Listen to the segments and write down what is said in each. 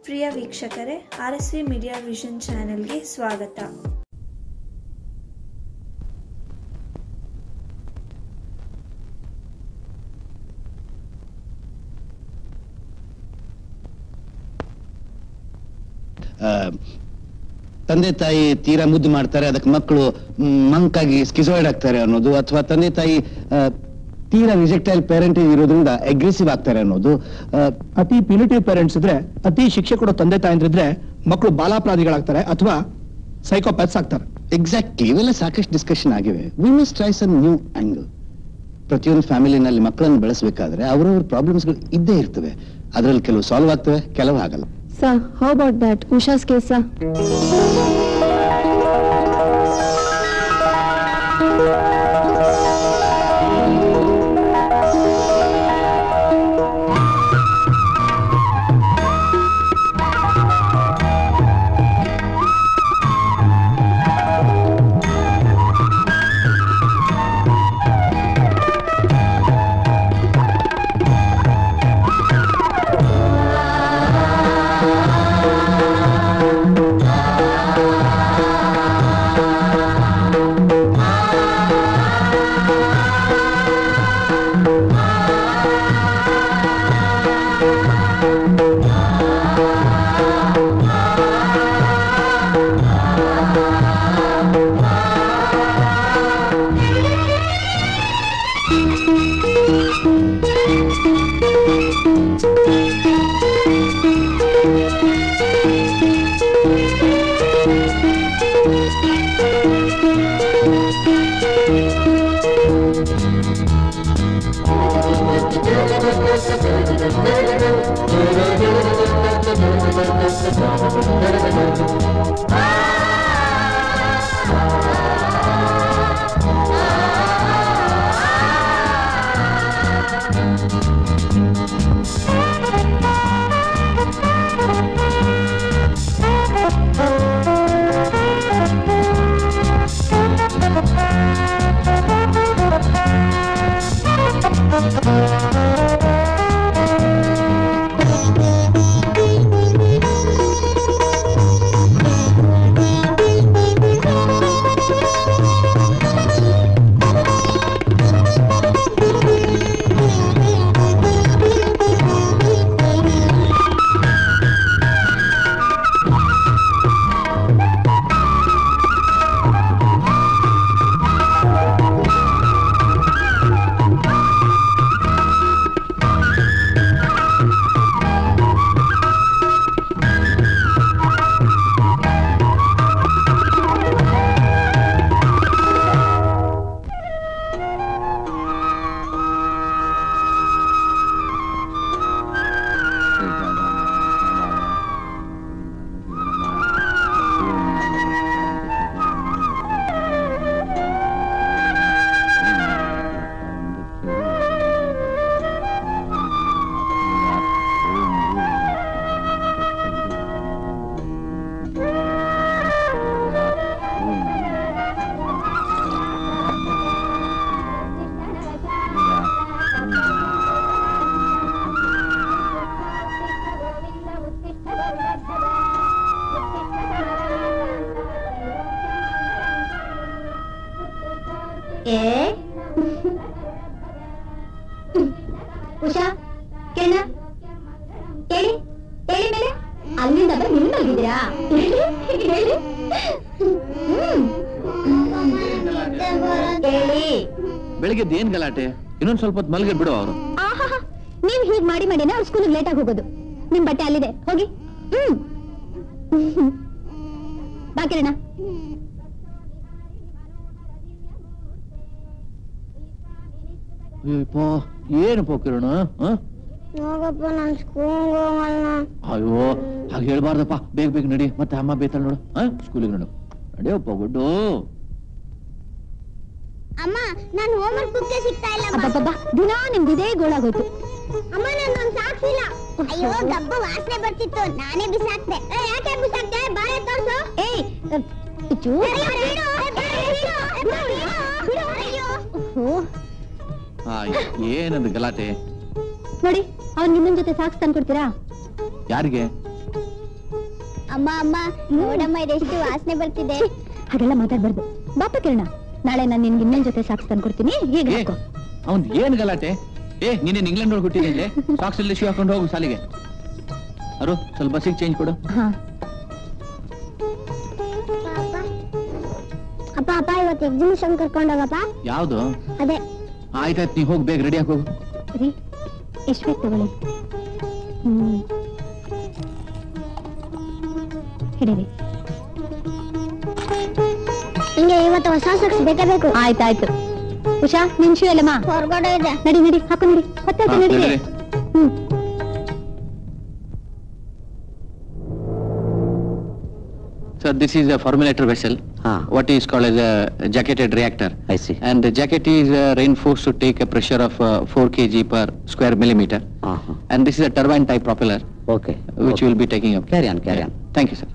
ಪ್ರಿಯ ವೀಕ್ಷಕರೇ R S V media vision ಚಾನೆಲ್ಗೆ ಸ್ವಾಗತ ಆ, ತಂದೆ ತಾಯಿ ತೀರಾ ಮುದ್ದು ಮಾಡ್ತಾರೆ ಅದಕ್ಕೆ ಮಕ್ಕಳು ಮಂಕಾಗಿ ಸ್ಕಿಸೋಯ್ಡ್ ಆಗ್ತಾರೆ ಅನ್ನೋದು ಅಥವಾ ತಂದೆ ತಾಯಿ ಆ, ತೀರಾ ರಿಜೆಕ್ಟೈಲ್ ಪೇರೆಂಟಿಂಗ್ ಇರೋದ್ರಿಂದ ಅಗ್ರೆಸಿವ್ ಆಗ್ತಾರೆ ಅನ್ನೋದು ಆ, ಅತಿ ಪಿಲಿಟಿವ್ ಪೇರೆಂಟ್ಸ್ ಇದ್ರೆ ಅತಿ ಶಿಕ್ಷೆ ಕೊಡೋ ತಂದೆ ತಾಯಂದ್ರಿದ್ರೆ ಮಕ್ಕಳು ಬಾಲಾಪರಾಧಿಗಳಾಗ್ತಾರೆ ಅಥವಾ ಸೈಕೋಪ್ಯಾಥ್ಸ್ ಆಗ್ತಾರೆ ಎಕ್ಸಾಕ್ಟ್ಲಿ ಇವೆಲ್ಲ ಸಾಕಷ್ಟು ಡಿಸ್ಕಷನ್ ಆಗಿವೆ we must try some new angle ಪ್ರತಿಯೊಂದು ಫ್ಯಾಮಿಲಿನಲ್ಲಿ ಮಕ್ಕಳನ್ನು ಬೆಳೆಸಬೇಕಾದ್ರೆ ಅವ್ರವ್ರ ಪ್ರಾಬ್ಲಮ್ಸ್ಗಳು ಇದ್ದೇ ಇರ್ತವೆ ಅದರಲ್ಲಿ ಕೆಲವು ಸಾಲ್ವ್ ಆಗ್ತವೆ ಕೆಲವು ಆಗಲ್ಲ Sir, how about that? Usha's case, sir. ಏ ಉಷಾ ಕೇಳ ಹೇಳಿ ಹೇಳಿ ಮೇಲೆ ಅಲ್ಲಿಂದ ಬಂದು ಇಲ್ಲಿ ಮಲಗಿದ್ದೀರಾ ಹೇಳಿ ಹೇಳಿ ಹ್ಮ್. ಹೇಳಿ ಬೆಳಿಗ್ಗೆ ಏನ್ ಗಲಾಟೆ ಇನ್ನೊಂದ್ ಸ್ವಲ್ಪ ಹೊತ್ತು ಮಲಗಿ ಬಿಡು ಅವರು ಆಹಾಹಾ ನೀವ್ ಹೀಗ್ ಮಾಡಿ ಮಾಡಿನ ಅವ್ರ ಸ್ಕೂಲಿಗೆ ಲೇಟ್ ಆಗಿ ಹೋಗೋದು ನಿಮ್ ಬಟ್ಟೆ ಅಲ್ಲಿದೆ ಹೋಗಿ ಹ್ಮ್ ಬಾ ಕಿರಣ ಏನಪ್ಪ ಕಿರಣ ಆ? ಹೋಗಪ್ಪ ನಾನ್ ಸ್ಕೂಲ್ ಹೋಗಲ್ಲ ಅಯ್ಯೋ ಹಾಗೆ ಹೇಳ್ಬಾರ್ದಪ್ಪ ಬೇಗ ಬೇಗ ನಡಿ ಮತ್ತೆ ಅಮ್ಮ ಬೇತಾಳ ನೋಡು ಸ್ಕೂಲಿಗೆ ನೋಡು ನಡಿಯಪ್ಪ ಗುಡ್ಡು ಅಮ್ಮ ನಾನು ಹೋಮ್ವರ್ಕ್ ಬುಕ್ ಸಿಗ್ತಾ ಇಲ್ಲ ಅಬ್ಬಬ್ಬ ದಿನಾ ನಿಮ್ದು ಇದೇ ಗೋಳಾಗೋಯ್ತು ಅಮ್ಮ ನಂದೊಂದು ಸಾಕ್ಸಿಲ್ಲ ಅಯ್ಯೋ ಗಬ್ಬ ವಾಸನೆ ಬರ್ತಿತ್ತು ನಾನೇ ಬಿಸಾಕ್ತೆ ಯಾಕೆ ಬಿಸಾಕ್ತೆ ಬಾಳೆ ತೋರ್ಸು ಏಯ್ ಇಚ್ಚು ಆ, ಏನದು ಗಲಾಟೆ ನೋಡಿ ಅವ್ನ್ ನಿಮ್ಮನ್ ಜೊತೆ ಸಾಕ್ಸ್ ತಂದ್ಕೊಡ್ತೀರಾ ಯಾರಿಗೆ ಅಮ್ಮ ಅಮ್ಮ ನೋಡಮ್ಮ ಇದೆಷ್ಟು ವಾಸನೆ ಬರ್ತಿದೆ ಹಾಗೆಲ್ಲ ಮಾತಾಡ್ಬಾರ್ದು ಬಾಪ ಕಿರಣ ನಾಳೆ ನಾನು ನಿನ್ಗೆ ಇನ್ನೊಂದ್ ಜೊತೆ ಸಾಕ್ಸ್ ತಂದ್ಕೊಡ್ತೀನಿ ಈಗ ಏ, ಹಾಕೋ ಅವ್ನ್ ಏನ್ ಗಲಾಟೆ ಏ ನೀನೆ ಇಂಗ್ಲೆಂಡ್ ಒಳಗೆ ಹುಟ್ಟಿದ್ರೆ ಸಾಕ್ಸ್ ಅಲ್ಲಿ ಶೂ ಹಾಕೊಂಡು ಹೋಗು ಸಾಲಿಗೆ ಅರು ಸ್ವಲ್ಪ ಬಸ್ಸಿಗೆ ಚೇಂಜ್ ಕೊಡು ಹಾ ಅಪ್ಪ ಅಪ್ಪ ಇವತ್ತು ಎಕ್ಸಿಬಿಷನ್ ಕರ್ಕೊಂಡೋಗಪ್ಪ ಯಾವ್ದು ಅದೇ ಆಯ್ತಾಯ್ತು ನೀ ಹೋಗಿ ಬೇಗ ರೆಡಿ ಆಗಿ ಹೋಗು ರೀ ಎಷ್ಟು ಬೇಕು ತಗೊಳ್ಳಿ ಹ್ಮ್ ಹಿಡೀರಿ ಹಿಂಗೆ ಇವತ್ತು ಹೊಸ ಸಾಕ್ಸ್ ಬೇಕೇ ಬೇಕು ಆಯ್ತಾಯ್ತು ಉಷಾ ನಿನ್ ಶೂ ಎಲ್ಲಮ್ಮ ಹೊರಗಡೆ ಇದೆ ನಡಿ ನಡಿ ಹಾಕು ನಡಿ ಹೊತ್ತಾಯ್ತು ಹಾ, ನಡಿ ನಡೀರಿ. Hmm So this is a formulator vessel. Ah. What is called as a jacketed reactor. I see. And the jacket is uh, reinforced to take a pressure of uh, 4 kg per square millimeter. Uh-huh. And this is a turbine type propeller, Okay. which okay. will be taking up. Carry on, carry on. Thank you, sir.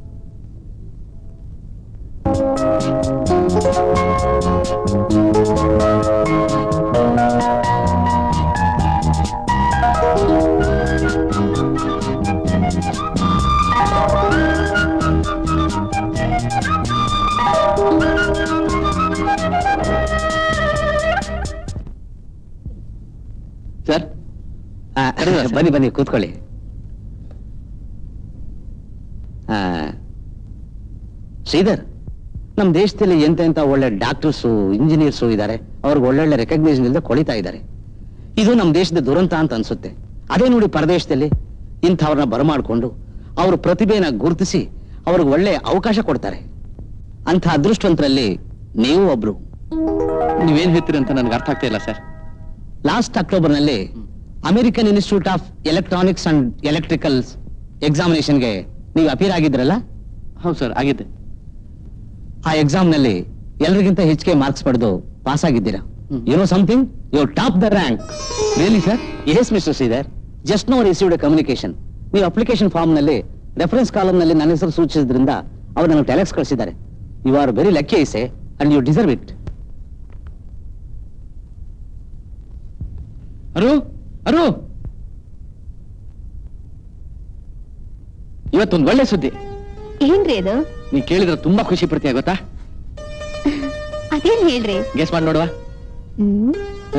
Sir ಆ, ಕರೆದ sir? ಬನ್ನಿ ಬನ್ನಿ ಕೂತ್ಕೊಳ್ಳಿ ಆ, ಶ್ರೀಧರ್ ನಮ್ಮ ದೇಶದಲ್ಲಿ ಎಂತ ಎಂತ ಒಳ್ಳೆ ಡಾಕ್ಟರ್ಸು ಇಂಜಿನಿಯರ್ಸು ಇದ್ದಾರೆ ಅವ್ರಿಗೆ ಒಳ್ಳೊಳ್ಳೆ ರೆಕಗ್ನೇಷನ್ ಇಲ್ಲದೆ ಕೊಳಿತಾ ಇದ್ದಾರೆ ಇದು ನಮ್ಮ ದೇಶದ ದುರಂತ ಅಂತ ಅನ್ಸುತ್ತೆ ಅದೇ ನೋಡಿ ಪರದೇಶದಲ್ಲಿ ಇಂಥವ್ರನ್ನ ಬರಮಾಡ್ಕೊಂಡು ಅವ್ರ ಪ್ರತಿಭೆನ ಗುರುತಿಸಿ ಅವ್ರಿಗೆ ಒಳ್ಳೆ ಅವಕಾಶ ಕೊಡ್ತಾರೆ ಅಂಥ ಅದೃಷ್ಟವಂತರಲ್ಲಿ ನೀವು ಒಬ್ರು ನೀವೇನ್ ಹೇಳ್ತೀರಿ ಅಂತ ನನಗೆ ಅರ್ಥ ಆಗ್ತಾ ಇಲ್ಲ ಸರ್ ಲಾಸ್ಟ್ ಅಕ್ಟೋಬರ್ ನಲ್ಲಿ American institute of electronics and electricals ಎಕ್ಸಾಮಿನೇಷನ್ಗೆ ನೀವು ಅಪೀರ್ ಆಗಿದ್ರಲ್ಲ ಹೌದು ಸರ್ ಆಗಿದೆ ಆ ಎಕ್ಸಾಮ್ ನಲ್ಲಿ ಎಲ್ಲರಿಗಿಂತ ಹೆಚ್ಚಿಗೆ ಮಾರ್ಕ್ಸ್ ಪಡೆದು ಪಾಸ್ ಆಗಿದ್ದೀರಾ hmm. You know something you top the rank really sir yes mister Sridhar just no received communication ನೀವು ಅಪ್ಲಿಕೇಶನ್ ಫಾರ್ಮ್ ನಲ್ಲಿ ರೆಫರೆನ್ಸ್ ಕಾಲಮ್ ನಲ್ಲಿ ನನ್ನ ಹೆಸರು ಸೂಚಿಸಿದ್ರಿಂದ ಅವರು ನನಗೆ ಟೆಲೆಕ್ಸ್ ಕಳಿಸಿದ್ದಾರೆ you are very lucky I say and you deserve it ಅರು ಅರು ಇವತ್ತೊಂದು ಒಳ್ಳೆ ಸುದ್ದಿ ಏನ್ರಿ ಅದು ನೀ ಕೇಳಿದ್ರೆ ತುಂಬಾ ಖುಷಿ ಪಡ್ತೀಯ ಗೊತ್ತಾ ಅದೇನ್ ಹೇಳ್ರಿ ಗೆಸ್ ಮಾಡಿ ನೋಡುವ ಹ್ಮ್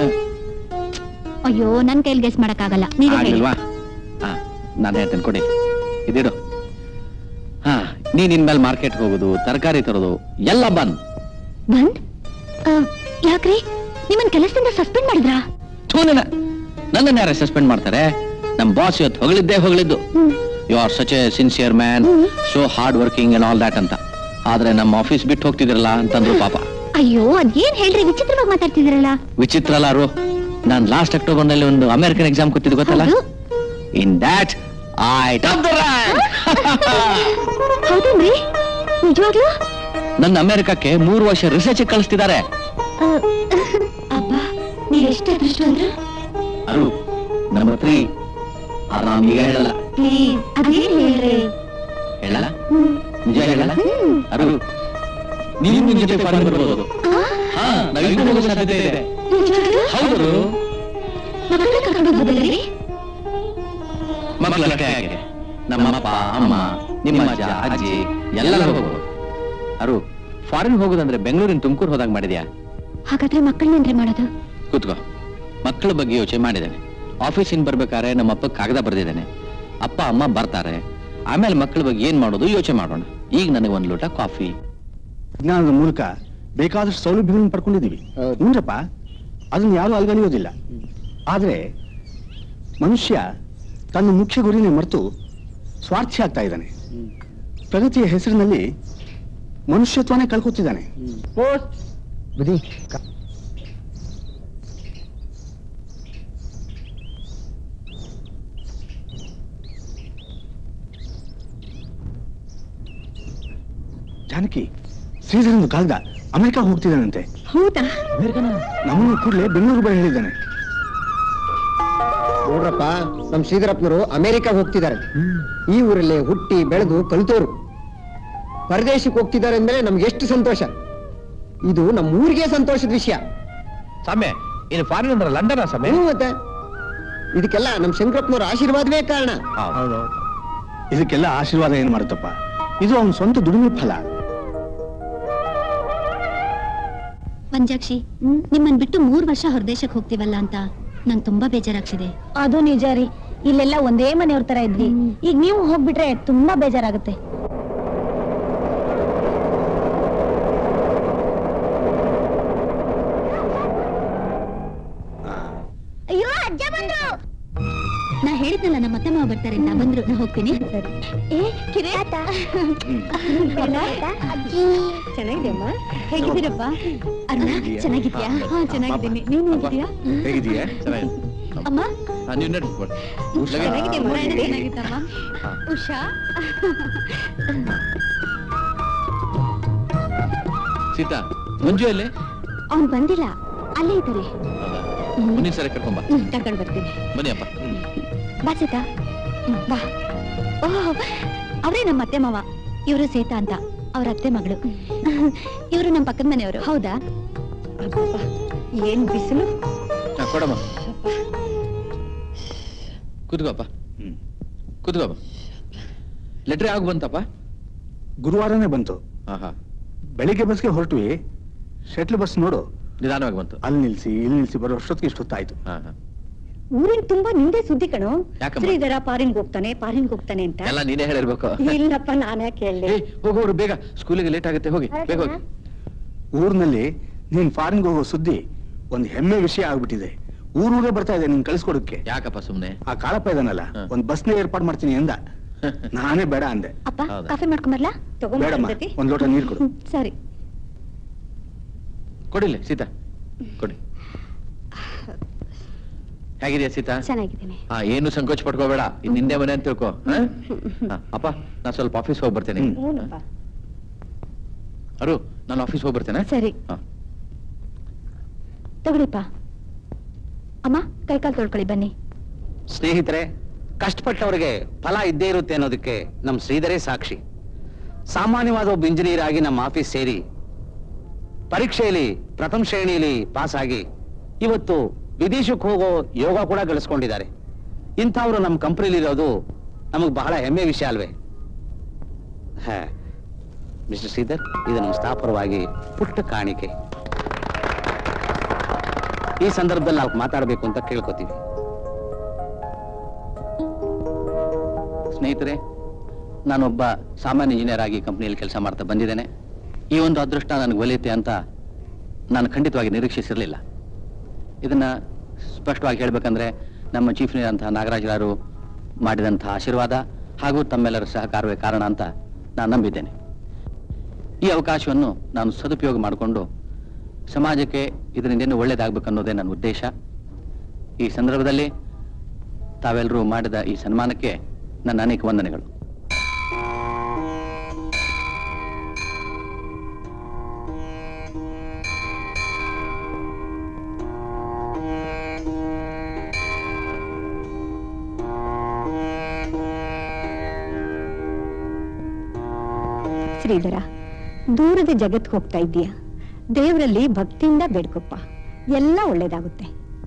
ಅಯ್ಯೋ ನನ್ ಕೈಲಿ ಗೆಸ್ ಮಾಡಕ್ಕಾಗಲ್ಲ ನೀವೇ ಹೇಳಿ ಆಗ್ಲಿಲ್ವಾ ಹಾ ನಾನು ಹೇಳ್ತೇನೆ ಕೊಡಿ ಇದಿಡು ಹಾ ನೀನ್ ಇನ್ಮೇಲೆ ಮಾರ್ಕೆಟ್ ಹೋಗೋದು ತರಕಾರಿ ತರೋದು ಎಲ್ಲ ಬಂದ್ ಬಂದ್ ಆ, ಯಾಕ್ರಿ ನಿಮ್ಮನ್ ಕೆಲಸದಿಂದ ಸಸ್ಪೆಂಡ್ ಮಾಡಿದ್ರಾ ಥೂನಿನ ನನ್ನನ್ನು ಯಾರು ಸಸ್ಪೆಂಡ್ ಮಾಡ್ತಾರೆ ನಮ್ ಬಾಸ್ ಇವತ್ತು ಹೊಗಳಿದ್ದೇ ಹೊಗಳಿದ್ದು you are such a sincere man so hard working and all that ಅಂತ ಆದ್ರೆ ನಮ್ಮ ಆಫೀಸ್ ಬಿಟ್ಟು ಹೋಗ್ತಿದ್ರಲ್ಲ ಅಂತಂದ್ರು ಪಾಪ ಅಯ್ಯೋ ಅದೇನ್ ಹೇಳ್ರಿ ವಿಚಿತ್ರವಾಗಿ ಮಾತಾಡ್ತಿದ್ರಲ್ಲ ವಿಚಿತ್ರ ಅಲ್ಲಾರು ನಾನ್ ಲಾಸ್ಟ್ ಅಕ್ಟೋಬರ್ ನಲ್ಲಿ ಒಂದು ಅಮೆರಿಕನ್ ಎಕ್ಸಾಮ್ ಕೊಟ್ಟಿದ್ದು ಗೊತ್ತಲ್ಲ ಹೌದು. In that I top the ಹೌದೇನ್ರಿ ನಿಜವಾಗ್ಲೂ ನನ್ನ ಅಮೆರಿಕಕ್ಕೆ ಮೂರು ವರ್ಷ ರಿಸರ್ಚ್ ಕಳಿಸ್ತಿದ್ದಾರೆ ಆ, ಅಬ್ಬ ನೀವ್ ಎಷ್ಟು ಅದೃಷ್ಟ ಅಂದ್ರ ಅರು ನಂಬರ್ ತ್ರೀ ಆರಾಮ್ ಈಗ ಹೇಳಲ್ಲ ಪ್ಲೀಸ್ ಅದೇನ್ ಹೇಳ್ರಿ ಹೇಳಲ್ಲ ನಿಜ ಹೇಳಲ್ಲ ಅರು ನೀವು ನಿನ್ ಜೊತೆ ಫಾರಿನ್ ಬರ್ಬೋದು ಹಾ ನಾವಿಬ್ರು ಹೋಗೋ ಸಾಧ್ಯತೆ ಇದೆ ನಿಜವಾಗ್ಲೂ ಹೌದು ಮಕ್ಕಳ ಕರ್ಕೊಂಡು ಹೋಗ್ಬೋದಲ್ರಿ ಮಕ್ಕಳಷ್ಟೇ ಯಾಕೆ ನಮ್ಮ ಅಪ್ಪ ಅಮ್ಮ ನಿಮ್ಮ ಅಜ್ಜ ಅಜ್ಜಿ ಎಲ್ಲ ಹೋಗ್ಬೋದು ಅರು ಫಾರಿನ್ ಹೋಗೋದಂದ್ರೆ ಬೆಂಗಳೂರಿನ ತುಮಕೂರು ಹೋದಾಗ ಮಾಡಿದ್ಯಾ ಹಾಗಾದ್ರೆ ಮಕ್ಕಳನ್ನೇನ್ರಿ ಮಾಡೋದು ಕೂತ್ಕೋ ಮಕ್ಕಳ ಬಗ್ಗೆ ಯೋಚನೆ ಮಾಡಿದ್ದೇನೆ ಆಫೀಸಿಂದ ಬರ್ಬೇಕಾದ್ರೆ ನಮ್ಮ ಅಪ್ಪ ಕಾಗದ ಬರ್ದಿದ್ದೇನೆ ಅಪ್ಪ ಅಮ್ಮ ಬರ್ತಾರೆ ಆಮೇಲೆ ಮಕ್ಕಳ ಬಗ್ಗೆ ಏನ್ ಮಾಡೋದು ಯೋಚನೆ ಮಾಡೋಣ ಈಗ ನನಗೆ ಒಂದ್ ಲೋಟ ಕಾಫಿ ವಿಜ್ಞಾನದ ಮೂಲಕ ಬೇಕಾದಷ್ಟು ಸೌಲಭ್ಯಗಳನ್ನು ಪಡ್ಕೊಂಡಿದ್ದೀವಿ ನೋಡ್ರಪ್ಪ ಅದನ್ನ ಯಾರು ಅಲ್ಗಣಿಯೋದಿಲ್ಲ ಆದ್ರೆ ಮನುಷ್ಯ ತನ್ನ ಮುಖ್ಯ ಗುರಿನೇ ಮರೆತು ಸ್ವಾರ್ಥಿ ಆಗ್ತಾ ಇದ್ದಾನೆ ಪ್ರಗತಿಯ ಹೆಸರಿನಲ್ಲಿ ಮನುಷ್ಯತ್ವನೇ ಕಳ್ಕೊತಿದ್ದಾನೆ ಜಾನಕಿ ಶ್ರೀಧರನ್ ಕಾಲ್ದ ಅಮೆರಿಕ ಹೋಗ್ತಿದ್ದಾನಂತೆ ಹೌದಾ ನಮ್ಮನ್ನು ಕೂಡಲೇ ಬೆಂಗಳೂರು ಬರ ಹೇಳಿದ್ದಾನೆ ನೋಡ್ರಪ್ಪ ನಮ್ ಶ್ರೀಧರಪ್ಪನವರು ಅಮೆರಿಕ ಹೋಗ್ತಿದ್ದಾರೆ ಈ ಊರಲ್ಲೇ ಹುಟ್ಟಿ ಬೆಳೆದು ಕಲಿತೋರು ಪರದೇಶಕ್ಕೆ ಹೋಗ್ತಿದ್ದಾರೆ ಅಂದ್ರೆ ನಮ್ಗೆ ಎಷ್ಟು ಸಂತೋಷ ಇದು ನಮ್ಮ ಊರಿಗೆ ಸಂತೋಷದ ವಿಷಯ ಸಮಯ ಇನ್ನು ಫಾರಿನ್ ಅಂದ್ರೆ ಲಂಡನ್ ಸಮಯ ಹ್ಞೂ ಮತ್ತೆ ಇದಕ್ಕೆಲ್ಲ ನಮ್ ಶಂಕರಪ್ಪನವರ ಆಶೀರ್ವಾದವೇ ಕಾರಣ ಇದಕ್ಕೆಲ್ಲ ಆಶೀರ್ವಾದ ಏನ್ ಮಾಡುತ್ತಪ್ಪ ಇದು ಅವನ ಸ್ವಂತ ದುಡಿಮೆ ಫಲ ಮಂಜಾಕ್ಷಿ ನಿಮ್ಮನ್ ಬಿಟ್ಟು ಮೂರ್ ವರ್ಷ ಹೊರದೇಶಕ್ಕೆ ಹೋಗ್ತೀವಲ್ಲ ಅಂತ ನಂಗೆ ತುಂಬಾ ಬೇಜಾರಾಗ್ತಿದೆ ಅದು ನಿಜ ರೀ ಇಲ್ಲೆಲ್ಲ ಒಂದೇ ಮನೆಯವ್ರ ತರ ಇದ್ವಿ ಈಗ ನೀವು ಹೋಗ್ಬಿಟ್ರೆ ತುಂಬಾ ಬೇಜಾರಾಗುತ್ತೆ ಅಯ್ಯೋ ಅಜ್ಜ ಬಂದ್ರು ನಾ ಹೇಳಿದ್ನಲ್ಲ ನಮ್ಮ ಅತ್ತೆ ಮಾವ ಬರ್ತಾರೆ ಅಂತ ಬಂದ್ರು ನಾ ಹೋಗ್ತೀನಿ ಏ ಕಿರೇಟ ಅಜ್ಜಿ ಚೆನ್ನಾಗಿದ್ಯಮ್ಮ ಹೇಗಿದ್ದೀರಪ್ಪ ಅಣ್ಣ ಚೆನ್ನಾಗಿದ್ಯಾ ಹಾ ಚೆನ್ನಾಗಿದ್ದೀನಿ ನೀನ್ ಹೇಗಿದ್ಯಾ ಹೇಗಿದೀಯಾ ಅಮ್ಮ ನೀವು ನಡ್ಸ್ಕೊಡಿ ಚೆನ್ನಾಗಿದ್ಯಮ್ಮ ಚೆನ್ನಾಗಿದ್ದಮ್ಮ ಉಷಾ ಸೀತಾ ಮಂಜು ಎಲ್ಲಿ ಅವ್ನ್ ಬಂದಿಲ್ಲ ಅಲ್ಲೇ ಇದ್ದಾರೆ ಮುಂದಿನ ಸರಿ ಕರ್ಕೊಂಬ ಹ್ಮ್ ಕರ್ಕೊಂಡ್ ಬರ್ತೀನಿ ಬನ್ನಿ ಅಪ್ಪ ಬಾ ಸೀತಾ ಹ್ಮ್, ಬಾ ಓಹ್ ಅವರೇ ನಮ್ಮ ಅತ್ತೆ ಮಾವ ಇವರು ಸೀತಾ ಅಂತ ಅವ್ರ ಅತ್ತೆ ಮಗಳು ಇವರು ನಮ್ಮ ಪಕ್ಕದ ಮನೆಯವರು ಹೌದಾ ಏನ್ ಬಿಸಿಲು ಹಾ, ಕೊಡಮ್ಮ ಕೂತ್ಕೋಪ್ಪ ಕೂತ್ಕೋಪ್ಪ ಲೆಟ್ರ್ ಯಾವಾಗ ಬಂತಪ್ಪ ಗುರುವಾರನೇ ಬಂತು ಹಾ ಹಾ ಬೆಳಿಗ್ಗೆ ಬಸ್ಗೆ ಹೊರಟ್ವಿ ಶಟ್ಲ್ ಬಸ್ ನೋಡು ನಿಧಾನವಾಗಿ ಬಂತು ಅಲ್ಲಿ ನಿಲ್ಸಿ ಇಲ್ಲಿ ನಿಲ್ಸಿ ಬರೋ ಅಷ್ಟೊತ್ತಿಗೆ ಇಷ್ಟೊತ್ತಾಯ್ತು ಹಾ ಹಾ ಊರಿನ ತುಂಬಾ ನಿಂದೆ ಸುದ್ದಿ ಕಣೋ ಯಾಕಮ್ಮ? ಶ್ರೀಧರ ಪಾರಿನ್ಗ್ ಹೋಗ್ತಾನೆ ಪಾರಿನ್ಗ್ ಹೋಗ್ತಾನೆ ಅಂತ ಎಲ್ಲ ನೀನೇ ಹೇಳಿರ್ಬೇಕು ಇಲ್ಲಪ್ಪ ನಾನೇ ಕೇಳಲಿ ಏ ಹೋಗೋರು ಬೇಗ ಸ್ಕೂಲಿಗೆ ಲೇಟ್ ಆಗುತ್ತೆ ಹೋಗಿ ಬೇಗ ಹೋಗಿ ಊರ್ನಲ್ಲಿ ನೀನ್ ಫಾರಿನ್ಗೆ ಹೋಗೋ ಸುದ್ದಿ ಒಂದ್ ಹೆಮ್ಮೆ ವಿಷಯ ಆಗ್ಬಿಟ್ಟಿದೆ ಊರೂರೇ ಬರ್ತಾ ಇದೆ ನೀನ್ ಕಳಿಸ್ಕೊಡಕ್ಕೆ ಯಾಕಪ್ಪ ಸುಮ್ನೆ ಆ ಕಾಳಪ್ಪ ಇದಾನಲ್ಲ ಹ. ಒಂದ್ ಬಸ್ನೇ ಏರ್ಪಾಡ್ ಮಾಡ್ತೀನಿ ಅಂದ ನಾನೇ ಬೇಡ ಅಂದೆ ಅಪ್ಪ ಹೌದಾ? ಕಾಫಿ ಮಾಡ್ಕೊಂಬರ್ಲಾ ಬೇಡಮ್ಮ ತಗೊಂಡ್ಬರ್ತೈತಿ ಒಂದ್ ಲೋಟ ನೀರ್ ಕೊಡು ಸರಿ ಕೊಡಿಲ್ಲ ಸೀತಾ ಕೊಡಿ ಹೇಗಿದೆಯಾ ಸೀತಾ ಚೆನ್ನಾಗಿದ್ದೀನಿ ಹಾ ಏನು ಸಂಕೋಚ ಪಡ್ಕೋಬೇಡ ಇದು ನಿಂದೆ ಮನೆ ಅಂತ ತಿಳ್ಕೊ ಹಾ? ಹಾ, ಅಪ್ಪ ನಾ ಸ್ವಲ್ಪ ಆಫೀಸ್ ಹೋಗಿ ಬರ್ತೇನೆ ಹ್ಮ್. ಹ್ಞೂನಪ್ಪ ಅರು ನಾನು ಆಫೀಸ್ ಹೋಗಿ ಬರ್ತೇನೆ ಸರಿ ಹಾ. ತಗೊಳ್ಳಿಪ್ಪ ಅಮ್ಮ ಕೈಕಾಲು ತೊಳ್ಕೊಳ್ಳಿ ಬನ್ನಿ ಸ್ನೇಹಿತರೆ ಕಷ್ಟಪಟ್ಟವರಿಗೆ ಫಲ ಇದ್ದೇ ಇರುತ್ತೆ ಅನ್ನೋದಕ್ಕೆ ನಮ್ಮ ಶ್ರೀಧರೇ ಸಾಕ್ಷಿ ಸಾಮಾನ್ಯವಾದ ಒಬ್ಬ ಇಂಜಿನಿಯರ್ ಆಗಿ ನಮ್ಮ ಆಫೀಸ್ ಸೇರಿ ಪರೀಕ್ಷೆಯಲ್ಲಿ ಪ್ರಥಮ ಶ್ರೇಣಿಯಲ್ಲಿ ಪಾಸ್ ಆಗಿ ಇವತ್ತು ವಿದೇಶಕ್ಕೆ ಹೋಗೋ ಯೋಗ ಕೂಡ ಗಳಿಸ್ಕೊಂಡಿದ್ದಾರೆ ಇಂಥವ್ರು ನಮ್ಮ ಕಂಪನಿಲಿ ಇರೋದು ನಮಗೆ ಬಹಳ ಹೆಮ್ಮೆ ವಿಷಯ ಅಲ್ವೇ ಹಾ ಮಿಸ್ಟರ್ ಶ್ರೀಧರ್ ಇದು ನಮ್ಮ ಸ್ಥಾಪರವಾಗಿ ಪುಟ್ಟ ಕಾಣಿಕೆ ಈ ಸಂದರ್ಭದಲ್ಲಿ ನಾವು ಮಾತಾಡಬೇಕು ಅಂತ ಕೇಳ್ಕೊತೀವಿ ಸ್ನೇಹಿತರೆ ನಾನೊಬ್ಬ ಸಾಮಾನ್ಯ ಇಂಜಿನಿಯರ್ ಆಗಿ ಕಂಪ್ನಿಯಲ್ಲಿ ಕೆಲಸ ಮಾಡ್ತಾ ಬಂದಿದ್ದೇನೆ ಈ ಒಂದು ಅದೃಷ್ಟ ನನಗೆ ಒಲಿಯುತ್ತೆ ಅಂತ ನಾನು ಖಂಡಿತವಾಗಿ ನಿರೀಕ್ಷಿಸಿರಲಿಲ್ಲ ಇದನ್ನ ಸ್ಪಷ್ಟವಾಗಿ ಹೇಳ್ಬೇಕಂದ್ರೆ ನಮ್ಮ ಚೀಫ್ ಇಂಜಿನಿಯರ್ ಅಂತಹ ನಾಗರಾಜರಾರು ಮಾಡಿದಂತಹ ಆಶೀರ್ವಾದ ಹಾಗೂ ತಮ್ಮೆಲ್ಲರ ಸಹಕಾರವೇ ಕಾರಣ ಅಂತ ನಾನು ನಂಬಿದ್ದೇನೆ ಈ ಅವಕಾಶವನ್ನು ನಾನು ಸದುಪಯೋಗ ಮಾಡಿಕೊಂಡು ಸಮಾಜಕ್ಕೆ ಇದರಿಂದ ಏನು ಒಳ್ಳೇದಾಗಬೇಕನ್ನೋದೇ ನನ್ನ ಉದ್ದೇಶ ಈ ಸಂದರ್ಭದಲ್ಲಿ ತಾವೆಲ್ಲರೂ ಮಾಡಿದ ಈ ಸನ್ಮಾನಕ್ಕೆ ನನ್ನ ಅನೇಕ ವಂದನೆಗಳು ಶ್ರೀಧರ ದೂರದ ಜಗತ್ಗೆ ಹೋಗ್ತಾ ಇದ್ದೀಯ ದೇವರಲ್ಲಿ ಭಕ್ತಿಯಿಂದ ಬೇಡ್ಕೊಪ್ಪ ಎಲ್ಲ ಒಳ್ಳೇದಾಗುತ್ತೆ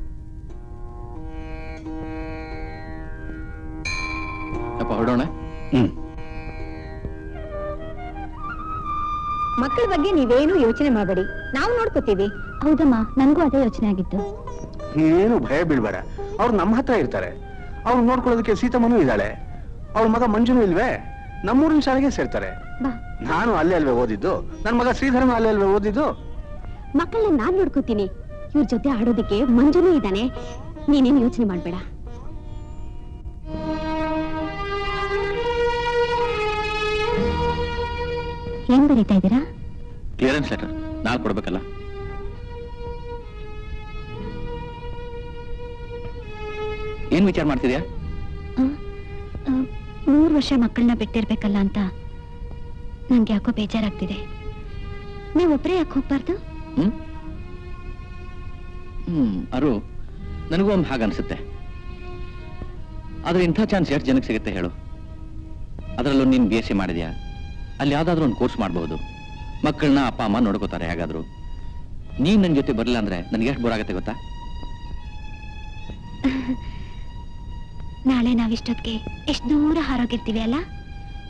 ಅಪ್ಪ ಹೊರಡೋಣ ಹ್ಮ್ ಮಕ್ಕಳ ಬಗ್ಗೆ ನೀವೇನು ಯೋಚನೆ ಮಾಡಬೇಡಿ ನಾವು ನೋಡ್ಕೋತೀವಿ ಹೌದಮ್ಮ ನನಗೂ ಅದೇ ಯೋಚನೆ ಆಗಿತ್ತು ಏನು ಭಯ ಬೀಳ್ಬೇಡ ಅವ್ರು ನಮ್ಮ ಹತ್ರ ಇರ್ತಾರೆ ಅವ್ರು ನೋಡ್ಕೊಳ್ಳೋದಕ್ಕೆ ಸೀತಮ್ಮನೂ ಇದ್ದಾಳೆ ಅವ್ರ ಮಗ ಮಂಜುನು ಇಲ್ವೇ ನಮ್ಮೂರಿನ ಶಾಲೆಗೆ ಸೇರ್ತಾರೆ ಬಾ ನಾನು ಅಲ್ಲೇ ಅಲ್ವೇ ಓದಿದ್ದು ನನ್ನ ಮಗ ಶ್ರೀಧರನು ಅಲ್ಲೇ ಅಲ್ವೇ ಓದಿದ್ದು ಮಕ್ಕಳನ್ನ ನಾನ್ ನೋಡ್ಕೋತೀನಿ ಇವ್ರ ಜೊತೆ ಆಡೋದಕ್ಕೆ ಮಂಜುನೂ ಇದ್ದಾನೆ ನೀನೇನು ಯೋಚನೆ ಮಾಡ್ಬೇಡ ಏನ್ ಬರೀತಾ ಇದ್ದೀರಾ ಕ್ಲಿಯರೆನ್ಸ್ ಲೆಟರ್ ನಾಳೆ ಕೊಡ್ಬೇಕಲ್ಲ ಏನ್ ವಿಚಾರ ಮಾಡ್ತಿದ್ಯಾ ಮೂರು ವರ್ಷ ಮಕ್ಕಳನ್ನ ಬಿಟ್ಟಿರ್ಬೇಕಲ್ಲ ಅಂತ ನನ್ಗೆ ಯಾಕೋ ಬೇಜಾರಾಗ್ತಿದೆ ನೀವು ಒಬ್ಬರೇ ಯಾಕೆ ಹೋಗ್ಬಾರ್ದು ಹ್ಮ್ ಹ್ಮ್ ಅರು ನನಗೂ ಒಂದು ಹಾಗನ್ಸುತ್ತೆ ಆದ್ರೆ ಇಂಥ ಚಾನ್ಸ್ ಎಷ್ಟು ಜನಕ್ಕೆ ಸಿಗುತ್ತೆ ಹೇಳು ಅದರಲ್ಲೂ ನೀನು ಬಿ ಎಸ್ ಸಿ ಮಾಡಿದ್ಯಾ ಅಲ್ಲಿ ಯಾವ್ದಾದ್ರು ಒಂದು ಕೋರ್ಸ್ ಮಾಡಬಹುದು ಮಕ್ಕಳನ್ನ ಅಪ್ಪ ಅಮ್ಮ ನೋಡ್ಕೋತಾರೆ ಹೇಗಾದ್ರು ನೀನ್ ನನ್ನ ಜೊತೆ ಬರಲಿಲ್ಲ ಅಂದ್ರೆ ನನಗೆ ಎಷ್ಟು ಬೋರ್ ಆಗುತ್ತೆ ಗೊತ್ತಾ ನಾಳೆ ನಾವಿಷ್ಟೊತ್ತಿಗೆ ಎಷ್ಟು ದೂರ ಹಾರೋಗಿರ್ತೀವಿ ಅಲ್ಲ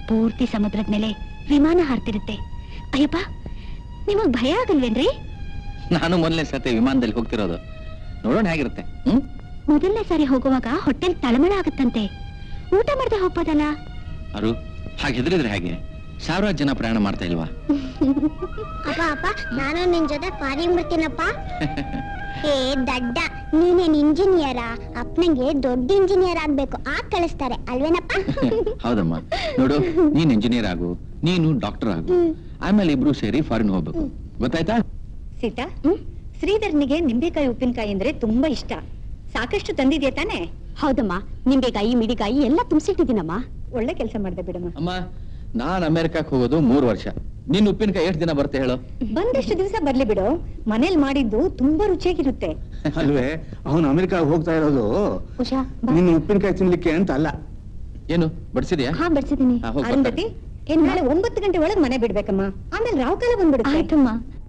ಪೂರ್ತಿ ಸಮುದ್ರದ ಮೇಲೆ ವಿಮಾನ ಹಾರ್ತಿರುತ್ತೆ ಅಯ್ಯಪ್ಪ ನಿಮಗ್ ಭಯ ಆಗಲ್ವೇನ್ರಿ ನಾನು ಮೊದಲನೇ ಸತಿ ವಿಮಾನದಲ್ಲಿ ಹೋಗ್ತಿರೋದು ನೋಡೋಣ ಹೇಗಿರುತ್ತೆ ಹ್ಮ್ ಮೊದಲನೇ ಸಾರಿ ಹೋಗುವಾಗ ಹೊಟ್ಟೆಲ್ ತಳಮಳ ಆಗುತ್ತಂತೆ ಊಟ ಮಾಡದೆ ಹೋಗ್ಬೋದಲ್ಲ ಅರು ಹಾಗೆ ಹೆದರಿದ್ರೆ ಹೇಗೆ ಸಾವಿರಾರು ಜನ ಪ್ರಯಾಣ ಮಾಡ್ತಾ ಇಲ್ವಾ ಅಪ್ಪ ಅಪ್ಪ ನಾನು ನಿನ್ ಜೊತೆ ಫಾರಿನ್ ಬರ್ತೀನಪ್ಪ ಏ ದಡ್ಡ ನೀನೇನ್ ಇಂಜಿನಿಯರಾ ಅಪ್ಪನಿಗೆ ದೊಡ್ಡ ಇಂಜಿನಿಯರ್ ಆಗ್ಬೇಕು ಆ ಕಳಿಸ್ತಾರೆ ಅಲ್ವೇನಪ್ಪ ಹೌದಮ್ಮ ನೋಡು ನೀನ್ ಇಂಜಿನಿಯರ್ ಆಗು ನೀನು ಡಾಕ್ಟರ್ ಆಗು ಆಮೇಲೆ ಇಬ್ರು ಸೇರಿ ಫಾರಿನ್ ಹೋಗ್ಬೇಕು ಗೊತ್ತಾಯ್ತಾ ಸೀತಾ ಶ್ರೀಧರ್ನಿಗೆ ನಿಂಬೆಕಾಯಿ ಉಪ್ಪಿನಕಾಯಿ ಅಂದ್ರೆ ತುಂಬಾ ಇಷ್ಟ ಸಾಕಷ್ಟು ತಂದಿದ್ಯಾ ತಾನೆ ಹೌದಮ್ಮ ನಿಂಬೆಕಾಯಿ ಮಿಡಿಕಾಯಿ ಎಲ್ಲ ತುಂಬಿಸಿಟ್ಟಿದ್ದೀನಮ್ಮ ಒಳ್ಳೆ ಕೆಲಸ ಮಾಡ್ದೆ ಬಿಡಮ್ಮ ಅಮ್ಮ ನಾನ್ ಅಮೆರಿಕಕ್ಕೆ ಹೋಗೋದು ಮೂರು ವರ್ಷ ನಿನ್ ಉಪ್ಪಿನಕಾಯಿ ಎಷ್ಟು ದಿನ ಬರುತ್ತೆ ಹೇಳು ಬಂದಷ್ಟು ದಿವಸ ಬರ್ಲಿ ಬಿಡು ಮನೇಲಿ ಮಾಡಿದ್ದು ತುಂಬಾ ರುಚಿಯಾಗಿರುತ್ತೆ ಅಲ್ವೇ ಅವನು ಅಮೆರಿಕ ಹೋಗ್ತಾ ಇರೋದು ಉಷಾ ನಿನ್ನ ಉಪ್ಪಿನಕಾಯಿ ತಿನ್ಲಿಕ್ಕೆ ಅಂತ ಅಲ್ಲ ಏನು ಬಡಿಸಿದ್ಯಾ ಹಾ ಬಡ್ಸಿದ್ದೀನಿ ಹಾ, ಹೋಗ್ ಅರುಂಧತಿ ಇನ್ ನಾಳೆ ಒಂಬತ್ತು ಗಂಟೆ ಒಳಗ್ ಮನೆ ಬಿಡ್ಬೇಕಮ್ಮ ಆಮೇಲೆ ರಾವ್ ಕಾಲ ಬಂದ್ಬಿಡುತ್ತೆ ಆಯ್ತಮ್ಮ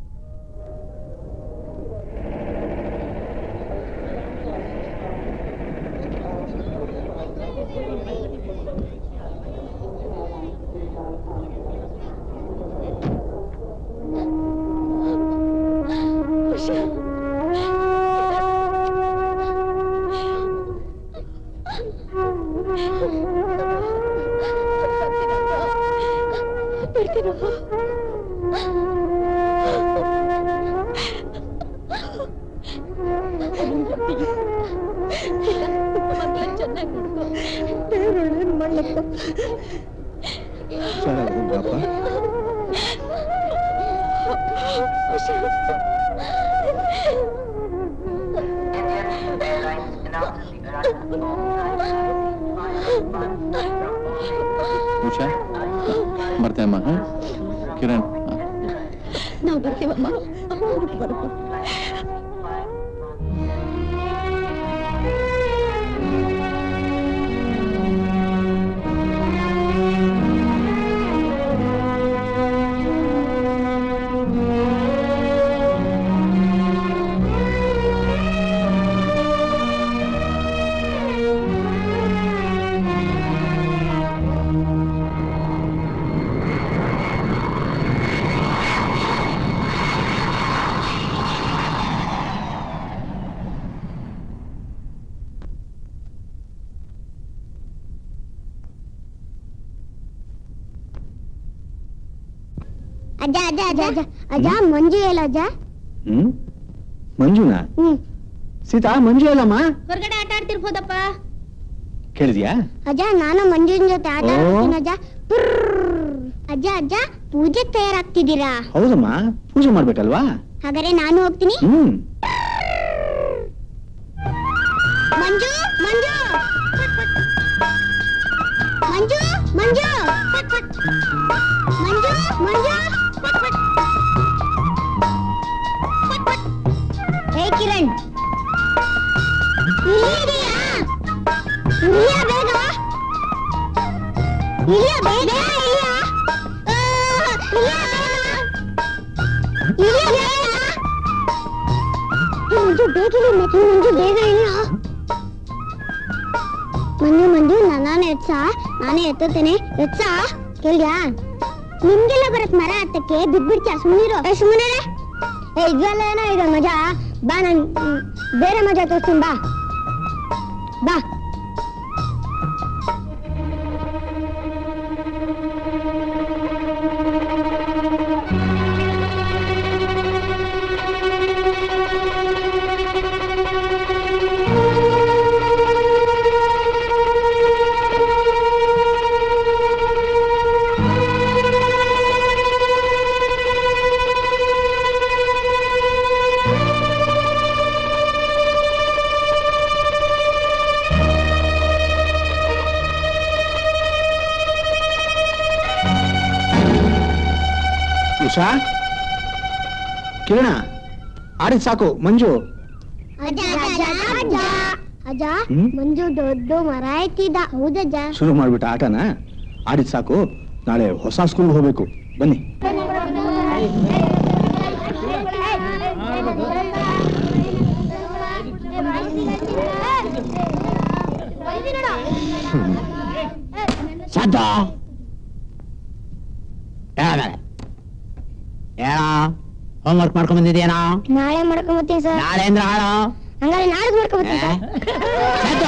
ಸರಿ ಹೋಗಪ್ಪ ಉಷಾ ಬರ್ತೇಮ್ಮ ಹ? ಕಿರಣ್ ಹ. ನಾವು ಬರ್ತೀವಮ್ಮ ಅಜ್ಜ ಅಜ್ಜ ಅಜ್ಜ ಅಜ್ಜ ಅಜ್ಜ ಮಂಜು ಎಲ್ಲ ಅಜ್ಜ ಹ್ಮ್ ಮಂಜುನಾ ಹ್ಮ್ ಸೀತಾ ಮಂಜು ಅಲ್ಲಮ್ಮ ಹೊರಗಡೆ ಆಟ ಆಡ್ತಿರ್ಬೋದಪ್ಪ ಕೇಳಿದ್ಯಾ ಅಜ್ಜ ನಾನು ಮಂಜುನ್ ಜೊತೆ ಆಟ ಓ. ಆಡ್ತೀನಿ ಅಜ್ಜ ಪುರ್ರ್. ಅಜ್ಜ ಅಜ್ಜ ಪೂಜೆ ತಯಾರಾಗ್ತಿದ್ದೀರಾ ಹೌದಮ್ಮ ಪೂಜೆ ಮಾಡ್ಬೇಕಲ್ವಾ ಹಾಗಾದ್ರೆ ನಾನು ಹೋಗ್ತೀನಿ ಹ್ಮ್ ಮಂಜು ಮಂಜು ಫಟ್, ಫಟ್. ಮಂಜು ಮಂಜು ಫಟ್, ಫಟ್. ಮಂಜು ಮಂಜು ಫಟ್, ಫಟ್. ಫಟ್, ಫಟ್. ಹೇ ಕಿರಣ್ ಇಲ್ಲಿ ಇದೀಯಾ? ಇಲ್ಲಿಯಾ ಬೇಗ ಇಲ್ಲಿಯಾ ಬೇಗ ಇಲ್ಲಿಯಾ ಆ, ಇಲ್ಲಿಯಾ ಬೇಗ? ಇಲ್ಲಿಯಾ ಬೇಗ? ಮಂಜು ಬೇಗ ಇಲ್ಲಿ ಮೆಟ್ಲು ಮಂಜು ಬೇಗ ಇಲ್ಲ ಮಂಜು ಮಂಜು ನಾನೇ ಎತ್ಸ ನಾನೇ ಎತ್ತುತ್ತೇನೆ ಎತ್ಸ ಕೇಳ್ಯಾ ನಿಮ್ಗೆಲ್ಲ ಬರತ್ ಮರ ಹತ್ತಕ್ಕೆ ಬಿದ್ಬಿಡ್ತೀಯ ಸುಮ್ಮನಿರು ಏ ಸುಮ್ಮನೆ ಏ ಇದ್ರಲ್ಲ ಏನೋ ಇದೆ ಮಜಾ ಬಾ ನನ್ ಮ್, ಬೇರೆ ಮಜಾ ತೋರಿಸ್ತೀನಿ ಬಾ ಬಾ ಉಷಾ ಕಿರಣ ಆಡಿದ್ ಸಾಕು ಮಂಜು ಅಜ್ಜ ಅಜ್ಜ ಅಜ್ಜ ಅಜ್ಜ ಹ್ಮ್? ಮಂಜು ದೊಡ್ಡ ಮರ ಎತ್ತಿದ ಹೌದಜ್ಜ ಶುರು ಮಾಡ್ಬಿಟ್ಟ ಆಟನ ಆಡಿದ್ ಸಾಕು ನಾಳೆ ಹೊಸ ಸ್ಕೂಲ್ ಹೋಗ್ಬೇಕು ಬನ್ನಿ ಸಾಧ್ಯ ಹೋಮ್ವರ್ಕ್ ಮಾಡ್ಕೊಂಡ್ ಬಂದಿದ್ಯಾನೋ ನಾಳೆ ಮಾಡ್ಕೊಂಬತ್ತೀನಿ ಸರ್ ನಾಳೆ ಅಂದ್ರೆ ಹಾಳು ಹಂಗಾರೆ ನಾಳೆ ಮಾಡ್ಕೊಂಬತ್ತೀನಿ ಸರ್ ಎದ್ದು.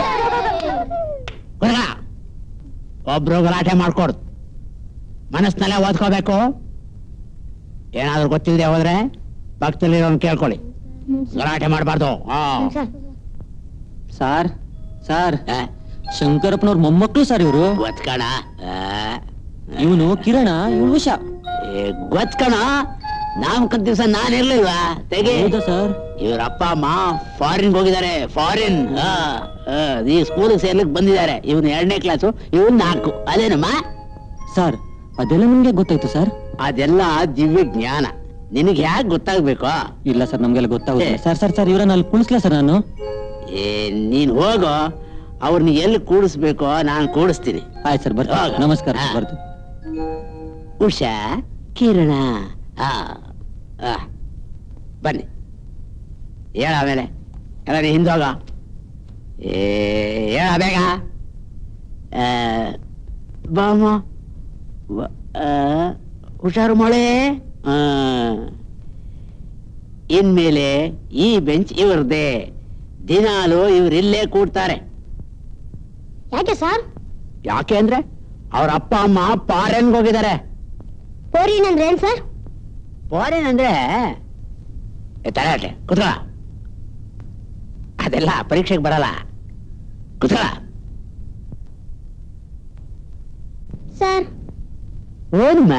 ಕುತ್ಕ. ಒಬ್ರು ಗಲಾಟೆ ಮಾಡ್ಕೊಡ್ದು ಮನಸ್ಸಿನಲ್ಲೇ ಓದ್ಕೋಬೇಕು ಏನಾದ್ರೂ ಗೊತ್ತಿಲ್ಲದೆ ಹೋದ್ರೆ ಪಕ್ಕದಲ್ಲಿರೋನ್ ಕೇಳ್ಕೊಳ್ಳಿ ಗಲಾಟೆ ಮಾಡಬಾರ್ದು ಸರ್ ಸಾರ್ ಸಾರ್ ಶಂಕರಪ್ಪನವ್ರ ಮೊಮ್ಮಕ್ಕಳು ಸರ್ ಇವರು ಗೊತ್ಕಣ ಇವನು ಕಿರಣ ಇವನು ಉಷಾ ಗೊತ್ಕಣ ನಾಮಕದ ದಿವಸ ನಾನು ಇರ್ಲಿಲ್ವಾ ತೆಗೆ ಹೌದಾ ಸರ್ ಇವ್ರ ಅಪ್ಪ ಅಮ್ಮ ಫಾರಿನ್ ಹೋಗಿದ್ದಾರೆ ಫಾರಿನ್ ಈ ಸ್ಕೂಲ್ ಸೇರ್ಲಿಕ್ಕೆ ಬಂದಿದ್ದಾರೆ ಇವನು ಎರಡನೇ ಕ್ಲಾಸು ಇವನ್ ನಾಲ್ಕು ಅದೇನಮ್ಮ ಸರ್ ಅದೆಲ್ಲ ನಿಮ್ಗೆ ಗೊತ್ತಾಯ್ತು ಸರ್ ಅದೆಲ್ಲ ದಿವ್ಯ ಜ್ಞಾನ ನಿನಗೆ ಯಾಕೆ ಗೊತ್ತಾಗ್ಬೇಕು ಇಲ್ಲ ಸರ್ ನಮ್ಗೆಲ್ಲ ಗೊತ್ತಾಗುತ್ತೆ ಏ. ಸರ್ ಸರ್ ಸರ್ ಇವರನ್ನ ಅಲ್ಲಿ ಕುಣಿಸ್ಲಾ ಸರ್ ನಾನು ಏ ನೀನ್ ಹೋಗೋ ಅವ್ರನ್ನ ಎಲ್ಲಿ ಕೂಡಿಸ್ಬೇಕೋ ನಾನು ಕೂಡಿಸ್ತೀನಿ ಆಯ್ತು ಸರ್ ಬರ್ತೀನಿ ಹೋಗು. ನಮಸ್ಕಾರ ಹಾ. ಬರ್ತೀನಿ ಉಷಾ ಕಿರಣ ಆ, ಆ. ಬನ್ನಿ ಹೇಳ ಆಮೇಲೆ ಎಲ್ಲ ನೀ ಹಿಂದೋಗ ಏ ಹೇಳ ಬೇಗ ಆ, ಬಾಮ ಬ- ಆ, ಹುಷಾರು ಮಳೆ ಆ. ಇನ್ಮೇಲೆ ಈ ಬೆಂಚ್ ಇವ್ರದೇ ದಿನಾಲು ಇವ್ರಿಲ್ಲೇ ಕೂಡ್ತಾರೆ ಯಾಕೆ ಸರ್ ಯಾಕೆ ಅಂದ್ರೆ ಅವ್ರ ಅಪ್ಪ ಅಮ್ಮ ಪಾರೆನ್ಗೆ ಹೋಗಿದ್ದಾರೆ ಪೋರಿನ್ ಅಂದ್ರೆ ಏನ್ ಸರ್ ಫಾರಿನ್ ಅಂದ್ರೆ ಏ, ತಲಾಟೆ ಕುತ್ಕ ಅದೆಲ್ಲ ಪರೀಕ್ಷೆಗೆ ಬರಲ್ಲ ಕುತ್ಕ ಸರ್ ಓದಮ್ಮ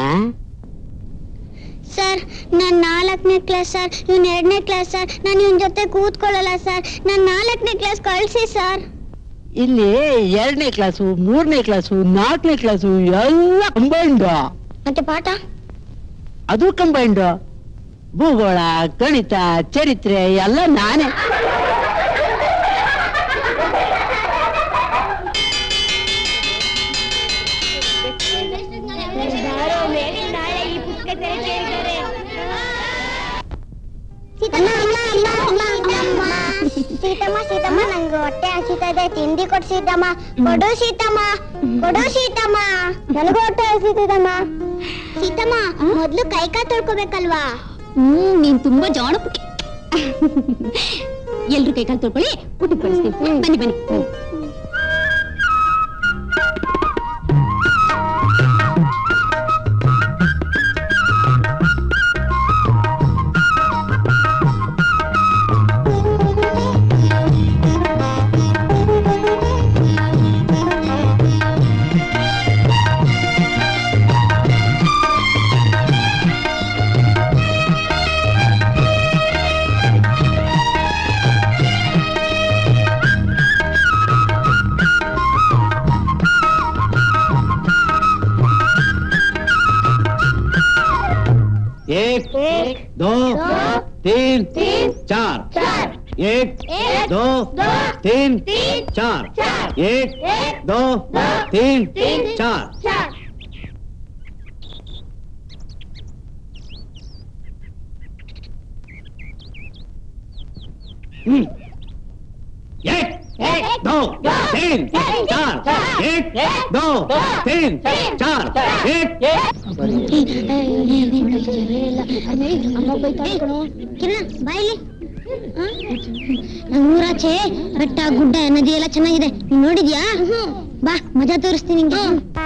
ಸರ್ ನಾನ್ ನಾಲ್ಕನೇ ಕ್ಲಾಸ್ ಸರ್ ಇವ್ನ ಎರಡನೇ ಕ್ಲಾಸ್ ಸರ್ ನಾನು ಇವನ್ ಜೊತೆ ಕೂತ್ಕೊಳ್ಳಲ್ಲ ಸರ್ ನಾನ್ ನಾಲ್ಕನೇ ಕ್ಲಾಸ್ ಕಳ್ಸಿ ಸರ್ ಇಲ್ಲಿ ಎರಡನೇ ಕ್ಲಾಸು ಮೂರನೇ ಕ್ಲಾಸು ನಾಲ್ಕನೇ ಕ್ಲಾಸು ಎಲ್ಲ ಕಂಬೈಂಡ್ ಮತ್ತೆ ಪಾಠ ಅದು ಕಂಬೈಂಡ್ ಭೂಗೋಳ ಗಣಿತ ಚರಿತ್ರೆ ಎಲ್ಲ ನಾನೇ ಸೀತಮ್ಮ ಸೀತಮ್ಮ ನಂಗೆ ಹೊಟ್ಟೆ ಹಸಿತಾ ಇದೆ ತಿಂಡಿ ಕೊಡ್ ಸೀತಮ್ಮ ಕೊಡು ಸೀತಮ್ಮ ಕೊಡು ಸೀತಮ್ಮ ನನಗೂ ಹೊಟ್ಟೆ ಹಸಿತದಮ್ಮ ಸೀತಮ್ಮ ಮೊದ್ಲು ಕೈ ಕೈ ತೊಳ್ಕೊಬೇಕಲ್ವಾ ಹ್ಮ್ ನೀನ್ ತುಂಬಾ ಜಾಣ ಪುಟ್ಟಿ ಎಲ್ರು ಕೈ ಕಾಲು ತೊಳ್ಕೊಳ್ಳಿ ಊಟ ಕಳಿಸ್ತೀನಿ ಬನ್ನಿ ಬನ್ನಿ एक, दो, तीन, चार एक दो तीन चार एक दो तीन चार हम्म। एक दो तीन चार एक दो तीन चार एक ಕಿರಣ ಬಾಯಿಲಿ ನಮ್ಮೂರಾಚೆ ಬೆಟ್ಟ ಗುಡ್ಡ ನದಿ ಎಲ್ಲ ಚೆನ್ನಾಗಿದೆ ನೀನ್ ನೋಡಿದ್ಯಾ ಬಾ ಮಜಾ ತೋರಿಸ್ತೀನಿ ನಿಂಗೆ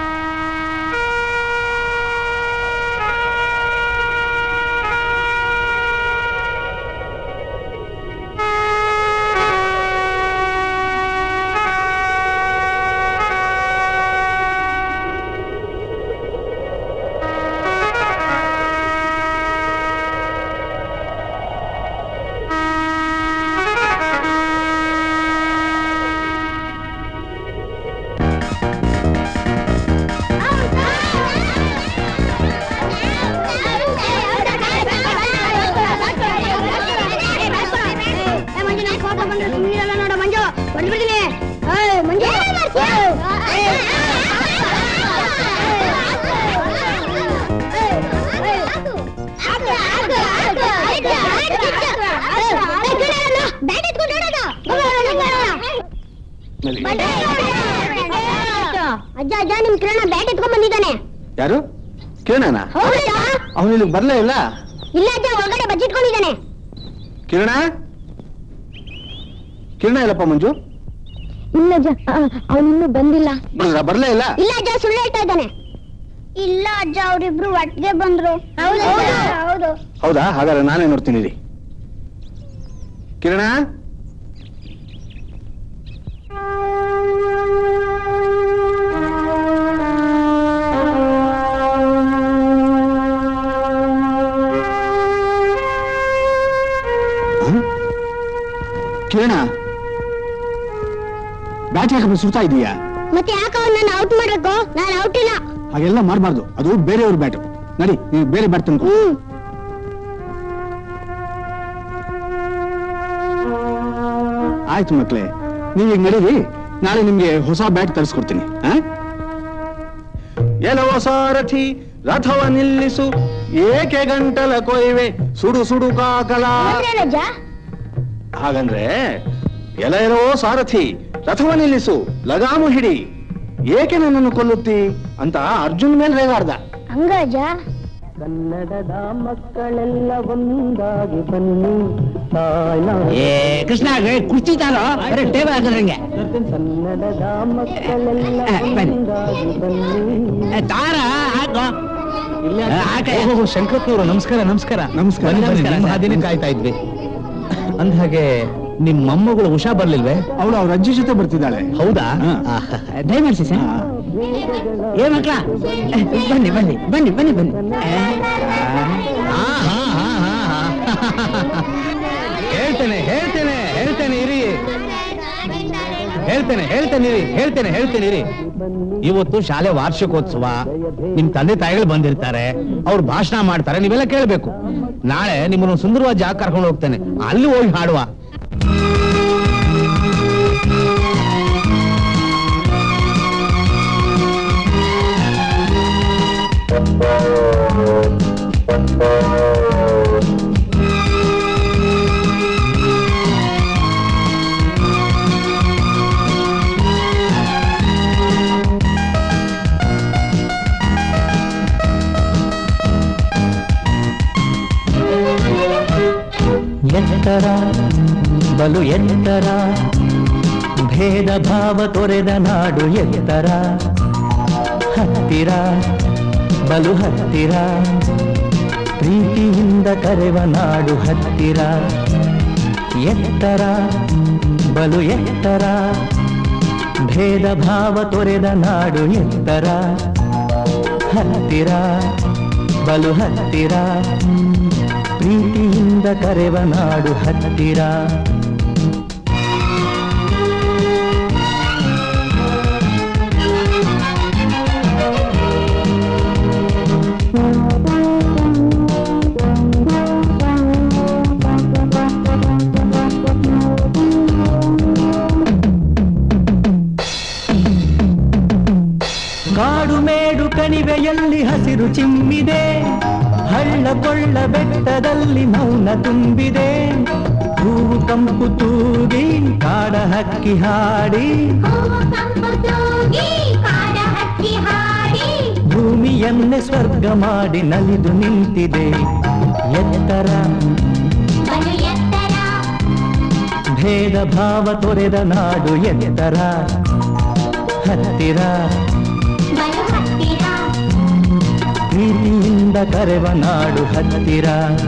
ನೋಡ ಮಂಜು ಬಂದ್ಬಿಡ್ತೀನಿ ಮಂಜು ಬ್ಯಾಟ್ ಎತ್ಕೊಂಡು ಅಜ್ಜ ಅಜ್ಜ ನಿಮ್ ಕಿರಣ ಬ್ಯಾಟ್ ಎತ್ಕೊಂಡ್ ಬಂದಿದ್ದಾನೆ ಯಾರು ಕಿರಣನ ಹೌದಾ ಅವನು ಇಲ್ಲಿಗೆ ಬರ್ಲೇ ಇಲ್ಲ ಇಲ್ಲ ಅಜ್ಜ ಒಳಗಡೆ ಬಚ್ಚಿಟ್ಕೊಂಡಿದ್ದಾನೆ ಕಿರಣ ಕಿರಣ ಇಲ್ಲಪ್ಪ ಮಂಜು ಇಲ್ಲ ಅಜ್ಜ ಅವನಿನ್ನೂ ಬಂದಿಲ್ಲ ಬರ್ಲ ಬರ್ಲೇ ಇಲ್ಲ ಇಲ್ಲ ಅಜ್ಜ ಸುಳ್ಳು ಹೇಳ್ತಾ ಇದ್ದಾನೆ ಇಲ್ಲ ಅಜ್ಜ ಅವರಿಬ್ರು ಒಟ್ಟಿಗೆ ಬಂದ್ರು ಹೌದು ಹೌದು ಹೌದಾ ಹಾಗಾದ್ರೆ ನಾನೇ ನೋಡ್ತೀನಿ ರೀ ಕಿರಣ ಹ? ಕಿರಣ ಬ್ಯಾಟ್ ಯಾಕಪ್ಪ ಸುಡ್ತಾ ಇದೀಯಾ ಮತ್ತೆ ಯಾಕೆ ನನ್ನ ಔಟ್ ಮಾಡ್ಬೇಕು ನಾನು ಔಟ್ ಇಲ್ಲ ಹಾಗೆಲ್ಲ ಮಾಡಬಾರ್ದು ಅದು ಬೇರೆಯವ್ರ ಬ್ಯಾಟ್ ನಡಿ ನೀವು ಬೇರೆ ಬ್ಯಾಟ್ ತಂದ್ಕೊ ಹ್ಮ್ ಆಯ್ತು ಮಕ್ಳೇ ನೀವೀಗ ನಡೀರಿ ನಾಳೆ ನಿಮ್ಗೆ ಹೊಸ ಬ್ಯಾಟ್ ತರಿಸ್ಕೊಡ್ತೀನಿ ಆ? ಎಲವ ಸಾರಥಿ ರಥವ ನಿಲ್ಲಿಸು ಏಕೆ ಗಂಟಲ ಕೊಯ್ವೆ ಸುಡು ಸುಡು ಕಾಕಲ ಅಜ್ಜ ಹಾಗಂದ್ರೆ ಎಲ ಎಲವೋ ಸಾರಥಿ ರಥವ ನಿಲ್ಲಿಸು ಲಗಾಮು ಹಿಡಿ ಏಕೆ ನನ್ನನ್ನು ಕೊಲ್ಲುತ್ತಿ ಅಂತ ಅರ್ಜುನ್ ಮೇಲೆ ರೇಗಾಡ್ದ ಹಂಗ ಅಜ್ಜ ಕನ್ನಡದ ಮಕ್ಕಳೆಲ್ಲ ಒಂದಾಗಿ ಬನ್ನಿ ತಾಯ್ನಾ ಏ ಕೃಷ್ಣ ಕುರ್ಚಿತಾರೋ ಟೇಬಲ್ ಹಾಕಿದ್ರಂಗೆ ಕನ್ನಡದ ಮಕ್ಕಳೆಲ್ಲ ಏ, ಬನ್ನಿ. ಒಂದಾಗಿ ಬನ್ನಿ ತಾರ ಹಾಕೋ ಓಹೋ ಶಂಕರಪ್ಪನವರು ನಮಸ್ಕಾರ ನಮಸ್ಕಾರ ನಮಸ್ಕಾರ. ಬನ್ನಿ, ಬನ್ನಿ, ನಮಸ್ಕಾರ. ನಿಮ್ಮ ಹಾದಿನೇ ಕಾಯ್ತಾ ಇದ್ವಿ ಅಂದ್ಹಾಗೆ ನಿಮ್ ಮೊಮ್ಮಗಳು ಉಷಾ ಬರ್ಲಿಲ್ವೇ ಅವಳು ಅವ್ರ ಅಜ್ಜಿ ಜೊತೆ ಬರ್ತಿದ್ದಾಳೆ ಹೌದಾ ಹಾ. ದಯಮಾಡಿಸಿ ಸರ್ ಹಾ. ಏ ಮಕ್ಳ ಬನ್ನಿ ಬನ್ನಿ ಬನ್ನಿ ಬನ್ನಿ ಬನ್ನಿ ಆ, ಹಾ, ಹಾ, ಹಾ, ಹಾ. ಹೇಳ್ತೇನೆ ಹೇಳ್ತೇನೆ ಹೇಳ್ತೇನೆ ಇರಿ ಹೇಳ್ತೇನೆ ಹೇಳ್ತೇನೆ ಇರಿ ಹೇಳ್ತೇನೆ ಹೇಳ್ತೇನೆ ಇರಿ ಇವತ್ತು ಶಾಲೆ ವಾರ್ಷಿಕೋತ್ಸವ ನಿಮ್ ತಂದೆ ತಾಯಿಗಳು ಬಂದಿರ್ತಾರೆ ಅವ್ರು ಭಾಷಣ ಮಾಡ್ತಾರೆ ನೀವೆಲ್ಲ ಕೇಳ್ಬೇಕು ನಾಳೆ ನಿಮ್ಮನ್ನು ಸುಂದರವಾದ ಜಾಗ ಕರ್ಕೊಂಡು ಹೋಗ್ತೇನೆ ಅಲ್ಲಿ ಹೋಗಿ ಹಾಡುವ ಎತ್ತರ ಬಲು ಎತ್ತರ ಭೇದ ಭಾವ ತೊರೆದ ನಾಡು ಎತ್ತರ ಹತ್ತಿರ ಬಲು ಹತ್ತಿರ ಪ್ರೀತಿಯಿಂದ ಕರೆವ ನಾಡು ಹತ್ತಿರ ಎತ್ತರ ಬಲು ಎತ್ತರ ಭೇದ ಭಾವ ತೊರೆದ ನಾಡು ಎತ್ತರ ಹತ್ತಿರ ಬಲು ಹತ್ತಿರ ಪ್ರೀತಿಯಿಂದ ಕರೆವ ನಾಡು ಹತ್ತಿರ ಕಾಡು ಮೇಡು ಕಣಿವೆಯಲ್ಲಿ ಹಸಿರು ಚಿಮ್ಮಿದೆ ಹಳ್ಳ ಕೊಳ್ಳ ಬೆಟ್ಟದಲ್ಲಿ ಮೌನ ತುಂಬಿದೆ ಹೂವು ಕಂಪು ತೂಗಿ ಕಾಡ ಹಕ್ಕಿ ಹಾಡಿ ಭೂಮಿಯನ್ನೇ ಸ್ವರ್ಗ ಮಾಡಿ ನಲಿದು ನಿಂತಿದೆ ಎತ್ತರ ಭೇದ ಭಾವ ತೊರೆದ ನಾಡು ಎತ್ತರ ಹತ್ತಿರ ಪ್ರೀತಿಯಿಂದ ಕರೆವ ನಾಡು ಹತ್ತಿರ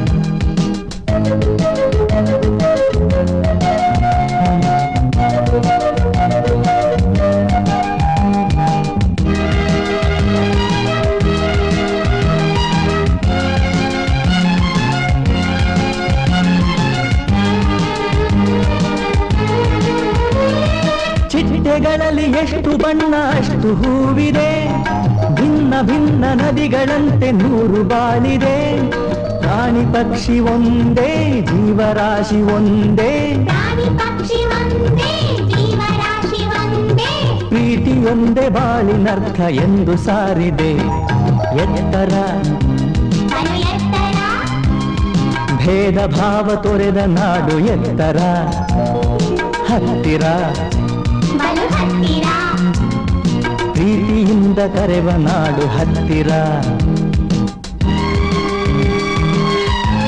ಚಿಟ್ಟೆಗಳಲ್ಲಿ ಎಷ್ಟು ಬಣ್ಣ ಅಷ್ಟು ಹೂವಿದೆ ಭಿನ್ನ ಭಿನ್ನ ನದಿಗಳಂತೆ ನೂರು ಬಾಳಿದೆ ಪ್ರಾಣಿ ಪಕ್ಷಿ ಒಂದೇ ಜೀವರಾಶಿ ಒಂದೇ ಪ್ರೀತಿಯೊಂದೇ ಬಾಳಿನರ್ಥ ಎಂದು ಸಾರಿದೆ ಎತ್ತರ ಭೇದ ಭಾವ ತೊರೆದ ನಾಡು ಎತ್ತರ ಹತ್ತಿರ ಪ್ರೀತಿಯಿಂದ ಕರೆವ ನಾಡು ಹತ್ತಿರ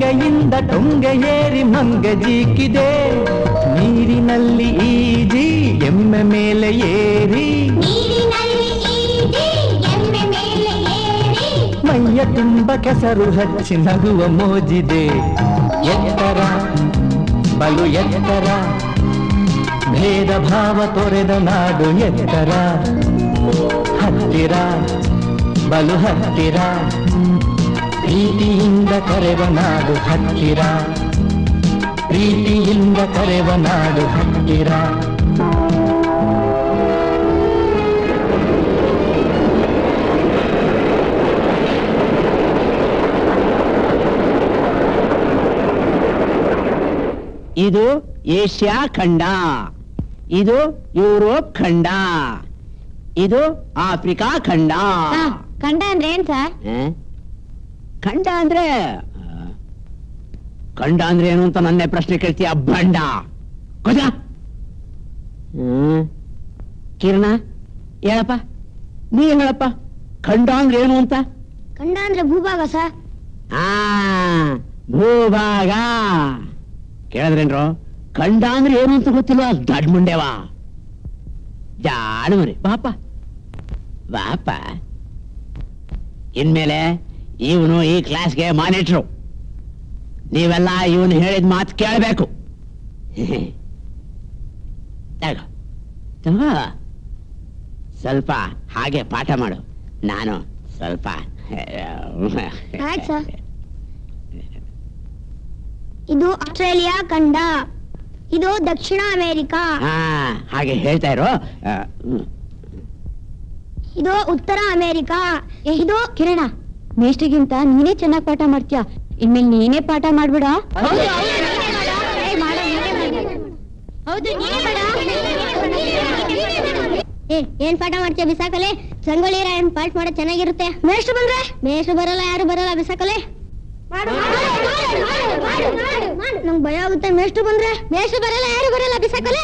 ಹೊಂಗೆಯಿಂದ ಟೊಂಗೆ ಏರಿ ಮಂಗೆ ಜೀಕಿದೆ ನೀರಿನಲ್ಲಿ ಈಜಿ ಎಮ್ಮೆ ಮೇಲೆ ಏರಿ ಮೈಯ ತುಂಬ ಕೆಸರು ಹಚ್ಚಿ ನಗುವ ಮೋಜಿದೆ ಎತ್ತರ ಬಲು ಎತ್ತರ ಭೇದ ಭಾವ ತೊರೆದ ನಾಡು ಎತ್ತರ ಹತ್ತಿರ ಬಲು ಹತ್ತಿರ ಪ್ರೀತಿಯಿಂದ ಕರೆವ ನಾಡು ಹತ್ತಿರ ಪ್ರೀತಿಯಿಂದ ಕರೆವ ನಾಡು ಹತ್ತಿರ ಇದು ಏಷ್ಯಾ ಖಂಡ ಇದು ಯುರೋಪ್ ಖಂಡ ಇದು ಆಫ್ರಿಕಾ ಖಂಡ ಕಂಡ ಅಂದ್ರೆ ಏನ್ ಸರ್ ಆ? ಖಂಡ ಅಂದ್ರೆ ಆ, ಖಂಡ ಅಂದ್ರೆ ಏನು ಅಂತ ನನ್ನೇ ಪ್ರಶ್ನೆ ಕೇಳ್ತೀಯ ಬಂಡ ಕೊಜ ಹ್ಮ್ ಕಿರಣ ಹೇಳಪ್ಪ ನೀ ಹೇಳಪ್ಪ ಖಂಡ ಅಂದ್ರೆ ಏನು ಅಂತ ಕಂಡ ಅಂದ್ರೆ ಭೂಭಾಗ ಸರ್ ಆ ಭೂಭಾಗ ಕೇಳಿದ್ರೇನ್ರು ಖಂಡ ಅಂದ್ರೆ ಏನು ಅಂತ ಗೊತ್ತಿಲ್ಲ ದಡ್ ಮುಂಡೆವಾ ಜಾಡು ಮರಿ ಬಾಪ ಬಾಪ ಇನ್ಮೇಲೆ ಇವನು ಈ ಕ್ಲಾಸ್ಗೆ ಮಾನಿಟ್ರು ನೀವೆಲ್ಲ ಇವನು ಹೇಳಿದ ಮಾತು ಕೇಳಬೇಕು ತಗೋ ತಗೋ ಸ್ವಲ್ಪ ಹಾಗೆ ಪಾಠ ಮಾಡು ನಾನು ಸ್ವಲ್ಪ ಆಯ್ತು ಸರ್ ಇದು ಆಸ್ಟ್ರೇಲಿಯಾ ಖಂಡ ಇದು ದಕ್ಷಿಣ ಅಮೆರಿಕಾ ಹಾ ಹಾಗೆ ಹೇಳ್ತಾ ಇರೋ ಆ, ಹ್ಮ್. ಇದು ಉತ್ತರ ಅಮೆರಿಕಾ ಇದು ಕಿರಣ ಮೇಷ್ಟ್ರಿಗಿಂತ ನೀನೇ ಚೆನ್ನಾಗಿ ಪಾಠ ಮಾಡ್ತೀಯ ಇನ್ಮೇಲೆ ನೀನೇ ಪಾಠ ಮಾಡ್ಬಿಡ ಏ ಏನ್ ಪಾಠ ಮಾಡ್ತೀಯ ಬಿಸಾಕಲೆ ಸಂಗೊಳ್ಳಿ ರಾಯನ್ ಪಾಠ ಮಾಡೋ ಚೆನ್ನಾಗಿರುತ್ತೆ ಮೇಷ್ಟ್ರು ಬಂದ್ರೆ ಮೇಷ್ಟ್ರು ಬರಲ್ಲ ಯಾರು ಬರಲ್ಲ ಬಿಸಾಕಲೆ ನಂಗ್ ಭಯ ಆಗುತ್ತೆ ಮೇಷ್ಟ್ರು ಬಂದ್ರೆ ಮೇಷ್ಟ್ರು ಬರಲ್ಲ ಯಾರು ಬರಲ್ಲ ಬಿಸಾಕಲೆ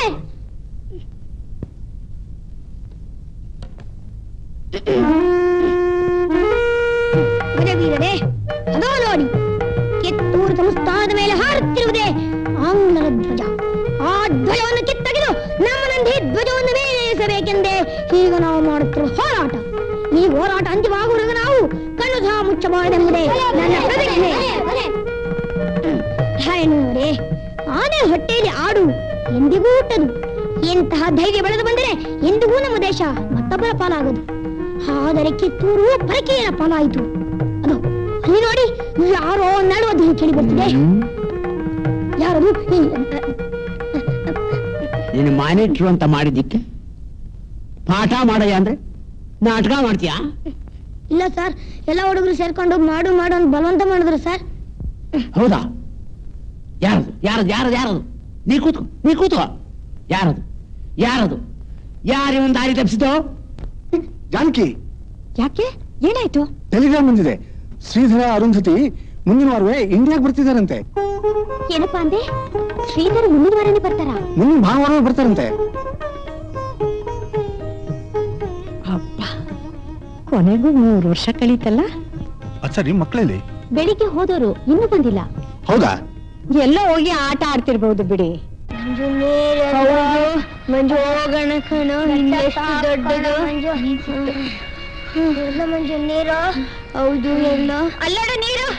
ಗುರೆ ಬೀಗರೆ ಅದೋ ನೋಡಿ ಕಿತ್ತೂರು ಸಂಸ್ಥಾನದ ಮೇಲೆ ಹಾರುತ್ತಿರುವುದೇ ಆಂಗ್ಲರ ಧ್ವಜ ಆ ಧ್ವಜವನ್ನು ಕಿತ್ತೊಗೆದು ನಮ್ಮ ನಂದಿ ಧ್ವಜವನ್ನು ಮೇಲೇರಿಸಬೇಕೆಂದೇ ಈಗ ನಾವು ಮಾಡುತ್ತಿರುವ ಹೋರಾಟ ಈ ಹೋರಾಟ ಅಂತಿಮವಾಗುವಾಗ ನಾವು ಕಣ್ಣು ಸಹ ಮುಚ್ಚಬಾರದೆಂಬುದೇ ನನ್ನ ಪ್ರತಿಜ್ಞೆ ರಾಯಣ್ಣನವರೇ ಆನೆ ಹೊಟ್ಟೆಯಲ್ಲಿ ಆಡು ಎಂದಿಗೂ ಹುಟ್ಟದು ಇಂತಹ ಧೈರ್ಯ ಬೆಳೆದು ಬಂದರೆ ಎಂದಿಗೂ ನಮ್ಮ ದೇಶ ಮತ್ತೊಬ್ಬರ ಪಾಲಾಗದು ಆದರೆ ಕಿತ್ತೂರು ಪರಕೀಯರ ಪಾಲಾಯಿತು ಅದು ಅಲ್ಲಿ ನೋಡಿ ಯಾರೋ ನಡುವ ಧ್ವನಿ ಕೇಳಿ ಬರ್ತಿದೆ ಯಾರದು ಈ, ನೀನು ಮಾನಿಟ್ರು ಅಂತ ಮಾಡಿದ್ದಕ್ಕೆ ಪಾಠ ಮಾಡಯ್ಯ ಅಂದ್ರೆ ನಾಟಕ ಮಾಡ್ತೀಯಾ ಇಲ್ಲ ಸರ್ ಎಲ್ಲ ಹುಡುಗರು ಸೇರ್ಕೊಂಡು ಮಾಡು ಮಾಡು ಅಂತ ಬಲವಂತ ಮಾಡಿದ್ರು ಸರ್ ಹೌದಾ ಯಾರದು ಯಾರದು ಯಾರದು ಯಾರದು ನೀ ಕೂತ್ಕೋ ನೀ ಕೂತ್ಕೋ ಯಾರದು ಯಾರದು ಯಾರು ಇವನ್ ದಾರಿ ತಪ್ಪಿಸಿದೋ ಜಾನಕಿ ಯಾಕೆ ಏನಾಯ್ತು ಟೆಲಿಗ್ರಾಮ್ ಬಂದಿದೆ ಶ್ರೀಧರ ಅರುಂಧತಿ ಮುಂದಿನ ವಾರವೇ ಇಂಡಿಯಾಗೆ ಬರ್ತಿದಾರಂತೆ ಏನಪ್ಪಾ ಅಂದೆ ಶ್ರೀಧರ್ ಮುಂದಿನ ವಾರನೇ ಬರ್ತಾರ ಮುಂದಿನ ಭಾನುವಾರ ಬರ್ತಾರಂತೆ ಅಪ್ಪ ಕೊನೆಗೂ ಮೂರು ವರ್ಷ ಕಳೀತಲ್ಲ ಸರಿ ಮಕ್ಕಳಲ್ಲಿ ಬೆಳಿಗ್ಗೆ ಹೋದವರು ಇನ್ನೂ ಬಂದಿಲ್ಲ ಹೌದಾ ಎಲ್ಲೋ ಹೋಗಿ ಆಟ ಆಡ್ತಿರ್ಬಹುದು ಬಿಡಿ ಮಂಜು ಹೋಗೋಣ ಕಣೋ ಎಷ್ಟು ದೊಡ್ಡದು ಎಲ್ಲ ಮಂಜು ನೀರು ಹೌದು ಎಲ್ಲ ಅಲ್ಲಡ ನೀರು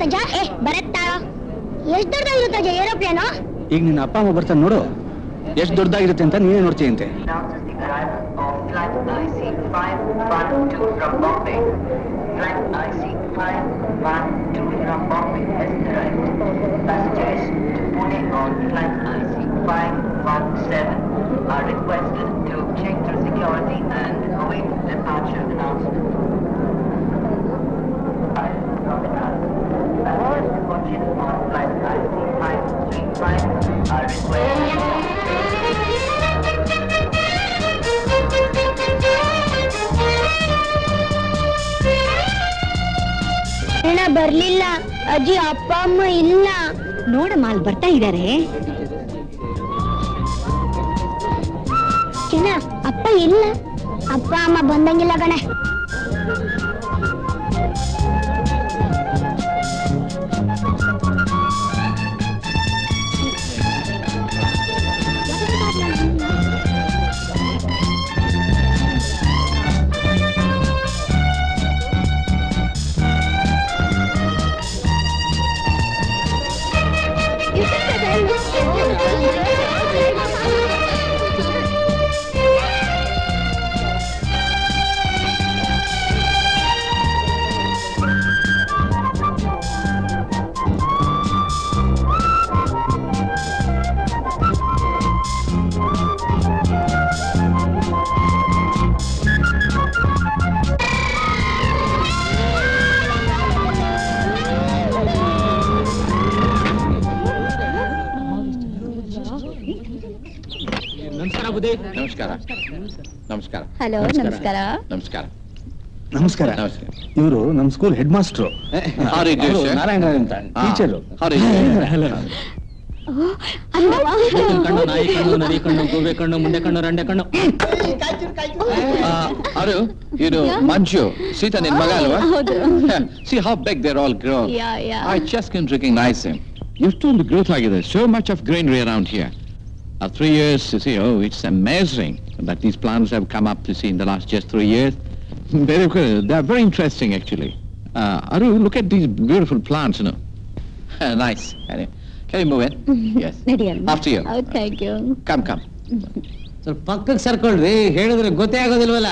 ತಜ ಏ ಬರತ್ತಾ ಎಷ್ಟ್ ದೊಡ್ಡದಾಗಿರುತ್ತೆ ಅಜ್ಜ ಏರೋಪ್ಲೇನು ಈಗ ನಿನ್ನ ಅಪ್ಪ ಅಮ್ಮ ಬರ್ತಾನೆ ನೋಡು ಎಷ್ಟು ದೊಡ್ಡದಾಗಿರುತ್ತೆ ಅಂತ ನೀನೇ ನೋಡ್ತೀಯಂತೆ Flight IC512 from Bombay. Flight IC512 from Bombay has arrived. Passengers to Pune on flight IC517 are requested to check their security and await departure announcement. Passengers watching on flight IC535 are ಅಣ್ಣ ಬರ್ಲಿಲ್ಲ ಅಜ್ಜಿ ಅಪ್ಪ ಅಮ್ಮ ಇಲ್ಲ ನೋಡಮ್ಮ ಅಲ್ಲಿ ಬರ್ತಾ ಇದ್ದಾರೆ ಚಿನ್ನ ಅಪ್ಪ ಇಲ್ಲ ಅಪ್ಪ ಅಮ್ಮ ಬಂದಂಗಿಲ್ಲ ಕಣೆ ನಮಸ್ಕಾರ ಬುದ್ಧಿ ನಮಸ್ಕಾರ ನಮಸ್ಕಾರ ಹಲೋ ನಮಸ್ಕಾರ ನಮಸ್ಕಾರ ನಮಸ್ಕಾರ ನಮಸ್ಕಾರ ಇವರು ನಮ್ಮ school head master How are you doing, sir? Narayana ಅಂತ Ah, teacher how are you doing? ಕಣ್ಣು ನಾಯಿ ಕಣ್ಣು ನರಿ ಕಣ್ಣು ಗೂಬೆ ಕಣ್ಣು ಮುಂದೆ ಕಣ್ಣು ರಂಡೆ ಕಣ್ಣು ಅವರು ಇದು ಮಂಜು ಸೀತಾ ನಿನ್ ಮಗ ಅಲ್ವಾ ಹೌದು. See how big they're all grow Yeah, yeah. I just can recognise him ಎಷ್ಟೊಂದು ಗ್ರೋತ್ ಆಗಿದೆ so much of greenery around here Uh, three years, you see, oh, it's amazing that these plants have come up, you see, in the last just three years. Very good. They are very interesting, actually. Uh, Aru, look at these beautiful plants, you know. nice. Anyway, can you move in? yes. ನಡಿಯಲ್ಲ After you. Thank you Come, come. ಸ್ವಲ್ಪ ಪಕ್ಕಕ್ಕೆ ಸರ್ಕೊಳ್ರಿ ಹೇಳಿದ್ರೆ ಗೊತ್ತೇ ಆಗೋದಿಲ್ವಲ್ಲ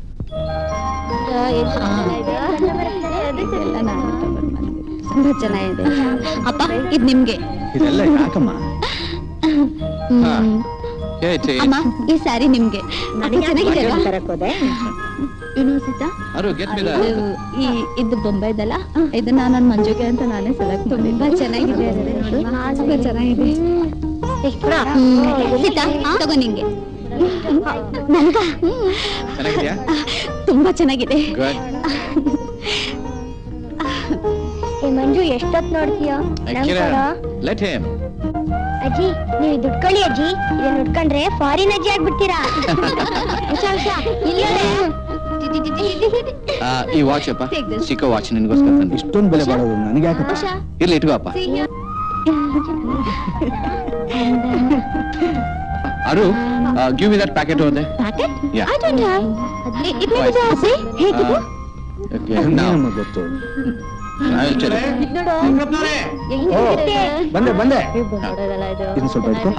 ತುಂಬಾ ಚೆನ್ನಾಗಿದೆ ಅಪ್ಪ ಇದ್ ನಿಮ್ಗೆ ಇದೆಲ್ಲ ಯಾಕಮ್ಮ ಹ್ಮ್. Yeah, it is. ಅಮ್ಮ ಈ ಸ್ಯಾರಿ ನಿಮ್ಗೆ ಅಪ್ಪ ಚೆನ್ನಾಗಿದೆ ಅಲ್ವಾ? ತರಕ್ ಹೋದೆ ಏನು ಸೀತಾ Aru, get me ಇದು the... ಈ ಇದು ಬೊಂಬೈದಲ್ಲ ಇದನ್ನ ನಾನು ಮಂಜುಗೆ ಅಂತ ನಾನೇ ಸೆಲೆಕ್ಟ್ ತುಂಬಾ ಚೆನ್ನಾಗಿದೆ ಅದೇ ನೋಡು. ತುಂಬಾ ಚೆನ್ನಾಗಿದೆ ಹ್ಮ್. ಸೀತಾ ತಗೋ ನಿಂಗೆ ನನ್ಗ ಚೆನ್ನಾಗಿದ್ಯಾ? ತುಂಬಾ ಚೆನ್ನಾಗಿದೆ Good. ಏ ಮಂಜು ಎಷ್ಟೊತ್ ನೋಡ್ತೀಯ Hey, Kiran, let him. ಅಜ್ಜಿ ನೀವು ದುಡ್ಕೊಳ್ಳಿ ಅಜ್ಜಿ ಇದನ್ನ ಉಟ್ಕೊಂಡ್ರೆ ಫಾರಿನ್ ಅಜ್ಜಿ ಆಗ್ಬಿಡ್ತೀರಾ ಹುಷ ಹುಷ ಇಲ್ಲೇ ಆ, ಈ ವಾಚ್ ಅಪ್ಪ Take this. ಚಿಕ್ಕ ವಾಚ್ ನಿನ್ಗೋಸ್ಕರ ತಂದೆ ಇಷ್ಟೊಂದು ಬೆಲೆ ಬಾಳೋದು ನನಗೆ ಯಾಕಪ್ಪ ಉಷಾ ಇರ್ಲಿ ಇಟ್ಕೋ ಅಪ್ಪ see here. Aru give me that packet ಹೋದೆ Packet? Yeah. I don't have. It, it may be ಜಾಸ್ತಿ. ಹೇಗಿದು? ಏನಮ್ಮ ಗೊತ್ತು ಬಂದೆ ಬಂದೆ ಇನ್ನು ಸ್ವಲ್ಪ ಇಟ್ಕೊ.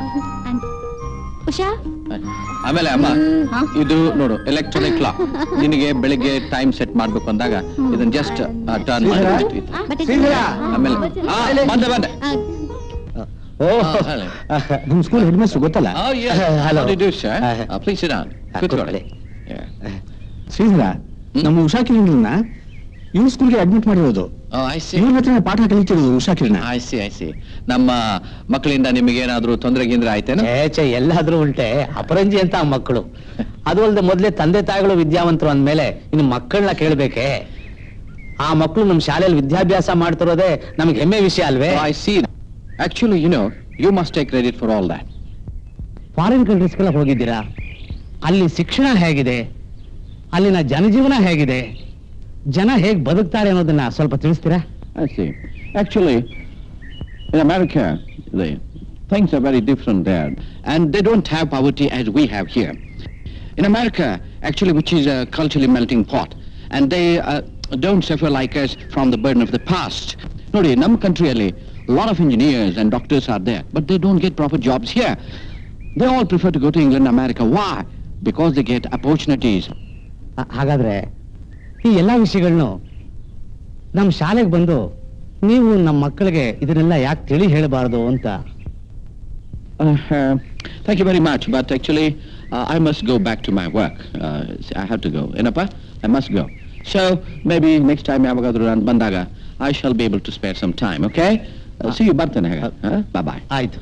ಉಷಾ ಆಮೇಲೆ ಅಮ್ಮ ಹಾ? ಇದು ನೋಡು ಎಲೆಕ್ಟ್ರಾನಿಕ್ ಕ್ಲಾಕ್ ನಿನಗೆ ಬೆಳಿಗ್ಗೆ ಟೈಮ್ ಸೆಟ್ ಮಾಡ್ಬೇಕು ಅಂದಾಗ ಇದನ್ನ ಜಸ್ಟ್ ಟರ್ನ್ ಮಾಡಿ ಶ್ರೀಧರ? ಬಟ್ ಶ್ರೀಧರ? ಆಮೇಲೆ ಆ, ಬಂದೆ ಬಂದೆ ಓ ಹಾ, ಹೇಳಿ. ನಿಮ್ ಸ್ಕೂಲ್ ಹೆಡ್ ಮಾಸ್ಟರ್ ಗೊತ್ತಲ್ಲ Oh, yes. Hello. How do you do, sir? Uh, Uh, please sit down. uh, ಕೂತ್ಕೊಳ್ಳಿ. ಕೂತ್ಕೊಳ್ಳಿ. Yeah. ಶ್ರೀಧರ ನಮ್ಮ ಉಷಾ ಕಿರಣ್ ಇವ್ರ ಸ್ಕೂಲ್ಗೆ ಅಡ್ಮಿಟ್ ಮಾಡಿರೋದು Oh, I see. ಇವ್ರ ಹತ್ರ ಪಾಠ ಕಲಿತಿರೋದು ಉಷಾ ಕಿರಣ I see, I see. ನಮ್ಮ ಮಕ್ಕಳಿಂದ ನಿಮಗೆ ಏನಾದ್ರೂ ತೊಂದರೆ ಗಿಂದ್ರೆ ಆಯ್ತೇನೋ ಛೇ ಎಲ್ಲಾದ್ರೂ ಉಂಟೆ ಅಪರಂಜಿ ಅಂತ ಆ ಮಕ್ಕಳು ಅದು ಅಲ್ಲದೆ ಮೊದ್ಲೇ ತಂದೆ ತಾಯಿಗಳು ವಿದ್ಯಾವಂತರು ಅಂದ್ಮೇಲೆ ಇನ್ನು ಮಕ್ಕಳನ್ನ ಕೇಳ್ಬೇಕೆ ಆ ಮಕ್ಕಳು ನಮ್ಮ ಶಾಲೆಯಲ್ಲಿ ವಿದ್ಯಾಭ್ಯಾಸ ಮಾಡ್ತಿರೋದೇ ನಮ್ಗೆ ಹೆಮ್ಮೆ ವಿಷಯ ಅಲ್ವೇ Oh, I see. Actually, you know, you must take credit for all that. Foreign ಕಂಟ್ರೀಸ್ಗೆಲ್ಲ ಹೋಗಿದ್ದೀರಾ ಅಲ್ಲಿ ಶಿಕ್ಷಣ ಹೇಗಿದೆ ಅಲ್ಲಿನ ಜನಜೀವನ ಹೇಗಿದೆ ಜನ ಹೇಗ್ ಬದುಕ್ತಾರೆ ಅನ್ನೋದನ್ನ ಸ್ವಲ್ಪ ತಿಳಿಸ್ತೀರಾ I see. Actually, in America, the things are very different there, and they don't have poverty as we have here. In America, actually, which is a culturally melting pot, and they uh, don't suffer like us from the burden of the past. ನೋಡಿ ನಮ್ಮ ಕಂಟ್ರಿಯಲ್ಲಿ lot of engineers and doctors are there but they don't get proper jobs here they all prefer to go to England America ವಾ because they get opportunities ಹಾಗಾದ್ರೆ ಈ ಎಲ್ಲಾ ವಿಷಯಗಳನ್ನು ನಮ್ಮ ಶಾಲೆಗೆ ಬಂದು ನೀವು ನಮ್ಮ ಮಕ್ಕಳಿಗೆ ಇದನ್ನೆಲ್ಲ ಯಾಕೆ ತಿಳಿ ಹೇಳಬಾರದು ಅಂತ thank you very much but actually I must go back to my work I have to go ಏನಪ್ಪ I must go so maybe next time ಯಾವಾಗಾದ್ರೂ ನಾನು ಬಂದಾಗ I shall be able to spare some time okay see you ಬರ್ತೇನೆ ಹಾಗೆ ಬಾಯ್ ಆಯ್ತು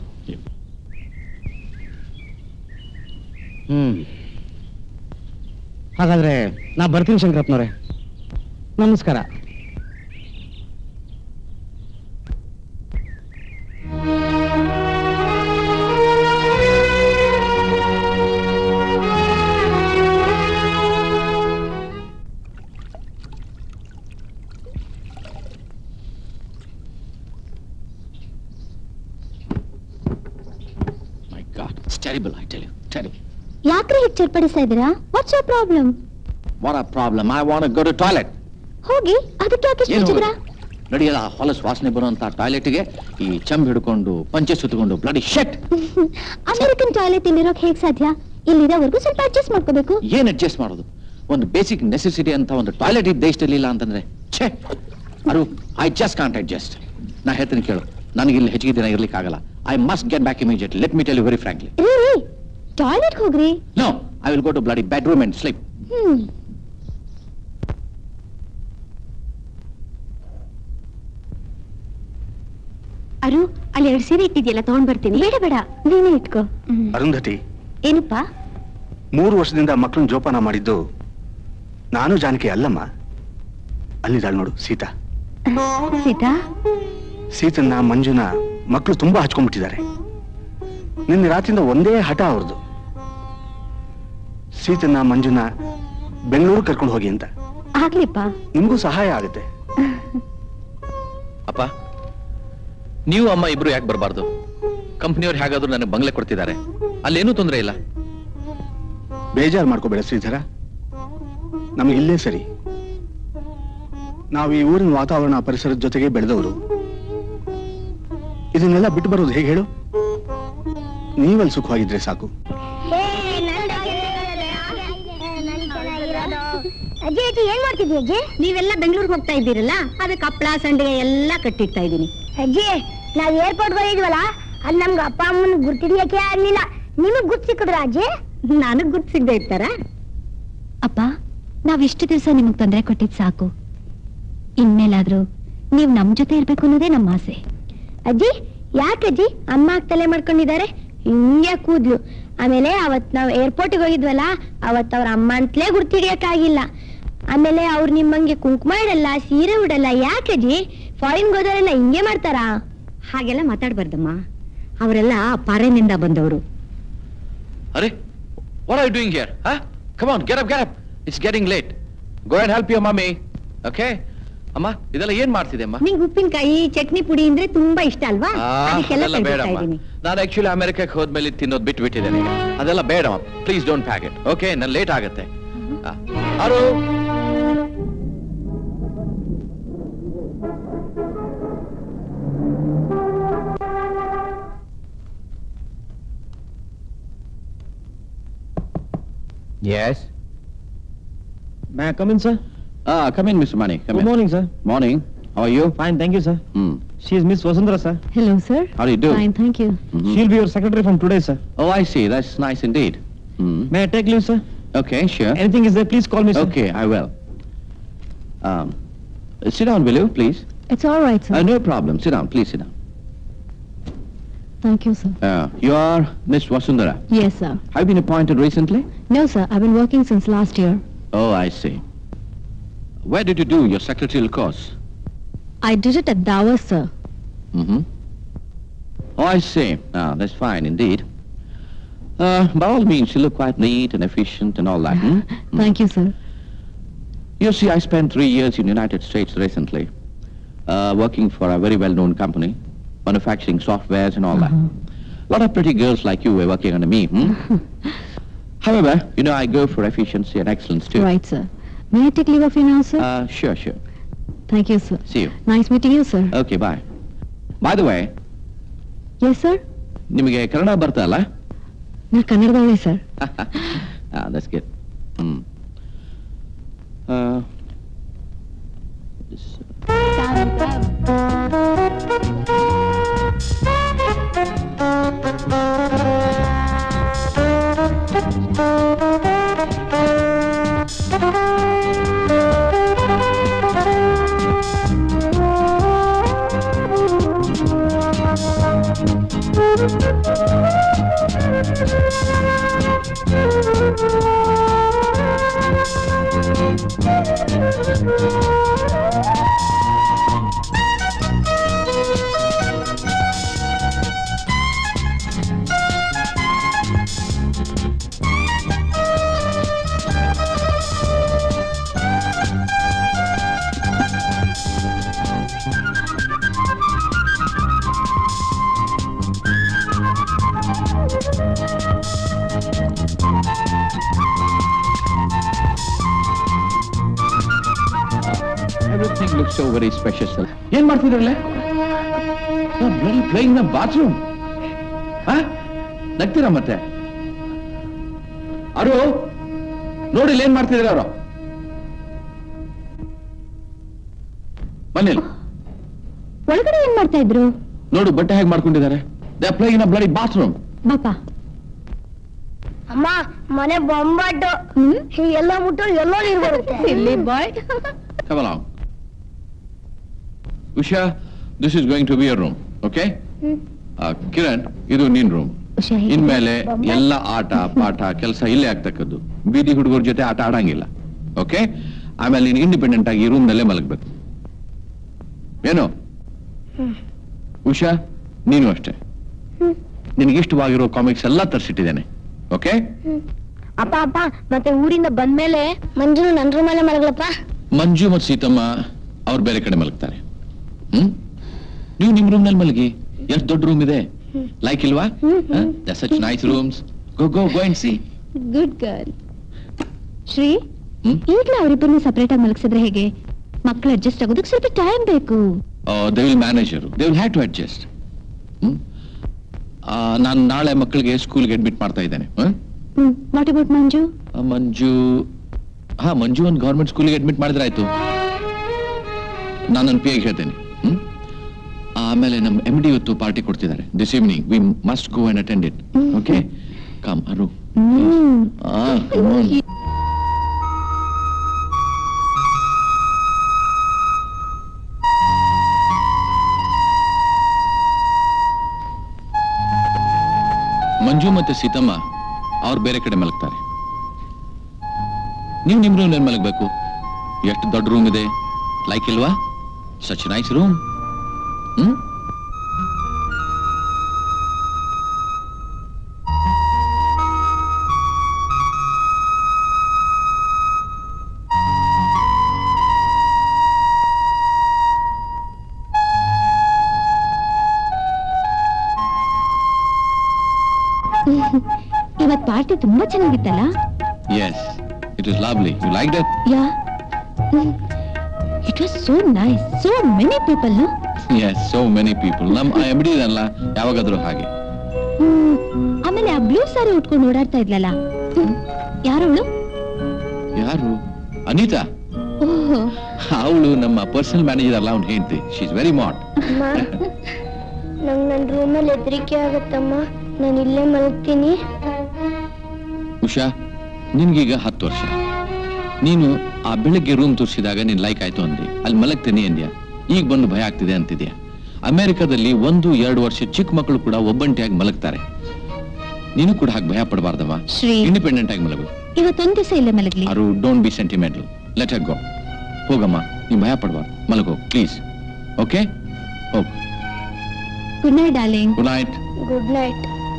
ಹ್ಮ್ ಹಾಗಾದ್ರೆ ನಾ ಬರ್ತೀನಿ ಶಂಕರಪ್ಪನವ್ರೆ ನಮಸ್ಕಾರ my god it's terrible I tell you terrible ಯಾಕ್ರಿ ಹೆಚ್ಚು ಚರ್ಪಡಿಸ್ತಾ ಇದ್ದೀರಾ what's your problem what a problem I want go to toilet ಹೋಗಿ ಅದಕ್ಕೆ ಯಾಕೆ ಇಷ್ಟು ಏನು ವಿಚಿತ್ರ ನಡೆಯಲ್ಲ ಹೊಲಸ್ ವಾಸನೆ ಬರುವಂತ ಟಾಯ್ಲೆಟ್ಗೆ ಈ ಚಂಬ್ ಹಿಡ್ಕೊಂಡು ಪಂಚೆ ಸುತ್ತಕೊಂಡು ಬ್ಲಡಿ ಶೆಟ್ ಅಮೆರಿಕನ್ ಟಾಯ್ಲೆಟ್ ಇಲ್ಲಿರೋಕ್ ಹೇಗ್ ಸಾಧ್ಯ ಇಲ್ಲಿರೋವರೆಗೂ ಸ್ವಲ್ಪ ಅಡ್ಜಸ್ಟ್ ಮಾಡ್ಕೋಬೇಕು ಏನ್ ಅಡ್ಜಸ್ಟ್ ಮಾಡೋದು ಒಂದು ಬೇಸಿಕ್ ನೆಸೆಸಿಟಿ ಅಂತ ಒಂದು ಟಾಯ್ಲೆಟ್ ಈ ದೇಶದಲ್ಲಿ ಇಲ್ಲ ಅಂತಂದ್ರೆ ಛೇ Aru I just can't adjust ನಾ ಹೇಳ್ತೀನಿ ಕೇಳು ನನಗೆ ಇಲ್ಲಿ ಹೆಚ್ಚಿಗೆ ದಿನ ಇರ್ಲಿಕ್ಕೆ ಆಗಲ್ಲ I must get back immediate let me tell you very frankly ರೀ ರೀ ಟಾಯ್ಲೆಟ್ ಹೋಗ್ರಿ no I will go to bloody bedroom and sleep hmm Aru ಅಲ್ಲಿ ಎರಡು ಸೀರೆ ಇಟ್ಟಿದ್ಯಲ್ಲ ತಗೊಂಡ್ ಬರ್ತೀನಿ ಬೇಡ ಬೇಡ ನೀನೇ ಇಟ್ಕೋ ಅರುಂಧತಿ ಏನಪ್ಪ ಮೂರು ವರ್ಷದಿಂದ ಮಕ್ಕಳನ್ನ ಜೋಪಾನ ಮಾಡಿದ್ದು ನಾನು ಜಾನಕಿ ಅಲ್ಲಮ್ಮ ಅಲ್ಲಿದ್ದಾಳೆ ನೋಡು ಸೀತಾ ಸೀತಾ ಸೀತನ್ನ ಮಂಜುನ ಮಕ್ಕಳು ತುಂಬಾ ಹಚ್ಕೊಂಡ್ಬಿಟ್ಟಿದ್ದಾರೆ ನಿನ್ನೆ ರಾತ್ರಿಯಿಂದ ಒಂದೇ ಹಠ ಅವ್ರದ್ದು ಸೀತನ್ನ ಮಂಜುನ ಬೆಂಗಳೂರು ಕರ್ಕೊಂಡು ಹೋಗಿ ಅಂತ ಆಗ್ಲಿಪ್ಪ ನಿಮಗೂ ಸಹಾಯ ಆಗುತ್ತೆ ಅಪ್ಪ ನೀವು ಅಮ್ಮ ಇಬ್ರು ಯಾಕೆ ಬರಬಾರ್ದು ಕಂಪ್ನಿಯವ್ರು ಹೇಗಾದ್ರೂ ನನಗೆ ಬಂಗ್ಲೆ ಕೊಡ್ತಿದ್ದಾರೆ ಅಲ್ಲೇನೂ ತೊಂದರೆ ಇಲ್ಲ ಬೇಜಾರು ಮಾಡ್ಕೋಬೇಡ ಶ್ರೀಧರ ನಮಗೆ ಇಲ್ಲೇ ಸರಿ ನಾವು ಈ ಊರಿನ ವಾತಾವರಣ ಪರಿಸರದ ಜೊತೆಗೆ ಬೆಳೆದವರು ಇದನ್ನೆಲ್ಲ ಬಿಟ್ಟು ಬರೋದು ಹೇಗೆ ಹೇಳು ನೀವಲ್ಲಿ ಸುಖವಾಗಿದ್ರೆ ಸಾಕು ಅಜ್ಜಿ ಅಜ್ಜಿ ಏನ್ ಮಾಡ್ತಿದ್ವಿ ಅಜ್ಜಿ ನೀವೆಲ್ಲ ಬೆಂಗಳೂರಿಗೆ ಹೋಗ್ತಾ ಇದ್ದೀರಲ್ಲ ಅದಕ್ಕೆ ಹಪ್ಪಳ ಸಂಡಿಗೆ ಎಲ್ಲ ಕಟ್ಟಿಡ್ತಾ ಇದ್ದೀನಿ ಅಜ್ಜಿ ನಾವ್ ಏರ್ಪೋರ್ಟ್ ಹೋಗಿದ್ವಲ್ಲ ಅಲ್ಲಿ ನಮ್ಗೆ ಅಪ್ಪ ಅಮ್ಮನ ಗುರ್ತಿಡಿಯಕ್ಕೆ ಆಗ್ಲಿಲ್ಲ ನಿಮಗ್ ಗುರ್ತ್ ಸಿಕ್ಕಿದ್ರ ಅಜ್ಜಿ ನನಗ್ ಗುರ್ತು ಸಿಗದೆ ಇರ್ತಾರ ಅಪ್ಪ ನಾವ್ ಇಷ್ಟು ದಿವಸ ನಿಮಗ್ ತೊಂದರೆ ಕೊಟ್ಟಿದ್ ಸಾಕು ಇನ್ಮೇಲಾದ್ರೂ ನೀವ್ ನಮ್ ಜೊತೆ ಇರ್ಬೇಕು ಅನ್ನೋದೇ ನಮ್ಮ ಆಸೆ ಅಜ್ಜಿ ಯಾಕೆ ಅಜ್ಜಿ ಅಮ್ಮ ತಲೆ ಮಾಡ್ಕೊಂಡಿದ್ದಾರೆ ಹಿಂಗೆ ಕೂದ್ಲು ಆಮೇಲೆ ಅವತ್ ನಾವ್ ಏರ್ಪೋರ್ಟ್ಗೆ ಹೋಗಿದ್ವಲ್ಲ ಅವತ್ ಅವ್ರ ಅಮ್ಮ ಅಂತಲೇ ಗುರ್ತಿಡಿಯಕ್ಕಾಗಿಲ್ಲ ಆಮೇಲೆ ಅವ್ರು ನಿಮ್ಮಂಗೆ ಕುಂಕುಮ ಇಡಲ್ಲ ಸೀರೆ ಉಡಲ್ಲ ಯಾಕೆ ಅಜ್ಜಿ ಫಾರಿನ್ ಹೋದವರೆಲ್ಲ ಹಿಂಗೆ ಮಾಡ್ತಾರಾ ಹಾಗೆಲ್ಲ ಮಾತಾಡ್ಬಾರ್ದಮ್ಮ ಅವರೆಲ್ಲ ಪಾರೆನಿಂದ ಬಂದವರು ಅರೆ what are you doing here ಹಾ come on get up get up it's getting late go and help your mummy okay ಅಮ್ಮ ಇದೆಲ್ಲ ಏನ್ ಮಾಡ್ತಿದೆ ಅಮ್ಮ ನಿಂಗ್ ಉಪ್ಪಿನಕಾಯಿ ಚಟ್ನಿ ಪುಡಿ ಅಂದ್ರೆ ತುಂಬಾ ಇಷ್ಟ ಅಲ್ವಾ ಆ, ಅದಕ್ಕೆಲ್ಲ ಅದೆಲ್ಲ ತೆಗ್ದಿಡ್ತಾ ಬೇಡಮ್ಮ ಇದ್ದೀನಿ ನಾನು ಆಕ್ಚುಲಿ ಅಮೆರಿಕಕ್ಕೆ ಹೋದ್ಮೇಲೆ ತಿನ್ನೋದು ಬಿಟ್ಟು ಬಿಟ್ಟಿದ್ದೇನೆ ಅದೆಲ್ಲ ಬೇಡಮ್ಮ please don't pack it okay ನಾನು ಲೇಟ್ ಆಗುತ್ತೆ ಆ, Aru Yes. May I come in, sir? Ah, come in, Mr. Mani. Come Good in. morning, sir. Morning. How are you? Fine, thank you, sir. Hmm. She is Miss Vasundhara, sir. Hello, sir. How do you do? Fine, thank you. Mhm. She'll be your secretary from today, sir. Oh, I see. That's nice indeed. Hmm. May I take leave, sir? Okay, sure. Anything is there, please call me, sir. Okay, I will. Um, uh, sit down, will you, please? It's all right, sir. Uh, no problem. Sit down. Please sit down. Thank you, sir. Uh, you are Miss Vasundhara. Yes, sir. Have you been appointed recently? No, sir. I've been working since last year. Oh, I see. Where did you do your secretarial course? I did it at Davos, sir. Mm-hmm. Oh, I see. Ah, that's fine indeed. Uh, by all means, you look quite neat and efficient and all that. hmm? Thank you, sir. You see, I spent three years in the United States recently, uh, working for a very well-known company, manufacturing softwares and all that. A lot of pretty girls like you were working under me. Hmm? However, you know, I go for efficiency and excellence too. Right, sir. May I take leave of you now, sir? Uh, sure, sure. Thank you sir see you nice meeting you sir okay bye by the way yes sir ನಿಮಗೆ ಕನ್ನಡ ಬರ್ತಾ ಅಲ್ಲ ನಾ ಕನ್ನಡದವಳೆ sir that's good hmm ah, everything looks so very spacious ಏನ್ ಮಾಡ್ತಿದ್ರಲ್ಲೇ playing the bathroom ನಗ್ತೀರಾ ಮತ್ತೆ ಅವರು ನೋಡಿ ಇಲ್ಲಿ ಏನ್ ಮಾಡ್ತಿದ್ರ ಅವರು ಬನ್ನಿ ಇಲ್ಲಿ. ಒಳಗಡೆ ಏನ್ ಮಾಡ್ತಾ ಇದ್ರು ನೋಡು ಬಟ್ಟೆ ಹೇಗೆ ಮಾಡ್ಕೊಂಡಿದ್ದಾರೆ they playing the bloody bathroom ಬಾಪಾ ಅಮ್ಮ ಮನೆ ಬೊಂಬಾಟು ಎಲ್ಲ ಮುಟ್ಟು ಎಲ್ಲೋ ನೀರು ಬರುತ್ತೆ ಇಲ್ಲಿ ಬಾಯ್ Come along. Usha, this is going to be your room, okay? Uh, Kiran ಇದು ನಿನ್ ರೂಮ್ ಉಷಾ ಇನ್ಮೇಲೆ ಎಲ್ಲ ಆಟ ಪಾಠ ಕೆಲಸ ಇಲ್ಲೇ ಆಗ್ತಕ್ಕದ್ದು ಬೀದಿ ಹುಡುಗರ ಜೊತೆ ಆಟ ಆಡಂಗಿಲ್ಲ ಓಕೆ ಆಮೇಲೆ ನೀನು ಇಂಡಿಪೆಂಡೆಂಟ್ ಆಗಿ ಈ ರೂಮ್ ನಲ್ಲೇ ಮಲಗಬೇಕು ಏನು ಉಷಾ ನೀನು ಅಷ್ಟೇ ನಿನಗೆ ಇಷ್ಟವಾಗಿರೋ ಕಾಮಿಕ್ಸ್ ಎಲ್ಲ ತರಿಸಿಟ್ಟಿದ್ದೇನೆ ಓಕೆ ಅಪ್ಪ ಅಪ್ಪ ಮತ್ತೆ ಊರಿಂದ ಬಂದ್ಮೇಲೆ ಮಂಜು ನನ್ ರೂಮಲ್ಲೇ ಮಲಗ್ಲಪ್ಪ ಮಂಜು ಮತ್ತು ಸೀತಮ್ಮ ಅವ್ರು ಬೇರೆ ಕಡೆ ಮಲಗ್ತಾರೆ ಹ್ಮ್ ನೀವು ನಿಮ್ ರೂಮ್ ನಲ್ಲಿ ಮಲಗಿ ಎಷ್ಟು ದೊಡ್ಡ ರೂಮ್ ಇದೆ ಲೈಕ್ ಇಲ್ವಾ such nice rooms go go go and see good girl Shri hmm? ಈಗ್ಲೇ ಅವರಿಬ್ಬರನ್ನ ಸಪರೇಟ್ ಆಗಿ ಮಲಗಿಸಿದ್ರೆ ಹೇಗೆ ಮಕ್ಕಳು ಅಡ್ಜಸ್ಟ್ ಆಗೋದಕ್ಕೆ ಸ್ವಲ್ಪ ಟೈಮ್ ಬೇಕು they will manager they will have to adjust ನಾನು ನಾಳೆ ಮಕ್ಕಳಿಗೆ ಸ್ಕೂಲ್ಗೆ ಅಡ್ಮಿಟ್ ಮಾಡ್ತಾ ಇದ್ದೇನೆ ಹ್ಮ್? ಹ್ಮ್ ವಾಟ್ ಅಬೌಟ್ ಮಂಜು ಆ, ಮಂಜು ಹಾ ಮಂಜು ಒಂದು ಗೌರ್ಮೆಂಟ್ ಸ್ಕೂಲಿಗೆ ಅಡ್ಮಿಟ್ ಮಾಡಿದ್ರೆ ಆಯ್ತು ನಾನು ನನ್ನ ಪಿ ಹೇಳ್ತೇನೆ ಹ್ಮ್? ಆಮೇಲೆ ನಮ್ಮ ಎಮ್ ಡಿ ಇವತ್ತು ಪಾರ್ಟಿ ಕೊಡ್ತಿದ್ದಾರೆ this evening we must go and attend it okay come Aru hmm ah come on. ಮಂಜು ಮತ್ತೆ ಸೀತಮ್ಮ ಅವ್ರು ಬೇರೆ ಕಡೆ ಮಲಗ್ತಾರೆ ನೀವು ನಿಮ್ ರೂಮ್ ಮಲಗಬೇಕು ಎಷ್ಟು ದೊಡ್ಡ ರೂಮ್ ಇದೆ ಲೈಕ್ ಇಲ್ವಾ ಸಚ್ ನೈಸ್ ರೂಮ್ ಹ್ಮ್ ಇವತ್ ಪಾರ್ಟಿ ತುಂಬಾ ಚೆನ್ನಾಗಿತ್ತಲ್ಲ yes it is lovely you like that yeah it was so nice so many people no yes so many people ನಮ್ ಎಮ್ ಡಿ ಅಲ್ಲ ಯಾವಾಗಾದ್ರೂ ಹಾಗೆ ಆಮೇಲೆ ಆ ಬ್ಲೂ ಸಾರಿ ಉಟ್ಕೊಂಡು ಓಡಾಡ್ತಾ ಇದ್ಲಲ್ಲ ಯಾರವಳು ಯಾರು ಅನಿತಾ ಓಹ್ ಅವಳು ನಮ್ಮ ಪರ್ಸನಲ್ ಮ್ಯಾನೇಜರ್ ಅಲ್ಲ ಅವ್ನು ಹೇಳ್ತಿ ಶಿ ಇಸ್ ವೆರಿ ಮಾಟ್ ನಂಗ್ ನನ್ ರೂಮಲ್ಲಿ ಹೆದರಿಕೆ ಆಗತ್ತಮ್ಮ ನಾನು ಇಲ್ಲೇ ಮಲಗ್ತೀನಿ ಉಷಾ ನಿನ್ಗೀಗ ಹತ್ತು ವರ್ಷ ನೀನು ಆ ಬೆಳಗ್ಗೆ ರೂಮ್ ತೋರಿಸಿದಾಗ ನೀನ್ ಲೈಕ್ ಆಯ್ತು ಅಂದಿ ಅಲ್ಲಿ ಮಲಗ್ತೀನಿ ಅಂದ್ಯಾ ಈಗ ಬಂದು ಭಯ ಆಗ್ತಿದೆ ಅಂತಿದ್ಯಾ ಅಮೆರಿಕದಲ್ಲಿ ಒಂದು ಎರಡು ವರ್ಷ ಚಿಕ್ಕ ಮಕ್ಕಳು ಕೂಡ ಒಬ್ಬಂಟಿಯಾಗಿ ಮಲಗ್ತಾರೆ ನೀನು ಕೂಡ ಹಾಗೆ ಭಯ ಪಡಬಾರ್ದವ ಶ್ರೀ ಇಂಡಿಪೆಂಡೆಂಟ್ ಆಗಿ ಮಲಗು ಇವತ್ತೊಂದ್ ದಿವಸ ಇಲ್ಲೇ ಮಲಗ್ಲಿ Aru don't be sentimental let her go ಹೋಗಮ್ಮ ನೀನ್ ಭಯ ಪಡಬಾರ್ದು ಮಲಗೋ ಪ್ಲೀಸ್ ಓಕೆ ಹೋಗ್ good night darling good night good night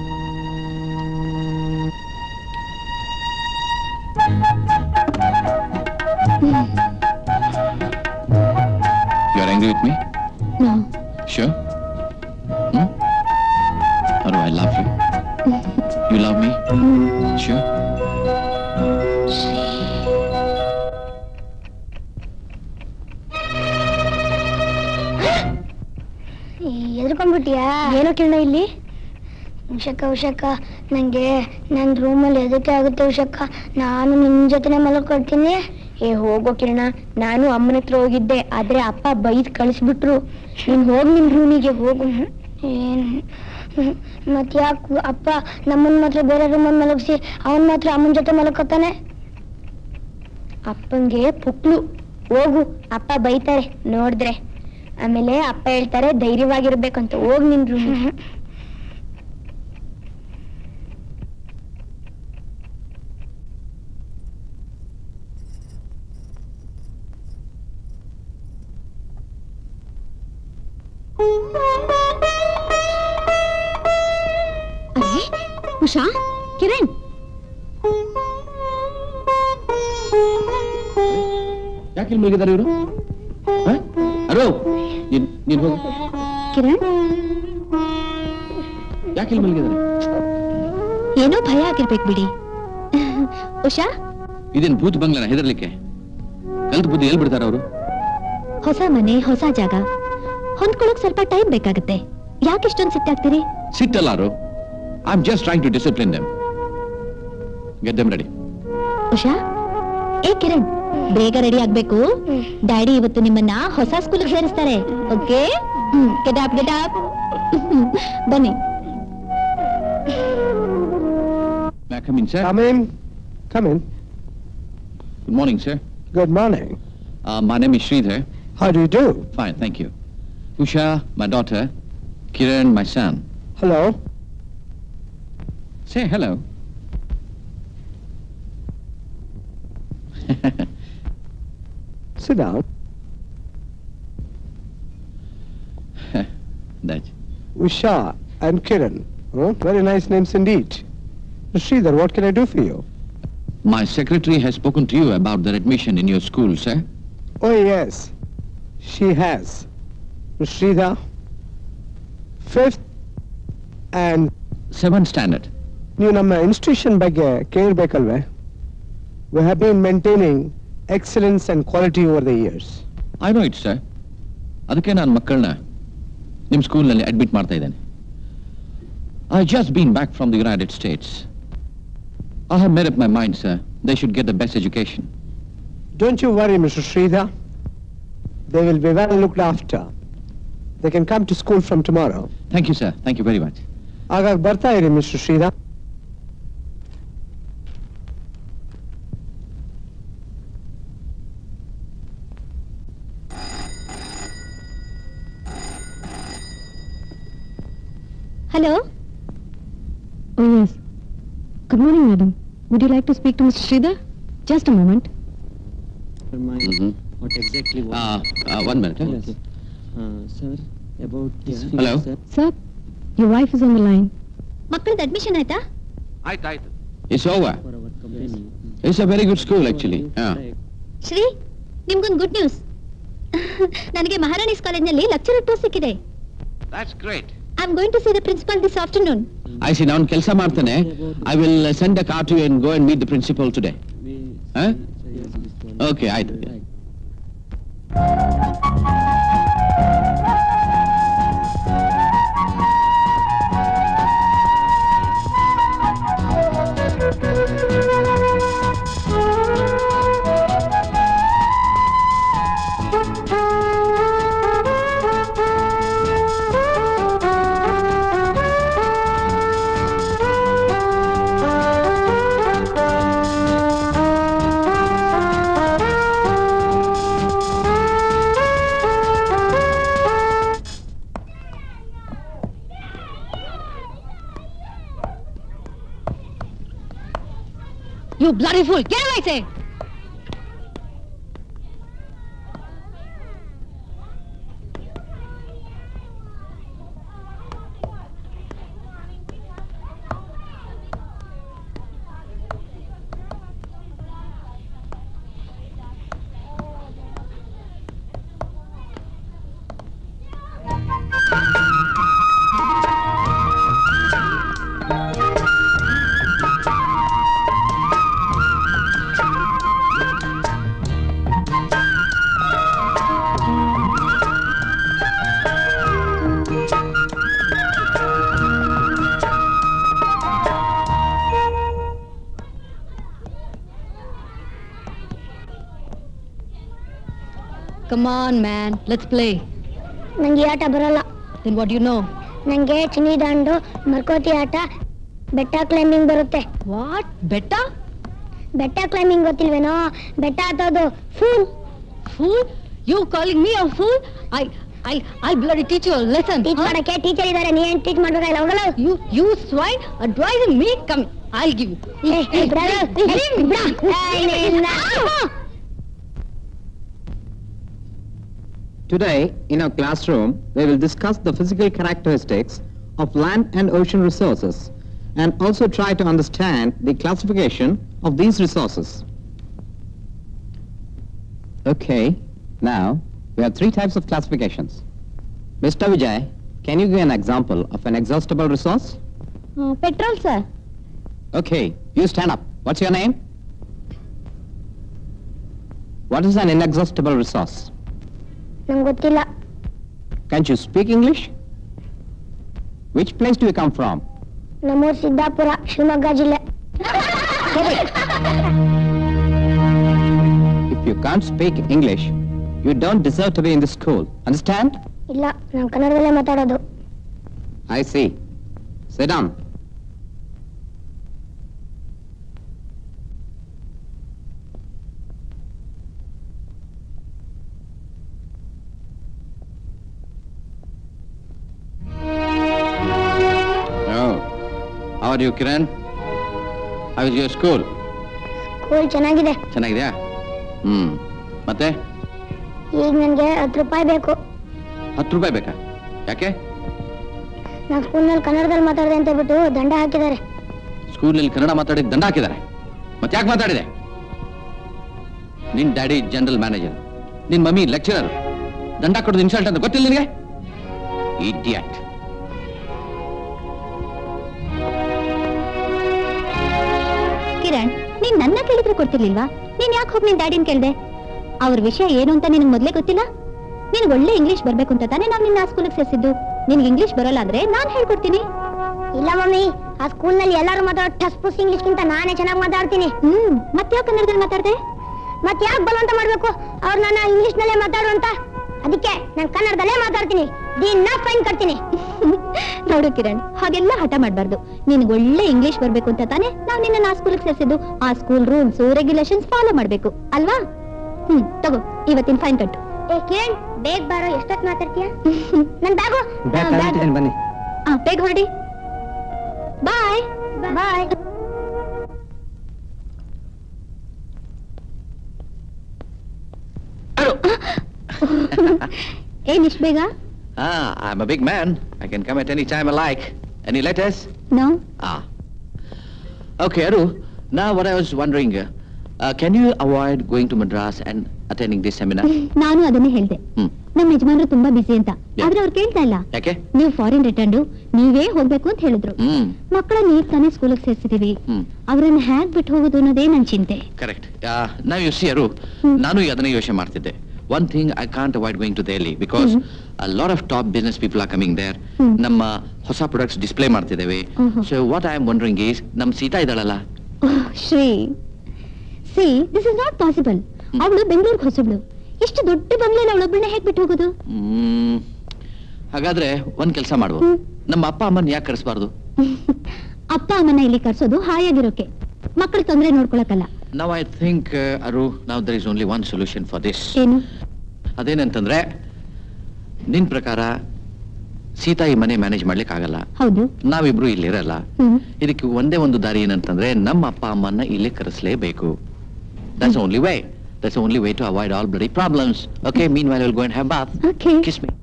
you are angry with me no Sure? Hmm? Aru, I love you. You love me? Sure? ಹೊಂಟಿಯಾ ಏನೋ ಕಿರಣ ಇಲ್ಲಿ ಉಷಕ್ಕ ಉಷಕ್ಕ ನಂಗೆ ನನ್ನ ರೂಮಲ್ಲಿ ಎದಕ್ಕೆ ಆಗುತ್ತೆ ಉಷಕ್ಕ ನಾನು ನಿಮ್ ಜೊತೆನೆ ಮಲ್ಕೊಳ್ತೀನಿ ಏ ಹೋಗೋ ಕಿರಣ ನಾನು ಅಮ್ಮನ ಹತ್ರ ಹೋಗಿದ್ದೆ ಆದ್ರೆ ಅಪ್ಪ ಬೈದ್ ಕಳಿಸ್ಬಿಟ್ರು ನೀನ್ ಹೋಗ್ ನಿನ್ ರೂಮಿಗೆ ಹೋಗು ಏನ್ ಮತ್ ಯಾಕೆ ಅಪ್ಪ ನಮ್ಮನ್ ಮಾತ್ರ ಬೇರೆ ರೂಮಲ್ಲಿ ಮಲಗಿಸಿ ಅವನ್ ಮಾತ್ರ ಅಮ್ಮನ ಜೊತೆ ಮಲ್ಕೋತಾನೆ ಅಪ್ಪಂಗೆ ಪುಕ್ಲು ಹೋಗು ಅಪ್ಪ ಬೈತಾರೆ ನೋಡಿದ್ರೆ ಆಮೇಲೆ ಅಪ್ಪ ಹೇಳ್ತಾರೆ ಧೈರ್ಯವಾಗಿರ್ಬೇಕಂತ ಹೋಗ್ ನಿನ್ ರೂಮ್ ಅರೆ ಉಷಾ ಕಿರಣ್ ಯಾಕೆ ಇಲ್ಲಿ ಮಲಗಿದ್ದಾರೆ ಇವರು ಅರೋ ನೀನ್ ನೀನ್ ಹೋಗು ಕಿರಣ್ ಯಾಕೆ ಇಲ್ಲಿ ಮಲಗಿದ್ದಾರೆ ಏನೋ ಭಯ ಆಗಿರ್ಬೇಕು ಬಿಡಿ ಉಷಾ ಇದೇನ್ ಭೂತ್ ಬಂಗ್ಲನ ಹೆದರ್ಲಿಕ್ಕೆ ಕಲ್ತು ಬುದ್ಧಿ ಎಲ್ಲಿ ಬಿಡ್ತಾರ ಅವರು ಹೊಸ ಮನೆ ಹೊಸ ಜಾಗ ಹೊಂದ್ಕೊಳಕ್ ಸ್ವಲ್ಪ ಟೈಮ್ ಬೇಕಾಗುತ್ತೆ ಯಾಕೆ ಇಷ್ಟೊಂದು ಸಿಟ್ಟಾಗ್ತೀರಿ ಸಿಟ್ಟಲ್ಲಾರು I am just trying to discipline them get them ready Usha ಏ ಕಿರಣ್ ಬೇಗ ರೆಡಿ ಆಗ್ಬೇಕು ಡ್ಯಾಡಿ ಇವತ್ತು ನಿಮ್ಮನ್ನ ಹೊಸ ಸ್ಕೂಲ್ ಸೇರಿಸ್ತಾರೆ ಓಕೆ ಗೆಟಾಪ್ ಗೆಟಾಪ್ ಬನ್ನಿ May I come in, sir? Come in. Come in. Good morning, sir. Good morning. Uh, my name is Sridhar. How do you do? Fine, thank you. Usha, my daughter. Kiran, my son. Hello. Say hello. Sit down. That's Usha and Kiran. Oh, very nice names indeed. Sridhar, what can I do for you? My secretary has spoken to you about their admission in your school, sir. Oh, yes. She has. Sridhar, fifth and Seventh standard. ನೀವು ನಮ್ಮ institution ಬಗ್ಗೆ ಕೇಳಬೇಕಲ್ವೇ we have been maintaining excellence and quality over the years I know it sir ಅದಕ್ಕೆ ನಾನು ಮಕ್ಕಳನ್ನ ನಿಮ್ಮ ಸ್ಕೂಲ್ನಲ್ಲಿ admit ಮಾಡ್ತಾ ಇದ್ದೇನೆ I just been back from the United States I have made up my mind sir they should get the best education don't you worry mister Shridhar they will be well looked after they can come to school from tomorrow thank you sir thank you very much ಆಗಾಗ ಬರ್ತಾ ಇರಿ mister Shridhar hello Oh, yes. Good morning, madam. Would you like to speak to Mr. Sridhar? Just a moment. What exactly one minute sir, about this Hello? sir. Sir, your wife is on the line. ಮಕ್ಕಳದ admission ಆಯ್ತಾ ಆಯ್ತಾಯ್ತು it's over it's a very good school actually Shri ನಿಮ್ಗೊಂದು good news ನನಗೆ ಮಹಾರಾಣೀಸ್ ಕಾಲೇಜ್ನಲ್ಲಿ lecturer post ಸಿಕ್ಕಿದೆ that's great I am going to see the principal this afternoon I see ನಾನು ಕೆಲಸ ಮಾಡ್ತೇನೆ I will send a car to and go and meet the principal today okay ಆಯ್ತು You bloody fool! Get away, say! Come on man let's play ನಂಗೆ ಈ ಆಟ ಬರಲ್ಲ then what you know ನಂಗೆ ಚಿನ್ನಿ ದಾಂಡು ಮರ್ಕೋತಿ ಆಟ ಬೆಟ್ಟ ಕ್ಲೈಂಬಿಂಗ್ ಬರುತ್ತೆ ವಾಟ್ ಬೆಟ್ಟ ಬೆಟ್ಟ ಕ್ಲೈಂಬಿಂಗ್ ಗೊತ್ತಿಲ್ವೇನೋ ಬೆಟ್ಟ ಹತ್ತೋದು fool fool you calling me a fool I I I bloody teach you lesson teach ಮಾಡಕ್ಕೆ ಟೀಚರ್ ಇದಾರೆ ನೀ ಏನ್ ಟೀಚ್ ಮಾಡ್ಬೇಕಾಗಿಲ್ಲ ಹೋಗಲ್ಲ you you swine advising me come I give you ಏ, ಏ, ಬಿಡಲ್ಲ. ಏ, ಬಿಡ. ಏ, ನಿನ್ನ. Today, in our classroom, we will discuss the physical characteristics of land and ocean resources and also try to understand the classification of these resources. Okay, now we have three types of classifications. Mr. Vijay, can you give an example of an exhaustible resource? Petrol sir Okay, you stand up. What's your name? What is an inexhaustible resource? ನಂಗೆ ಗೊತ್ತಿಲ್ಲ Can't you speak English? Which place do you come from? ನಮ್ಮೂರ್ ಸಿದ್ದಾಪುರ ಶಿವಮೊಗ್ಗ ಜಿಲ್ಲೆ If you can't speak English, you don't deserve to be in this school. Understand? ಇಲ್ಲ ನಾನು ಕನ್ನಡದಲ್ಲೇ ಮಾತಾಡೋದು I see. Sit down. Oh. How are you, Kiran? How is your school? School ಚೆನ್ನಾಗಿದೆ ಚೆನ್ನಾಗಿದೆಯಾ ಹ್ಮ್ ಮತ್ತೆ ಈಗ ನನಗೆ ಹತ್ತು ರೂಪಾಯಿ ಬೇಕು ಹತ್ತು ರೂಪಾಯಿ ಬೇಕಾ ಯಾಕೆ ನಾನು ಸ್ಕೂಲ್ನಲ್ಲಿ ಕನ್ನಡದಲ್ಲಿ ಮಾತಾಡಿದೆ ಅಂತ ಬಿಟ್ಟು ದಂಡ ಹಾಕಿದ್ದಾರೆ ಸ್ಕೂಲ್ನಲ್ಲಿ ಕನ್ನಡ ಮಾತಾಡಿದ ದಂಡ ಹಾಕಿದ್ದಾರೆ ಮತ್ತೆ ಯಾಕೆ ಮಾತಾಡಿದೆ ನಿನ್ ಡ್ಯಾಡಿ ಜನರಲ್ ಮ್ಯಾನೇಜರ್ ನಿನ್ ಮಮ್ಮಿ ಲೆಕ್ಚರರ್ ದಂಡ ಕೊಡೋದು ಇನ್ಸಲ್ಟ್ ಅಂತ ಗೊತ್ತಿಲ್ಲ ನಿನಗೆ ಇಡಿಯಟ್ ಕಿರಣ್ ನೀನ್ ನನ್ನ ಕೇಳಿದ್ರೆ ಕೊಡ್ತಿರ್ಲಿಲ್ವಾ ನೀನ್ ಯಾಕೆ ಹೋಗಿ ನಿನ್ ಡ್ಯಾಡಿನ ಕೇಳ್ದೆ ಅವ್ರ ವಿಷಯ ಏನು ಅಂತ ನಿನಗೆ ಮೊದ್ಲೇ ಗೊತ್ತಿಲ್ಲ ನಿನಗೆ ಒಳ್ಳೆ ಇಂಗ್ಲಿಷ್ ಬರ್ಬೇಕು ಅಂತ ತಾನೇ ನಾವ್ ನಿನ್ನ ಆ ಸ್ಕೂಲಿಗೆ ಸೇರಿಸಿದ್ದು ನಿನ್ಗೆ ಇಂಗ್ಲಿಷ್ ಬರೋಲ್ಲ ಅಂದ್ರೆ ನಾನ್ ಹೇಳ್ಕೊಡ್ತೀನಿ ಇಲ್ಲ ಮಮ್ಮಿ ಆ ಸ್ಕೂಲ್ನಲ್ಲಿ ಎಲ್ಲರೂ ಮಾತಾಡೋ ಟಸ್ ಪುಸ್ ಇಂಗ್ಲಿಷ್ಗಿಂತ ನಾನೇ ಚೆನ್ನಾಗಿ ಮಾತಾಡ್ತೀನಿ ಹ್ಮ್ ಮತ್ತೆ ಯಾಕೆ ಕನ್ನಡದಲ್ಲಿ ಮಾತಾಡ್ದೆ ಮತ್ತೆ ಯಾಕೆ ಬಲವಂತ ಮಾಡ್ಬೇಕು ಅವ್ರು ನಾನು ಇಂಗ್ಲಿಷ್ನಲ್ಲೇ ಮಾತಾಡು ಅಂತ ಅದಕ್ಕೆ ನಾನು ಕನ್ನಡದಲ್ಲೇ ಮಾತಾಡ್ತೀನಿ ದಿನ ಫೈನ್ ಕಟ್ತೀನಿ ನೋಡು ಕಿರಣ್ ಹಾಗೆಲ್ಲ ಹಠ ಮಾಡ್ಬಾರ್ದು ನಿನ್ಗೆ ಒಳ್ಳೆ ಇಂಗ್ಲಿಷ್ ಬರ್ಬೇಕು ಅಂತ ತಾನೇ ನಾವ್ ನಿನ್ನ ಆ ಸ್ಕೂಲಿಗೆ ಸೇರಿಸಿದ್ದು ಆ ಸ್ಕೂಲ್ ರೂಲ್ಸ್ ರೆಗ್ಯುಲೇಷನ್ಸ್ ಫಾಲೋ ಮಾಡ್ಬೇಕು ಅಲ್ವಾ ಹ್ಮ್ ತಗೋ ಇವತ್ತಿನ ಫೈನ್ ಕಟ್ಟು ಏ ಕಿರಣ್ ಬೇಗ ಬಾರೋ ಎಷ್ಟೊತ್ತು ಮಾತಾಡ್ತೀಯ ನನ್ ಬ್ಯಾಗು ಬನ್ನಿ ಆ ಬೇಗ ಹೊರಡಿ ಬಾಯ್ ಬಾಯ್ ಏನ್ ಇಷ್ಟ ಬೇಗ Ah, I'm a big man. I can come at any time I like. Any letters? No Ah. Okay, Aru. Now, what I was wondering, uh, uh, can you avoid going to Madras and attending this seminar? ನಾನು ಅದನ್ನೇ ಹೇಳ್ದೆ ಹ್ಮ್. ನಮ್ಮ ಯಜಮಾನ್ರು ತುಂಬಾ ಬಿಸಿ ಅಂತ ಆದ್ರೆ ಅವ್ರು ಕೇಳ್ತಾ ಇಲ್ಲ ಯಾಕೆ ನೀವು ಫಾರಿನ್ ರಿಟರ್ನ್ ನೀವೇ ಹೋಗ್ಬೇಕು ಅಂತ ಹೇಳಿದ್ರು ಹ್ಮ್ ಮಕ್ಕಳನ್ನ ಈಗ ತಾನೇ ಸ್ಕೂಲಿಗೆ ಸೇರ್ಸಿದೀವಿ ಹ್ಮ್ ಅವ್ರನ್ನ ಹ್ಯಾಕ್ ಬಿಟ್ಟು ಹೋಗೋದು ಅನ್ನೋದೇ ನನ್ ಚಿಂತೆ ಕರೆಕ್ಟ್ ನಾವು ಯು ಸಿ ಅರು ನಾನು ಈ ಅದನ್ನೇ ಯೋಚನೆ ಮಾಡ್ತಿದ್ದೆ one thing I can't avoid going to Delhi because lot of top business people are coming there hmm. ನಮ್ಮ ಹೊಸ ಪ್ರಾಡಕ್ಟ್ಸ್ ಡಿಸ್ಪ್ಲೇ ಮಾಡ್ತಿದ್ದೇವೆ ಹ್ಮ್. So what I am wondering is ನಮ್ ಸೀತಾ ಇದ್ದಾಳಲ್ಲ oh, Shri see this is not possible ಅವಳು ಬೆಂಗಳೂರಿಗೆ ಹೊಸಬ್ಳು ಇಷ್ಟು ದೊಡ್ಡ ಬಂಗ್ಲೆಲ್ಲ ಅವಳೊಬ್ಬಳನ್ನ ಹೇಗ್ ಬಿಟ್ಟು ಹೋಗೋದು ಹ್ಮ್ ಹಾಗಾದ್ರೆ ಒಂದ್ ಕೆಲಸ ಮಾಡುವ ಹ್ಮ್. ನಮ್ಮ ಅಪ್ಪ ಅಮ್ಮನ್ ಯಾಕೆ ಕರೆಸಬಾರ್ದು ಅಪ್ಪ ಅಮ್ಮನ ಇಲ್ಲಿ ಕರ್ಸೋದು ಹಾಯಾಗಿರೋಕೆ ಮಕ್ಕಳು ತೊಂದರೆ ನೋಡ್ಕೊಳಕಲ್ಲ ನಾವ್ I think Aru now there is only one solution for this ಏನು ಅದೇನಂತಂದ್ರೆ ನಿನ್ ಪ್ರಕಾರ ಸೀತಾ ಈ ಮನೆ ಮ್ಯಾನೇಜ್ ಮಾಡ್ಲಿಕ್ಕೆ ಆಗಲ್ಲ ಹೌದು ನಾವಿಬ್ರು ಇಲ್ಲಿರಲ್ಲ ಹ್ಮ್ ಇದಕ್ಕೆ ಒಂದೇ ಒಂದು ದಾರಿ ಏನಂತಂದ್ರೆ ನಮ್ಮ ಅಪ್ಪ ಅಮ್ಮನ್ನ ಇಲ್ಲಿ ಕರೆಸಲೇಬೇಕು that's only way that's only way to avoid all bloody problems okay meanwhile will go and have bath okay kiss me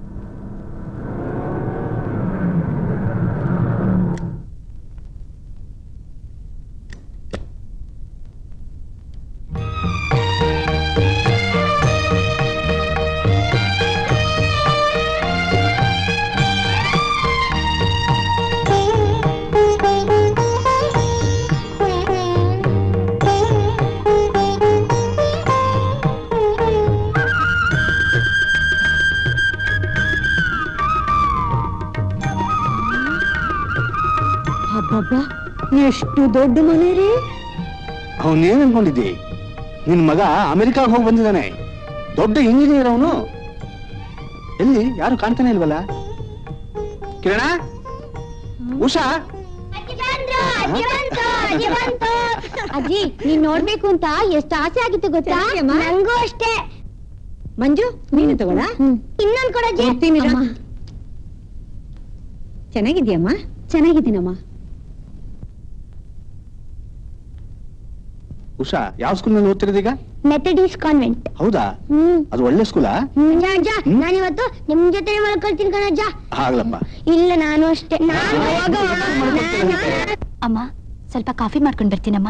ಅಬ್ಬಬ್ಬಾ ಎಷ್ಟು ದೊಡ್ಡ ಮನೆ ರೀ ಅವನೇನ್ ಅನ್ಕೊಂಡಿದ್ದಿ ನಿನ್ ಮಗ ಅಮೆರಿಕಾಗ್ ಹೋಗಿ ಬಂದಿದ್ದಾನೆ ದೊಡ್ಡ ಇಂಜಿನಿಯರ್ ಅವನು ಎಲ್ಲಿ ಯಾರು ಕಾಣ್ತಾನೆ ಇಲ್ವಲ್ಲ ಕಿರಣ ಉಷಾ ಅಜ್ಜಿ ನೀನ್ ನೋಡ್ಬೇಕು ಅಂತ ಎಷ್ಟು ಆಸೆ ಆಗಿತ್ತು ಗೊತ್ತಾ ನಂಗೂ ಅಷ್ಟೇ ಮಂಜು ನೀನು ತಗೋಣ ಇನ್ನೊಂದ್ ಕೊಡಜ್ಜಿ ಕೊಡ್ತೀನಿ ಇರು. ಚೆನ್ನಾಗಿದ್ಯಮ್ಮ ಚೆನ್ನಾಗಿದ್ದೀನಮ್ಮ ಉಷಾ ಯಾವ ಸ್ಕೂಲ್ನಲ್ಲಿ ಓದ್ತಿರೋದೀಗ ಮೆಥಡಿಸ್ ಕಾನ್ವೆಂಟ್ ಹೌದಾ ಹ್ಮ್ ಅದು ಒಳ್ಳೆ ಸ್ಕೂಲಾ ಅಜ್ಜ ಅಜ್ಜ ನಾನಿವತ್ತು ನಿಮ್ ಜೊತೆ ಮಲ್ಕೊಳ್ತೀನಿ ಕಣಜ್ಜ ಆಗ್ಲಪ್ಪ ಇಲ್ಲ ನಾನು ಅಷ್ಟೇ ನಾನು ಅಮ್ಮ ಸ್ವಲ್ಪ ಕಾಫಿ ಮಾಡ್ಕೊಂಡ್ ಬರ್ತೀನಮ್ಮ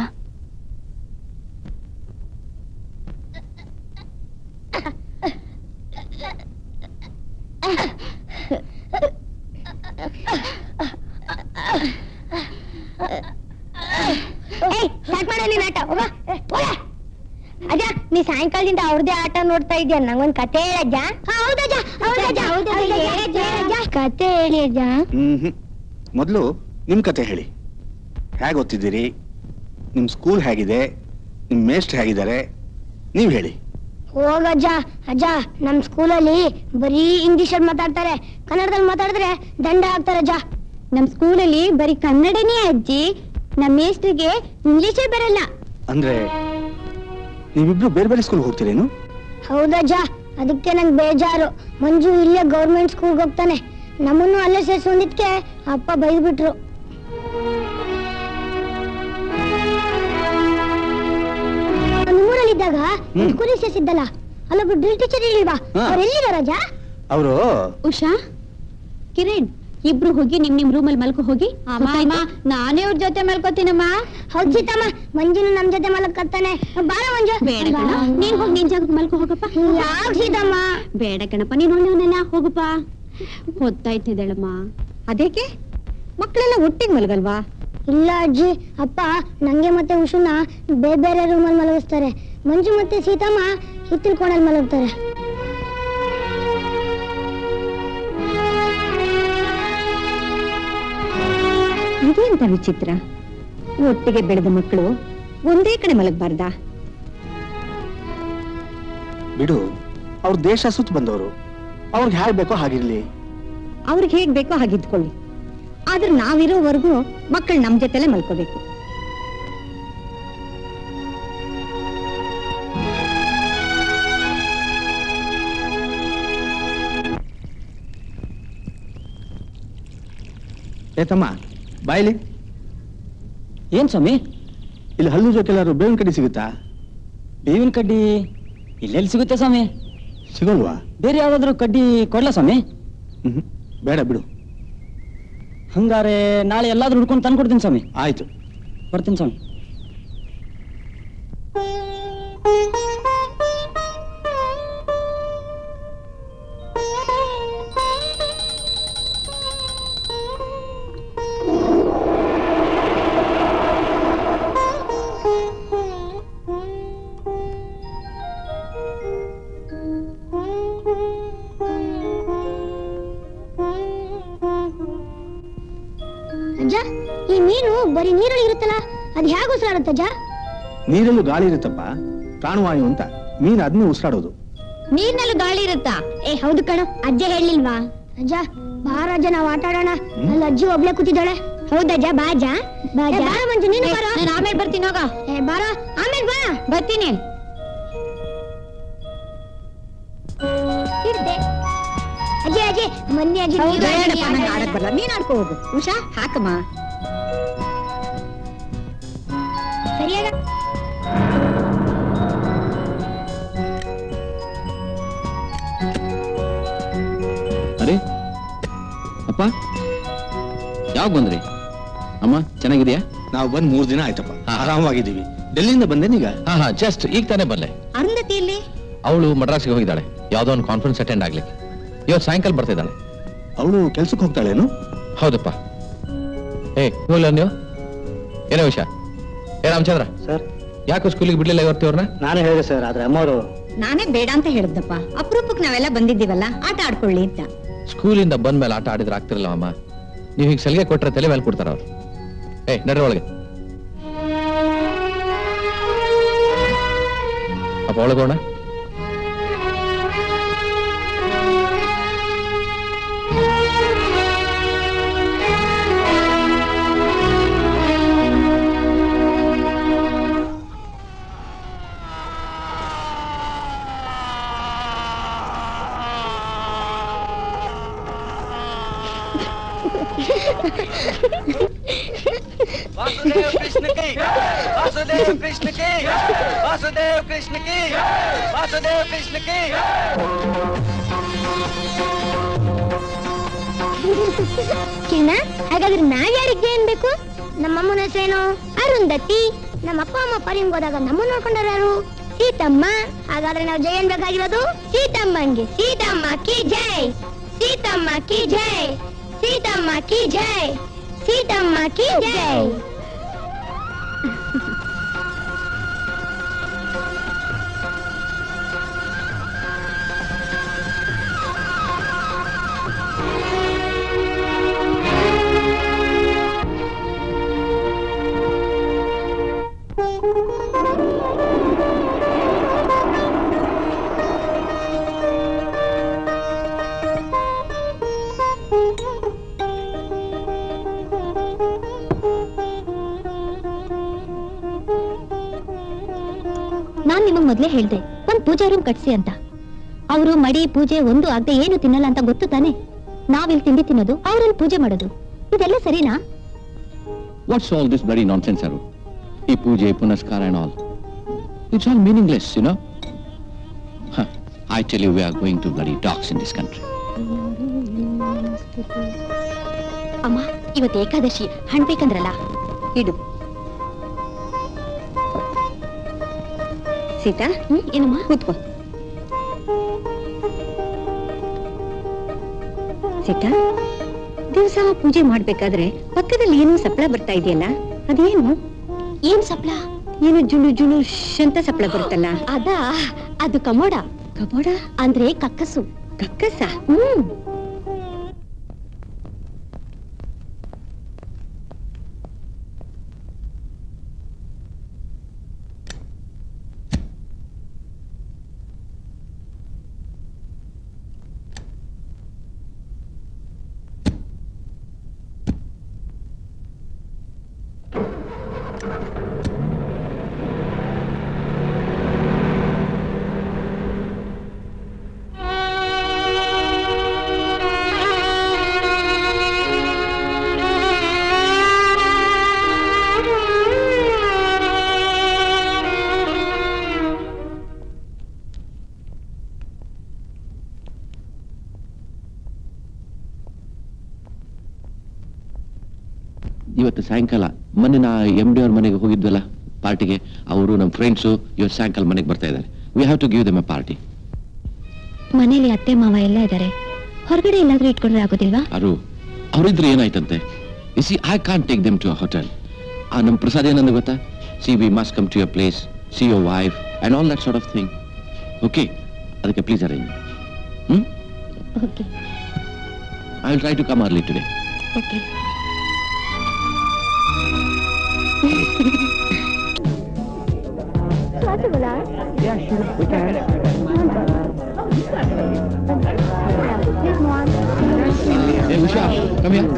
ಏಯ್ ಸ್ಟಾರ್ಟ್ ಮಾಡೋ ನೀನ್ ಆಟ ಹೋಗ ಹೋಗ ಅಜ್ಜ ನೀ ಸಾಯಂಕಾಲದಿಂದ ಅವ್ರದೇ ಆಟ ನೋಡ್ತಾ ಇದೀಯ ನಂಗೊಂದ್ ಕತೆ ಹೇಳಜ್ಜ ಹೌದಜ್ಜ ಹೌದಜ್ಜ ಹೌದಜ್ಜ ಕತೆ ಹೇಳಿ ಅಜ್ಜ ಹ್ಮ್ ಹ್ಮ್ ಮೊದಲು ನಿಮ್ ಕತೆ ಹೇಳಿ ಹೇಗೆ ಓದ್ತಿದ್ದೀರಿ ನಿಮ್ ಸ್ಕೂಲ್ ಹೇಗಿದೆ ನಿಮ್ ಮೇಸ್ಟ್ ಹೇಗಿದ್ದಾರೆ ನೀವ್ ಹೇಳಿ ಹೋಗಜ್ಜ ಅಜ್ಜ ನಮ್ ಸ್ಕೂಲಲ್ಲಿ ಬರೀ ಇಂಗ್ಲಿಷ್ ಅಲ್ಲಿ ಮಾತಾಡ್ತಾರೆ ಕನ್ನಡದಲ್ಲಿ ಮಾತಾಡಿದ್ರೆ ದಂಡ ಹಾಕ್ತಾರೆ ಅಜ್ಜ ನಮ್ ಸ್ಕೂಲಲ್ಲಿ ಬರೀ ಕನ್ನಡನೇ ಅಜ್ಜಿ ನಮ್ಮ ಮೇಸ್ಟ್ರಿಗೆ ಇಂಗ್ಲಿಷೇ ಬರಲ್ಲ ಅಂದ್ರೆ ನೀವಿಬ್ರು ಬೇರೆ ಬೇರೆ ಸ್ಕೂಲ್ ಹೋಗ್ತೀರೇನು ಹೌದಜ್ಜ ಅದಕ್ಕೆ ನಂಗೆ ಬೇಜಾರು ಮಂಜು ಇಲ್ಲೇ ಗೌರ್ಮೆಂಟ್ ಸ್ಕೂಲ್ಗೆ ಹೋಗ್ತಾನೆ ನಮ್ಮನ್ನು ಅಲ್ಲೇ ಸೇರ್ಸೊಂದಿದ್ಕೆ ಅಪ್ಪ ಬೈದ್ಬಿಟ್ರು ನಿಮ್ಮೂರಲ್ಲಿದ್ದಾಗ ಹ್ಮ್. ಸ್ಕೂಲಿಗೆ ಸೇರಿಸಿದ್ದಲ್ಲ ಅಲ್ಲೊಬ್ರು ಡ್ರಿಲ್ ಟೀಚರ್ ಇರ್ಲಿಲ್ವಾ ಹಾ. ಅವ್ರು ಎಲ್ಲಿದಾರ ಅಜ್ಜ ಅವರು ಉಷಾ ಕಿರಣ್ ಇಬ್ರು ಹೋಗಿ ನಿಮ್ ನಿಮ್ ರೂಮಲ್ಲಿ ಮಲ್ಕೊ ಹೋಗಿ ನಾನೇ ಅವ್ರ ಜೊತೆ ಮಲ್ಕೋತೀನಮ್ಮ ಹೌದ್ ಸೀತಮ್ಮ ಮಂಜುನು ನಮ್ ಜೊತೆ ಮಲಕ್ಕತ್ತಾನೆ ಬಾರ ಮಂಜು ಬೇಡ ಕಣ ನೀನ್ ಹೋಗಿ ನಿನ್ ಜಾಗಕ್ಕೆ ಮಲ್ಕೊ ಹೋಗಪ್ಪ ಯಾಕ್ ಸೀತಮ್ಮ ಬೇಡ ಕಣಪ್ಪ ನೀನ್ ಒಳ್ಳೆಯವನಲ್ಲ ಹೋಗಪ್ಪ ಹೊತ್ತಾಯ್ತಿದ್ದಾಳಮ್ಮ ಅದೇಕೆ ಮಕ್ಕಳೆಲ್ಲ ಒಟ್ಟಿಗೆ ಮಲಗಲ್ವಾ ಇಲ್ಲ ಅಜ್ಜಿ ಅಪ್ಪ ನಂಗೆ ಮತ್ತೆ ಉಷುನ ಬೇರೆ ಬೇರೆ ರೂಮಲ್ಲಿ ಮಲಗಿಸ್ತಾರೆ ಮಂಜು ಮತ್ತೆ ಸೀತಮ್ಮ ಹಿತ್ತಲ ಕೋಣಲ್ಲಿ ಮಲಗ್ತಾರೆ ಇದೇಂತ ವಿಚಿತ್ರ ಒಟ್ಟಿಗೆ ಬೆಳೆದ ಮಕ್ಕಳು ಒಂದೇ ಕಡೆ ಮಲಗಬಾರ್ದಾ ಬಿಡು ಅವ್ರ ದೇಶ ಸುತ್ತ ಬಂದವರು ಅವ್ರಿಗೆ ಹೇಗ್ ಬೇಕೋ ಹಾಗಿರ್ಲಿ ಅವ್ರಿಗೆ ಹೇಗ್ ಬೇಕೋ ಹಾಗಿದ್ಕೊಳ್ಳಿ ಆದ್ರೆ ನಾವಿರೋವರೆಗೂ ಮಕ್ಕಳು ನಮ್ ಜೊತೆಲೆ ಮಲ್ಕೋಬೇಕು ಏ ತಮ್ಮ ಬಾಯ್ಲಿ ಏನ್ ಸ್ವಾಮಿ ಇಲ್ಲಿ ಹಲ್ಲು ಜೊತೆಲಾರು ಬೇವಿನ ಕಡ್ಡಿ ಸಿಗುತ್ತಾ ಬೇವಿನ ಕಡ್ಡಿ ಇಲ್ಲೆಲ್ಲಿ ಸಿಗುತ್ತೆ ಸ್ವಾಮಿ ಸಿಗೋಲ್ವಾ ಬೇರೆ ಯಾವ್ದಾದ್ರು ಕಡ್ಡಿ ಕೊಡ್ಲಾ ಸ್ವಾಮಿ ಹ್ಮ್ ಬೇಡ ಬಿಡು ಹಂಗಾರೆ ನಾಳೆ ಎಲ್ಲಾದ್ರೂ ಹುಡ್ಕೊಂಡು ತಂದು ಕೊಡ್ತೀನಿ ಸ್ವಾಮಿ ಆಯ್ತು ಬರ್ತೀನಿ ಸ್ವಾಮಿ ಅಜ್ಜ ಈ ಮೀನು ಬರೀ ನೀರಲ್ಲಿ ಇರುತ್ತಲ್ಲ ಅದ್ ಹೇಗೆ ಉಸಿರಾಡುತ್ತೆ ಅಜ್ಜ ನೀರಲ್ಲೂ ಗಾಳಿ ಇರುತ್ತಪ್ಪ ಪ್ರಾಣವಾಯು ಅಂತ ಮೀನು ಅದನ್ನೇ ಉಸಿರಾಡೋದು ನೀರ್ನಲ್ಲೂ ಗಾಳಿ ಇರುತ್ತಾ ಏ ಹೌದು ಕಣ ಅಜ್ಜ ಹೇಳಿಲ್ವಾ ಅಜ್ಜ ಬಾರ ಅಜ್ಜ ನಾವ್ ಆಟ ಆಡೋಣ ಅಲ್ಲಿ ಅಜ್ಜಿ ಒಬ್ಳೆ ಕೂತಿದ್ದಾಳೆ ಹೌದಜ್ಜ ಬಾ ಅಜ್ಜ ಏ, ಬಾರ ಮಂಜು ನೀನು ಬಾರ ಆಮೇಲೆ ಬರ್ತೀನಿ ಹೋಗ ಏ ಬಾರ ಆಮೇಲೆ ಬಾ ಬರ್ತೀನಿ ಹಿಡ್ದೆ. ಅಜ್ಜಿ ಅಜ್ಜಿ ಮೊನ್ನೆ ಅಜ್ಜಿ ನೀರು ಬೇಡಪ್ಪ, ಆಟ ನಂಗ್ ಆಡೋಣ. ಆಡಕ್ ಬರಲ್ಲ ನೀನ್ ಆಡ್ಕೋ ಹೋಗು ಉಷಾ ಹಾಕಮ್ಮ ಸರಿಯಾಗ ಅರೆ ಅಪ್ಪ ಯಾವಾಗ ಬಂದ್ರಿ ಅಮ್ಮ ಚೆನ್ನಾಗಿದ್ಯಾ ನಾವು ಬಂದ್ ಮೂರ್ ದಿನ ಆಯ್ತಪ್ಪ ಆರಾಮವಾಗಿದ್ದೀವಿ ಡೆಲ್ಲಿಯಿಂದ ಬಂದೇನೀಗ ಹಾ ಹಾ ಜಸ್ಟ್ ಈಗ ತಾನೇ ಬಂದೆ ಅರುಂಧತಿ ಇಲ್ಲಿ ಅವಳು ಮಡ್ರಾಸ್ಗೆ ಹೋಗಿದ್ದಾಳೆ ಯಾವ್ದೋ ಒಂದು ಕಾನ್ಫರೆನ್ಸ್ ಅಟೆಂಡ್ ಆಗ್ಲಿಕ್ಕೆ ಇವತ್ತು ಸಾಯಂಕಾಲ ಬರ್ತಿದ್ದಾಳೆ ಅವಳು ಕೆಲ್ಸಕ್ಕೆ ಹೋಗ್ತಾಳೇನು ಹೌದಪ್ಪ ಏ ಹೋಗ್ಲ ನೀವು ಏನೋ ವಿಷಯ ಏ ರಾಮಚಂದ್ರ ಸರ್ ಯಾಕೆ ಸ್ಕೂಲಿಗೆ ಬಿಡ್ಲಿಲ್ಲ ಇವತ್ತು ಅವ್ರನ್ನ ನಾನೇ ಹೇಳಿದೆ ಸರ್ ಆದ್ರೆ ಅಮ್ಮವರು ನಾನೇ ಬೇಡ ಅಂತ ಹೇಳಿದ್ದಪ್ಪ ಅಪರೂಪಕ್ಕೆ ನಾವೆಲ್ಲ ಬಂದಿದ್ದೀವಲ್ಲ ಆಟ ಆಡ್ಕೊಳ್ಳಿ ಅಂತ ಸ್ಕೂಲಿಂದ ಬಂದ ಮೇಲೆ ಆಟ ಆಡಿದ್ರೆ ಆಗ್ತಿರಲ್ಲ ಅಮ್ಮ ನೀವು ಈಗ ಸಲಿಗೆ ಕೊಟ್ರೆ ತಲೆ ಮೇಲೆ ಕೊಡ್ತಾರ ಅವ್ರು ಏ ನಡ್ರಿ ಒಳಗೆ ಅಪ್ಪ ಒಳಗೋಣ वासुदेव कृष्ण की वासुदेव कृष्ण की वासुदेव कृष्ण की वासुदेव कृष्ण की ಕಿರಣ ಹಾಗಾದ್ರೆ ನಾವ್ ಯಾರಿಗೆ ಏನ್ ಬೇಕು ನಮ್ಮಮ್ಮನ ಹೆಸರೇನು ಅರುಂಧತಿ ನಮ್ಮ ಅಪ್ಪ ಅಮ್ಮ ಪರಿಮ್ ಹೋದಾಗ ನಮ್ಮ ನೋಡ್ಕೊಂಡಾರ ಯಾರು ಸೀತಮ್ಮ ಹಾಗಾದ್ರೆ ನಾವು ಜೈ ಬೇಕಾಗಿರೋದು ಸೀತಮ್ಮಂಗೆ ಸೀತಮ್ಮ ಕಿ ಜೈ ಸೀತಮ್ಮ ಕಿ ಜೈ ಸೀತಮ್ಮ ಕಿ ಜೈ ಸೀತಮ್ಮ ಕಿ ಜೈ ನಾನ್ ನಿಮಗ್ ಮೊದ್ಲೇ ಹೇಳ್ದೆ ಒಂದ್ ಪೂಜಾ ರೂಮ್ ಕಟ್ಸಿ ಅಂತ ಅವರು ಮಡಿ ಪೂಜೆ ಒಂದು ಆಗದೆ ಏನು ತಿನ್ನಲ್ಲ ಅಂತ ಗೊತ್ತು ತಾನೆ ನಾವಿಲ್ಲಿ ತಿಂಡಿ ತಿನ್ನೋದು ಅವ್ರಲ್ಲಿ ಪೂಜೆ ಮಾಡೋದು ಇದೆಲ್ಲ ಸರಿನಾ what's all this bloody nonsense Aru ಈ ಪೂಜೆ ಪುನಸ್ಕಾರ and all it's all meaningless you know I tell you we are going to bloody dogs in this country ಅಮ್ಮ ಇವತ್ತು ಏಕಾದಶಿ ಹಣ್ ಬೇಕಂದ್ರಲ್ಲ ಇಡು ಸೀತಾ ಏನಮ್ಮ ಕೂತ್ಕೋ ಸೀತಾ ದಿವಸ ಪೂಜೆ ಮಾಡ್ಬೇಕಾದ್ರೆ ಪಕ್ಕದಲ್ಲಿ ಏನೋ ಸಪ್ಳ ಬರ್ತಾ ಇದೆಯಲ್ಲ ಅದೇನು ಏನ್ ಸಪ್ಳ ಏನು ಜುಳು ಜುಳು ಶ್ ಅಂತ ಸಪ್ಳ ಬರುತ್ತಲ್ಲ ಅದಾ ಅದು ಕಮೋಡ ಕಬೋಡ ಅಂದ್ರೆ ಕಕ್ಕಸು ಕಕ್ಕಸ ಹ್ಮ್ ಇವತ್ತು ಸಾಯಂಕಾಲ ಮೊನ್ನೆ ನಾ ಎಂ ಡಿ ಅವ್ರ ಮನೆಗೆ ಹೋಗಿದ್ವಲ್ಲ ಪಾರ್ಟಿಗೆ ಅವರು ನಮ್ಮ ಫ್ರೆಂಡ್ಸು ಇವತ್ತು ಸಾಯಂಕಾಲ ಮನೆಗೆ ಬರ್ತಾ ಇದ್ದಾರೆ we have to give them a party ಮನೇಲಿ ಅತ್ತೆ ಮಾವ ಎಲ್ಲ ಇದ್ದಾರೆ ಹೊರಗಡೆ ಎಲ್ಲಾದ್ರೂ ಇಟ್ಕೊಂಡ್ರೆ ಆಗೋದಿಲ್ವಾ ಅವರು ಅವರಿದ್ರೆ ಏನಾಯ್ತಂತೆ see I can't take them to a hotel ಆ ನಮ್ಮ ಪ್ರಸಾದ್ ಏನಂದ ಗೊತ್ತಾ see we must come to your place see your wife and all that sort of thing okay ಅದಕ್ಕೆ please arrange hmm okay I will try to come early today okay Hey, Usha, come here.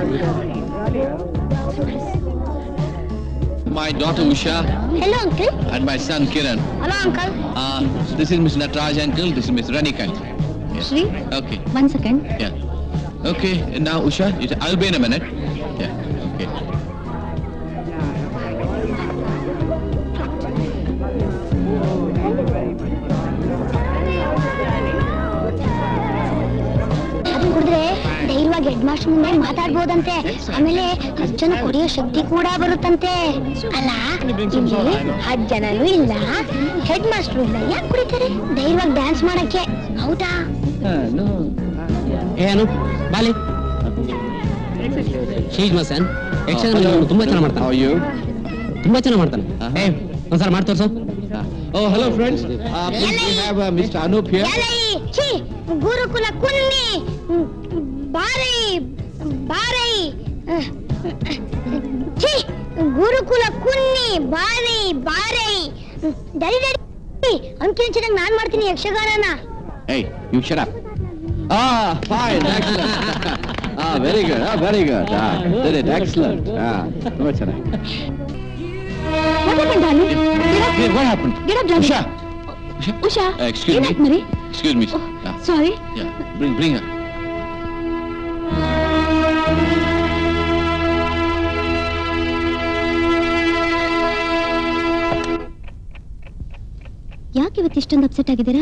My daughter Usha hello uncle and my son Kiran. Hello uncle Uh, this is Miss Nataraj uncle, this is Miss Ranika. Yeah. Shri Okay, ಒಂದ್ second yeah. Okay, and now Usha, you- I'll be in a minute. Yeah, okay. ಅದನ್ನ ಕುಡಿದ್ರೆ ಧೈರ್ಯವಾಗಿ head master ಮುಂದೆ ಮಾತಾಡ್ಬೋದಂತೆ ಆಮೇಲೆ ಅಜ್ಜನ ಕುಡಿಯೋ ಶಕ್ತಿ ಕೂಡ ಬರುತ್ತಂತೆ ಅಲ್ಲ ಇಲ್ಲಿ ಹತ್ತು ಜನನೂ ಇಲ್ಲ ಹೆಡ್ ಮಾಸ್ಟರ್ ಇಲ್ಲ ಯಾಕೆ ಕುಡಿತಾರೆ ಧೈರ್ಯವಾಗಿ ಡ್ಯಾನ್ಸ್ ಮಾಡಕ್ಕೆ ಹೌದಾ ಏನು ಬಾಲಿ ಶೀಜ್ ಮಸನ್ ಯಕ್ಷಗಾನ ತುಂಬಾ ಚೆನ್ನಾಗಿ ಮಾಡ್ತಾನೆ How are you? ತುಂಬಾ ಚೆನ್ನಾಗಿ ಮಾಡ್ತಾನೆ ಏ ಒಂದ್ಸಲ ಮಾಡಿ ತೋರ್ಸು Oh, hello friends. Uh, please we have uh, Mr. Anup here. ಎಲೈ, ಛೀ, ಗುರುಕುಲ ಕುನ್ನಿ ಬಾರೈ ಬಾರೈ ಛೀ, ಗುರುಕುಲ ಕುನ್ನಿ ಬಾರೈ ಬಾರೈ ಡರಿ ಡರಿ ಅಂಕಿನ ಚೆನ್ನಾಗಿ ನಾನ್ ಮಾಡ್ತೀನಿ ಯಕ್ಷಗಾನನ Hey, you shut up. Ah, fine, excellent. ah, very good. Ah, very good. Ah, did it. Excellent. Ah, ತುಂಬಾ ಚೆನ್ನಾಗಿ. What happened, darling? Hey, what happened? Get up, darling. Usha. Usha Uh, excuse me. ಏನಾಯ್ತು ಮರಿ Excuse me. Ah, ಸಾರಿ yeah. Bring, bring her. ಯಾಕೆ ಇವತ್ತು ಇಷ್ಟೊಂದು upset ಆಗಿದ್ದೀರಾ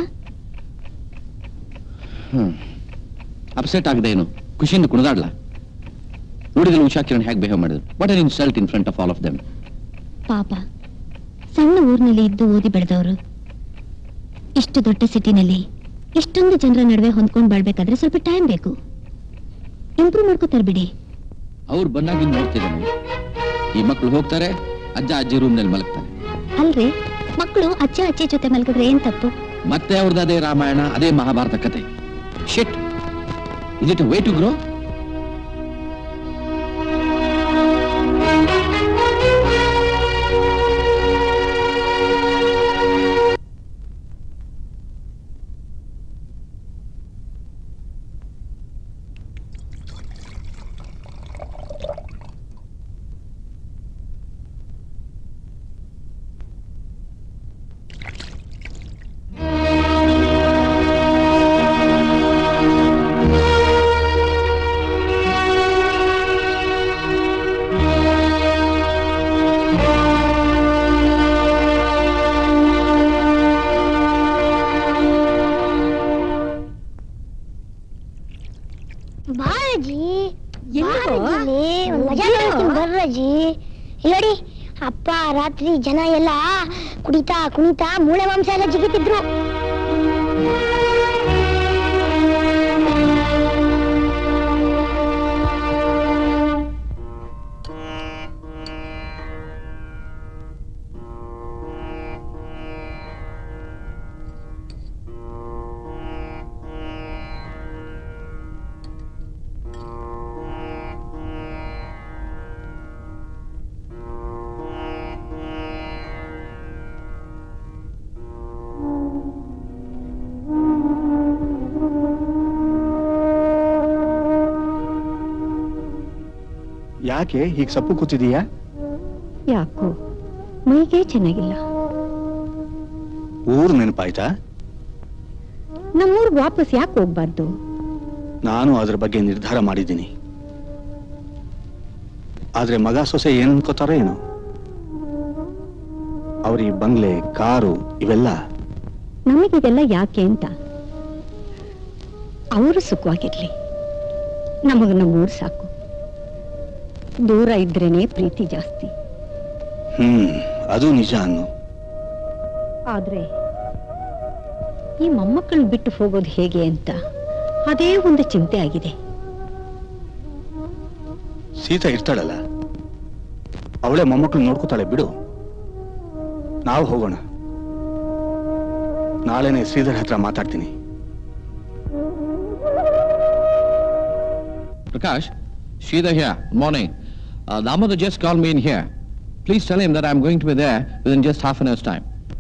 ಹ್ಮ್ upset ಆಗದೆ ಏನು ಖುಷಿಯಿಂದ ಕುಣಿದಾಡ್ಲಾ ನೋಡಿದ್ರೆ ಉಷಾ ಕಿರಣ್ ಹೇಗೆ ಬಿಹೇವ್ ಮಾಡಿದ್ರು what are insult in front of all of them ಪಾಪ ಸಣ್ಣ ಊರಿನಲ್ಲಿ ಇದ್ದು ಓದಿ ಬೆಳೆದವರು ಇಷ್ಟು ದೊಡ್ಡ ಸಿಟಿನಲ್ಲಿ ಇಷ್ಟೊಂದು ಜನರ ನಡುವೆ ಹೊಂದ್ಕೊಂಡು ಬಾಳ್ಬೇಕಾದ್ರೆ ಸ್ವಲ್ಪ ಟೈಮ್ ಬೇಕು ಇಂಪ್ರೂವ್ ಮಾಡ್ಕೋತಾರೆ ಬಿಡಿ ಅವ್ರು ಬಂದಾಗಿಂದ ನೋಡ್ತಿದ್ದಾನೆ ಈ ಮಕ್ಕಳು ಹೋಗ್ತಾರೆ ಅಜ್ಜ ಅಜ್ಜಿ ರೂಮ್ನಲ್ಲಿ ಮಲಗ್ತಾರೆ ಅಲ್ರಿ ಮಕ್ಕಳು ಅಜ್ಜ ಅಜ್ಜಿ ಜೊತೆ ಮಲಗಿದ್ರೆ ಏನ್ ತಪ್ಪು ಮತ್ತೆ ಅವ್ರದ್ದು ಅದೇ ರಾಮಾಯಣ ಅದೇ ಮಹಾಭಾರತ ಕತೆ shit is it way to grow ಬಾರಜಿ ಎಲ್ಲಿಗೋ? ಬಾರಜಿಲೇ, ಒಂದ್ ಮಜಾ ತೋರಿಸ್ತೀನಿ ಬರ್ರಜಿ ಇಲ್ಲಿ ನೋಡಿ ಅಪ್ಪ ರಾತ್ರಿ ಜನ ಎಲ್ಲ ಕುಡಿತಾ ಕುಣಿತಾ ಮೂಳೆ ಮಾಂಸ ಎಲ್ಲ ಜಿಗಿತಿದ್ರು ಯಾಕೆ ಹೀಗೆ ಸಪ್ಪು ಕೂತಿದೀಯಾ ಯಾಕೋ ಮೈಗೆ ಚೆನ್ನಾಗಿಲ್ಲ ಊರು ನೆನಪಾಯ್ತಾ ನಮ್ಮೂರ್ಗ್ ವಾಪಸ್ ಯಾಕೆ ಹೋಗ್ಬಾರ್ದು ನಾನು ಅದ್ರ ಬಗ್ಗೆ ನಿರ್ಧಾರ ಮಾಡಿದ್ದೀನಿ ಆದ್ರೆ ಮಗ ಸೊಸೆ ಏನ್ ಅನ್ಕೋತಾರೋ ಏನೋ ಅವ್ರ ಈ ಬಂಗ್ಲೆ ಕಾರು ಇವೆಲ್ಲ ನಮಗಿದೆಲ್ಲ ಯಾಕೆ ಅಂತ ಅವರು ಸುಖವಾಗಿರ್ಲಿ ನಮಗ ನಮ್ಮೂರ್ ಸಾಕು ದೂರ ಇದ್ರೇನೆ ಪ್ರೀತಿ ಜಾಸ್ತಿ ಹ್ಮ್ ಅದು ನಿಜ ಅನ್ನು ಆದ್ರೆ ಈ ಮೊಮ್ಮಕ್ಕಳನ್ನ ಬಿಟ್ಟು ಹೋಗೋದು ಹೇಗೆ ಅಂತ ಅದೇ ಒಂದು ಚಿಂತೆ ಆಗಿದೆ ಸೀತಾ ಇರ್ತಾಳಲ್ಲ ಅವಳೇ ಮೊಮ್ಮಕ್ಕಳು ನೋಡ್ಕೋತಾಳೆ ಬಿಡು ನಾವು ಹೋಗೋಣ ನಾಳೆನೆ ಶ್ರೀಧರ್ ಹತ್ರ ಮಾತಾಡ್ತೀನಿ Prakash, Shida here. Morning. Uh, Damodar just called me in here. Please tell him that I'm going to be there within just half an hour's time.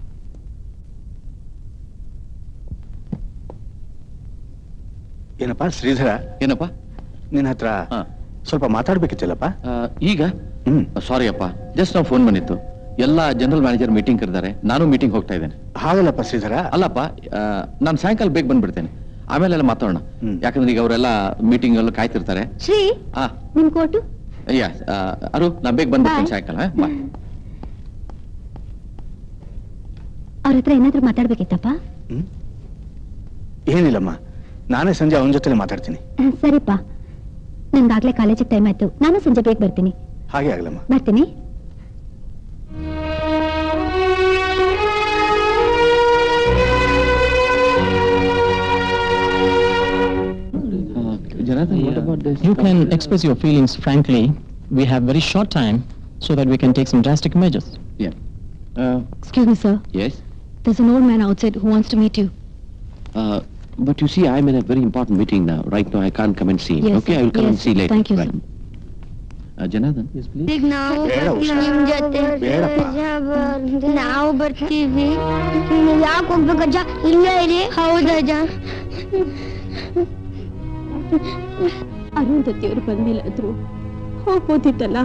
ಏನಪ್ಪ ಶ್ರೀಧರ ಏನಪ್ಪ ನಿನ್ನ ಹತ್ರ ಸ್ವಲ್ಪ ಮಾತಾಡ್ಬೇಕಿತ್ತಲ್ಲಪ್ಪ ಈಗ ಸಾರಿ ಅಪ್ಪ ಜಸ್ಟ್ ನಾವು ಫೋನ್ ಬಂದಿತ್ತು ಎಲ್ಲ ಜನರಲ್ ಮ್ಯಾನೇಜರ್ ಮೀಟಿಂಗ್ ಕರೆದಾರೆ ನಾನು ಮೀಟಿಂಗ್ ಹೋಗ್ತಾ ಇದ್ದೇನೆ ಹಾಗಲ್ಲಪ್ಪ ಶ್ರೀಧರ ಅಲ್ಲಪ್ಪ ನಾನು ಸಾಯಂಕಾಲ ಬೇಗ ಬಂದ್ಬಿಡ್ತೇನೆ ಆಮೇಲೆ ಎಲ್ಲ ಮಾತಾಡೋಣ ಯಾಕಂದ್ರೆ ಈಗ ಅವರೆಲ್ಲ ಮೀಟಿಂಗ್ ಎಲ್ಲ ಕಾಯ್ತಿರ್ತಾರೆ ಶ್ರೀ ಆ ನಿಮ್ ಕೋಟು ಅಯ್ಯ ಅರು ನಾನು ಬೇಗ ಬಂದ್ಬಿಡ್ತೇನೆ Bye. ಸಾಯಂಕಾಲ ಬಾಯ್ ಅವ್ರ ಹತ್ರ ಏನಾದ್ರೂ ಮಾತಾಡ್ಬೇಕಿತ್ತಪ್ಪ ಏನಿಲ್ಲಮ್ಮ ನಾನೇ ಸಂಜೆ ಅವನ ಜೊತೆ ಮಾತಾಡ್ತೀನಿ ಆ, ಸರಿಪ್ಪ ನನ್ಗಾಗ್ಲೇ ಕಾಲೇಜಿಗೆ ಟೈಮ್ ಆಯ್ತು ನಾನು ಸಂಜೆ ಬೇಗ ಬರ್ತೀನಿ ಹಾಗೆ ಆಗ್ಲಮ್ಮ ಬರ್ತೀನಿ You can express your feelings frankly. We have very short time so that we can take some drastic measures. Yeah. Excuse me, sir. Yes? There's an old man outside who wants to meet you. Uh, but you see, I'm in a very important meeting now. Right now, I can't come and see him. Yes, okay, sir. I will come and Yes, see later. thank you, right. Uh, Janardhan? Yes, please. ಈಗ ನಾವು ಬೇಡ ಬರ್ತೀವಿ ಉಷಾ. ನಿಮ್ ಜೊತೆ ಬೇಡಪ್ಪ. ನಾವು ಬರ್ತೀವಿ ನೀವು ಯಾಕೆ ಹೋಗ್ಬೇಕಜ್ಜ ಇಲ್ಲೇ ಇರಿ ಹೌದಜ್ಜ ಅರುಂಧತಿಯವರು ಬಂದಿಲ್ಲ ಆದ್ರು ಹೋಗ್ಬೋದಿತ್ತಲ್ಲ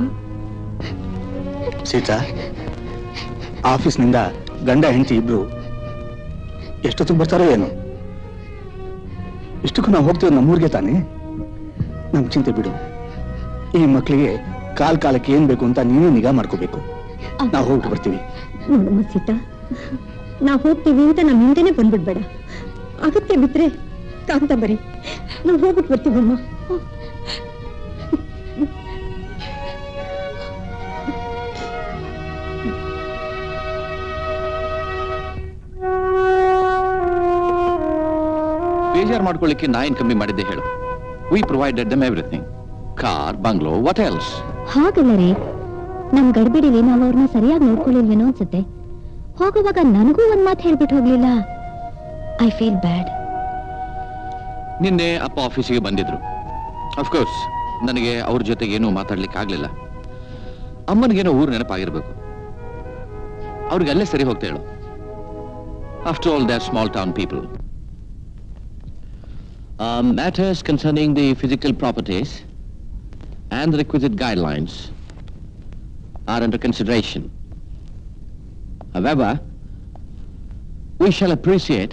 ಸೀತಾ ಆಫೀಸ್ನಿಂದ ಗಂಡ ಹೆಂಡತಿ ಇಬ್ರು ಎಷ್ಟೊತ್ತಿಗೆ ಬರ್ತಾರೋ ಏನು ಇಷ್ಟಕ್ಕೂ ನಾವು ಹೋಗ್ತೀವಿ ನಮ್ಮೂರ್ಗೆ ತಾನೇ ನಮ್ ಚಿಂತೆ ಬಿಡು ಈ ಮಕ್ಕಳಿಗೆ ಕಾಲ್ ಕಾಲಕ್ಕೆ ಏನ್ ಬೇಕು ಅಂತ ನೀವೇ ನಿಗಾ ಮಾಡ್ಕೋಬೇಕು ನಾವು ಹೋಗ್ಬಿಟ್ಟು ಬರ್ತೀವಿ ನೋಡಮ್ಮ ಸೀತಾ ನಾವು ಹೋಗ್ತೀವಿ ಅಂತ ನಮ್ಮ ಹಿಂದೆನೆ ಬಂದ್ಬಿಡ್ಬೇಡ ಅಗತ್ಯ ಬಿಟ್ರೆ ಕಾಂತಾಂಬರಿ ನಾವು ಹೋಗ್ಬಿಟ್ಟು ಬರ್ತೀವಮ್ಮ ಬೇಜಾರು ಮಾಡ್ಕೊಳ್ಳಿಕ್ಕೆ ನಾ ಏನ್ ಕಮ್ಮಿ ಮಾಡಿದ್ದೆ ಹೇಳು we provided them everything car bungalow what else ಹಾಗಲ್ಲ ರೀ ನಮ್ ಗಡ್ಬಿಡಿಲಿ ನಾವು ಅವ್ರನ್ನ ಸರಿಯಾಗಿ ನೋಡ್ಕೊಳ್ಳಿಲ್ವೇನೋ ಅನ್ಸುತ್ತೆ ಹೋಗುವಾಗ ನನಗೂ ಒಂದ್ ಮಾತು ಹೇಳ್ಬಿಟ್ಟು ಹೋಗ್ಲಿಲ್ಲ ಐ ಫೀಲ್ ಬ್ಯಾಡ್ ನಿನ್ನೆ ಅಪ್ಪ ಆಫೀಸಿಗೆ ಬಂದಿದ್ರು ಅಫ್ಕೋರ್ಸ್ ನನಗೆ ಅವ್ರ ಜೊತೆಗೆ ಏನೂ ಮಾತಾಡ್ಲಿಕ್ಕೆ ಆಗ್ಲಿಲ್ಲ ಅಮ್ಮನಿಗೇನೋ ಊರು ನೆನಪಾಗಿರ್ಬೇಕು ಅವ್ರಿಗೆ ಅಲ್ಲೇ ಸರಿ ಹೋಗ್ತಾ ಹೇಳು after all they're small town people matters concerning the physical properties and the requisite guidelines are under consideration. However, we shall appreciate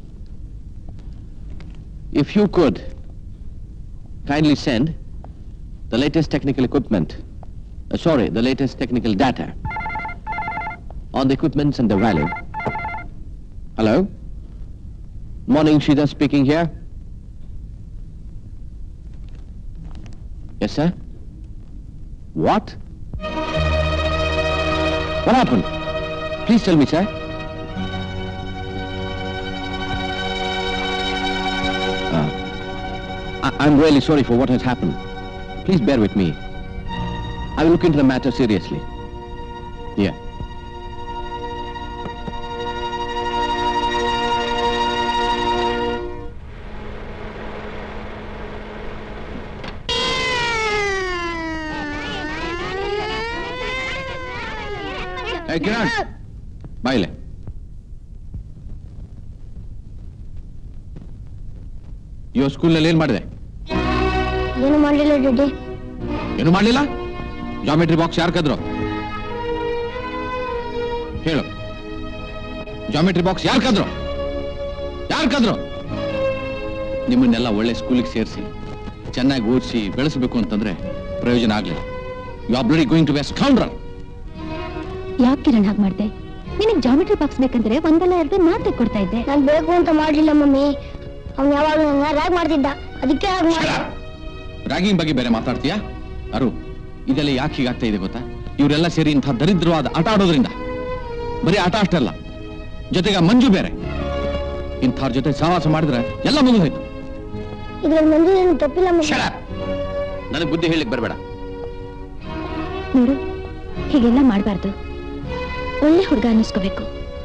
if you could kindly send the latest technical equipment, uh, sorry, the latest technical data on the equipments and the value. Hello? Morning, Shida speaking here. Yes, sir? What? What happened? Please tell me, sir. Uh, I- I'm really sorry for what has happened. Please bear with me. I will look into the matter seriously. Yeah. Hey, Kiran. ಬಾಯಿಲೆ ಇವ ಸ್ಕೂಲ್ನಲ್ಲಿ ಏನ್ ಮಾಡಿದೆ ಏನು ಮಾಡಲಿಲ್ಲ daddy ಏನು ಮಾಡ್ಲಿಲ್ಲ geometry box ಯಾರು ಕದ್ರು ಹೇಳು ಜಾಮೆಟ್ರಿ ಬಾಕ್ಸ್ ಯಾರು ಕದ್ರು ಯಾರು ಕದ್ರು ನಿಮ್ಮನ್ನೆಲ್ಲ ಒಳ್ಳೆ ಸ್ಕೂಲಿಗೆ ಸೇರಿಸಿ ಚೆನ್ನಾಗಿ ಓದಿಸಿ ಬೆಳೆಸಬೇಕು ಅಂತಂದ್ರೆ ಪ್ರಯೋಜನ ಆಗ್ಲಿಲ್ಲ you are bloody going to waste scoundrel ಯಾಕೆ ಕಿರಣ್ ಹಾಗೆ ಮಾಡ್ದೆ ನಿನಗ್ ಜಾಮೆಟ್ರಿ ಬಾಕ್ಸ್ ಬೇಕಂದ್ರೆ ಒಂದಲ್ಲ ಎರಡು ನಾಲ್ಕು ಕೊಡ್ತಾ ಇದ್ದೆ ನಾನು ಬೇಕು ಅಂತ ಮಾಡ್ಲಿಲ್ಲ ಮಮ್ಮಿ ಅವ್ನು ಯಾವಾಗಲೂ ನನ್ನ ರ್ಯಾಗ್ ಮಾಡ್ತಿದ್ದ ಅದಕ್ಕೆ ಹಾಗೆ ಮಾಡಿ ರ್ಯಾಗಿಂಗ್ ಬಗ್ಗೆ ಬೇರೆ ಮಾತಾಡ್ತೀಯಾ ಅರು ಇದೆಲ್ಲ ಯಾಕೆ ಹೀಗಾಗ್ತಾ ಇದೆ ಗೊತ್ತಾ ಇವರೆಲ್ಲ ಸೇರಿ ಇಂಥ ದರಿದ್ರವಾದ ಆಟ ಆಡೋದ್ರಿಂದ ಬರೀ ಆಟ ಅಷ್ಟೇ ಅಲ್ಲ ಜೊತೆಗೆ ಆ ಮಂಜು ಬೇರೆ ಇಂಥವ್ರ ಜೊತೆ ಸಹವಾಸ ಮಾಡಿದ್ರೆ ಎಲ್ಲ ಮುಗಿದೋಯ್ತು ಇದ್ರಲ್ಲಿ ಮಂಜು ಏನು ತಪ್ಪಿಲ್ಲ ಮಮ್ಮಿ ನನಗೆ ಬುದ್ಧಿ ಹೇಳಿಕ್ ಬರಬೇಡ ನೋಡು ಹೀಗೆಲ್ಲ ಮಾಡಬಾರ್ದು ಒಳ್ಳೆ ಹುಡುಗ ಅನ್ನಿಸ್ಕೋಬೇಕು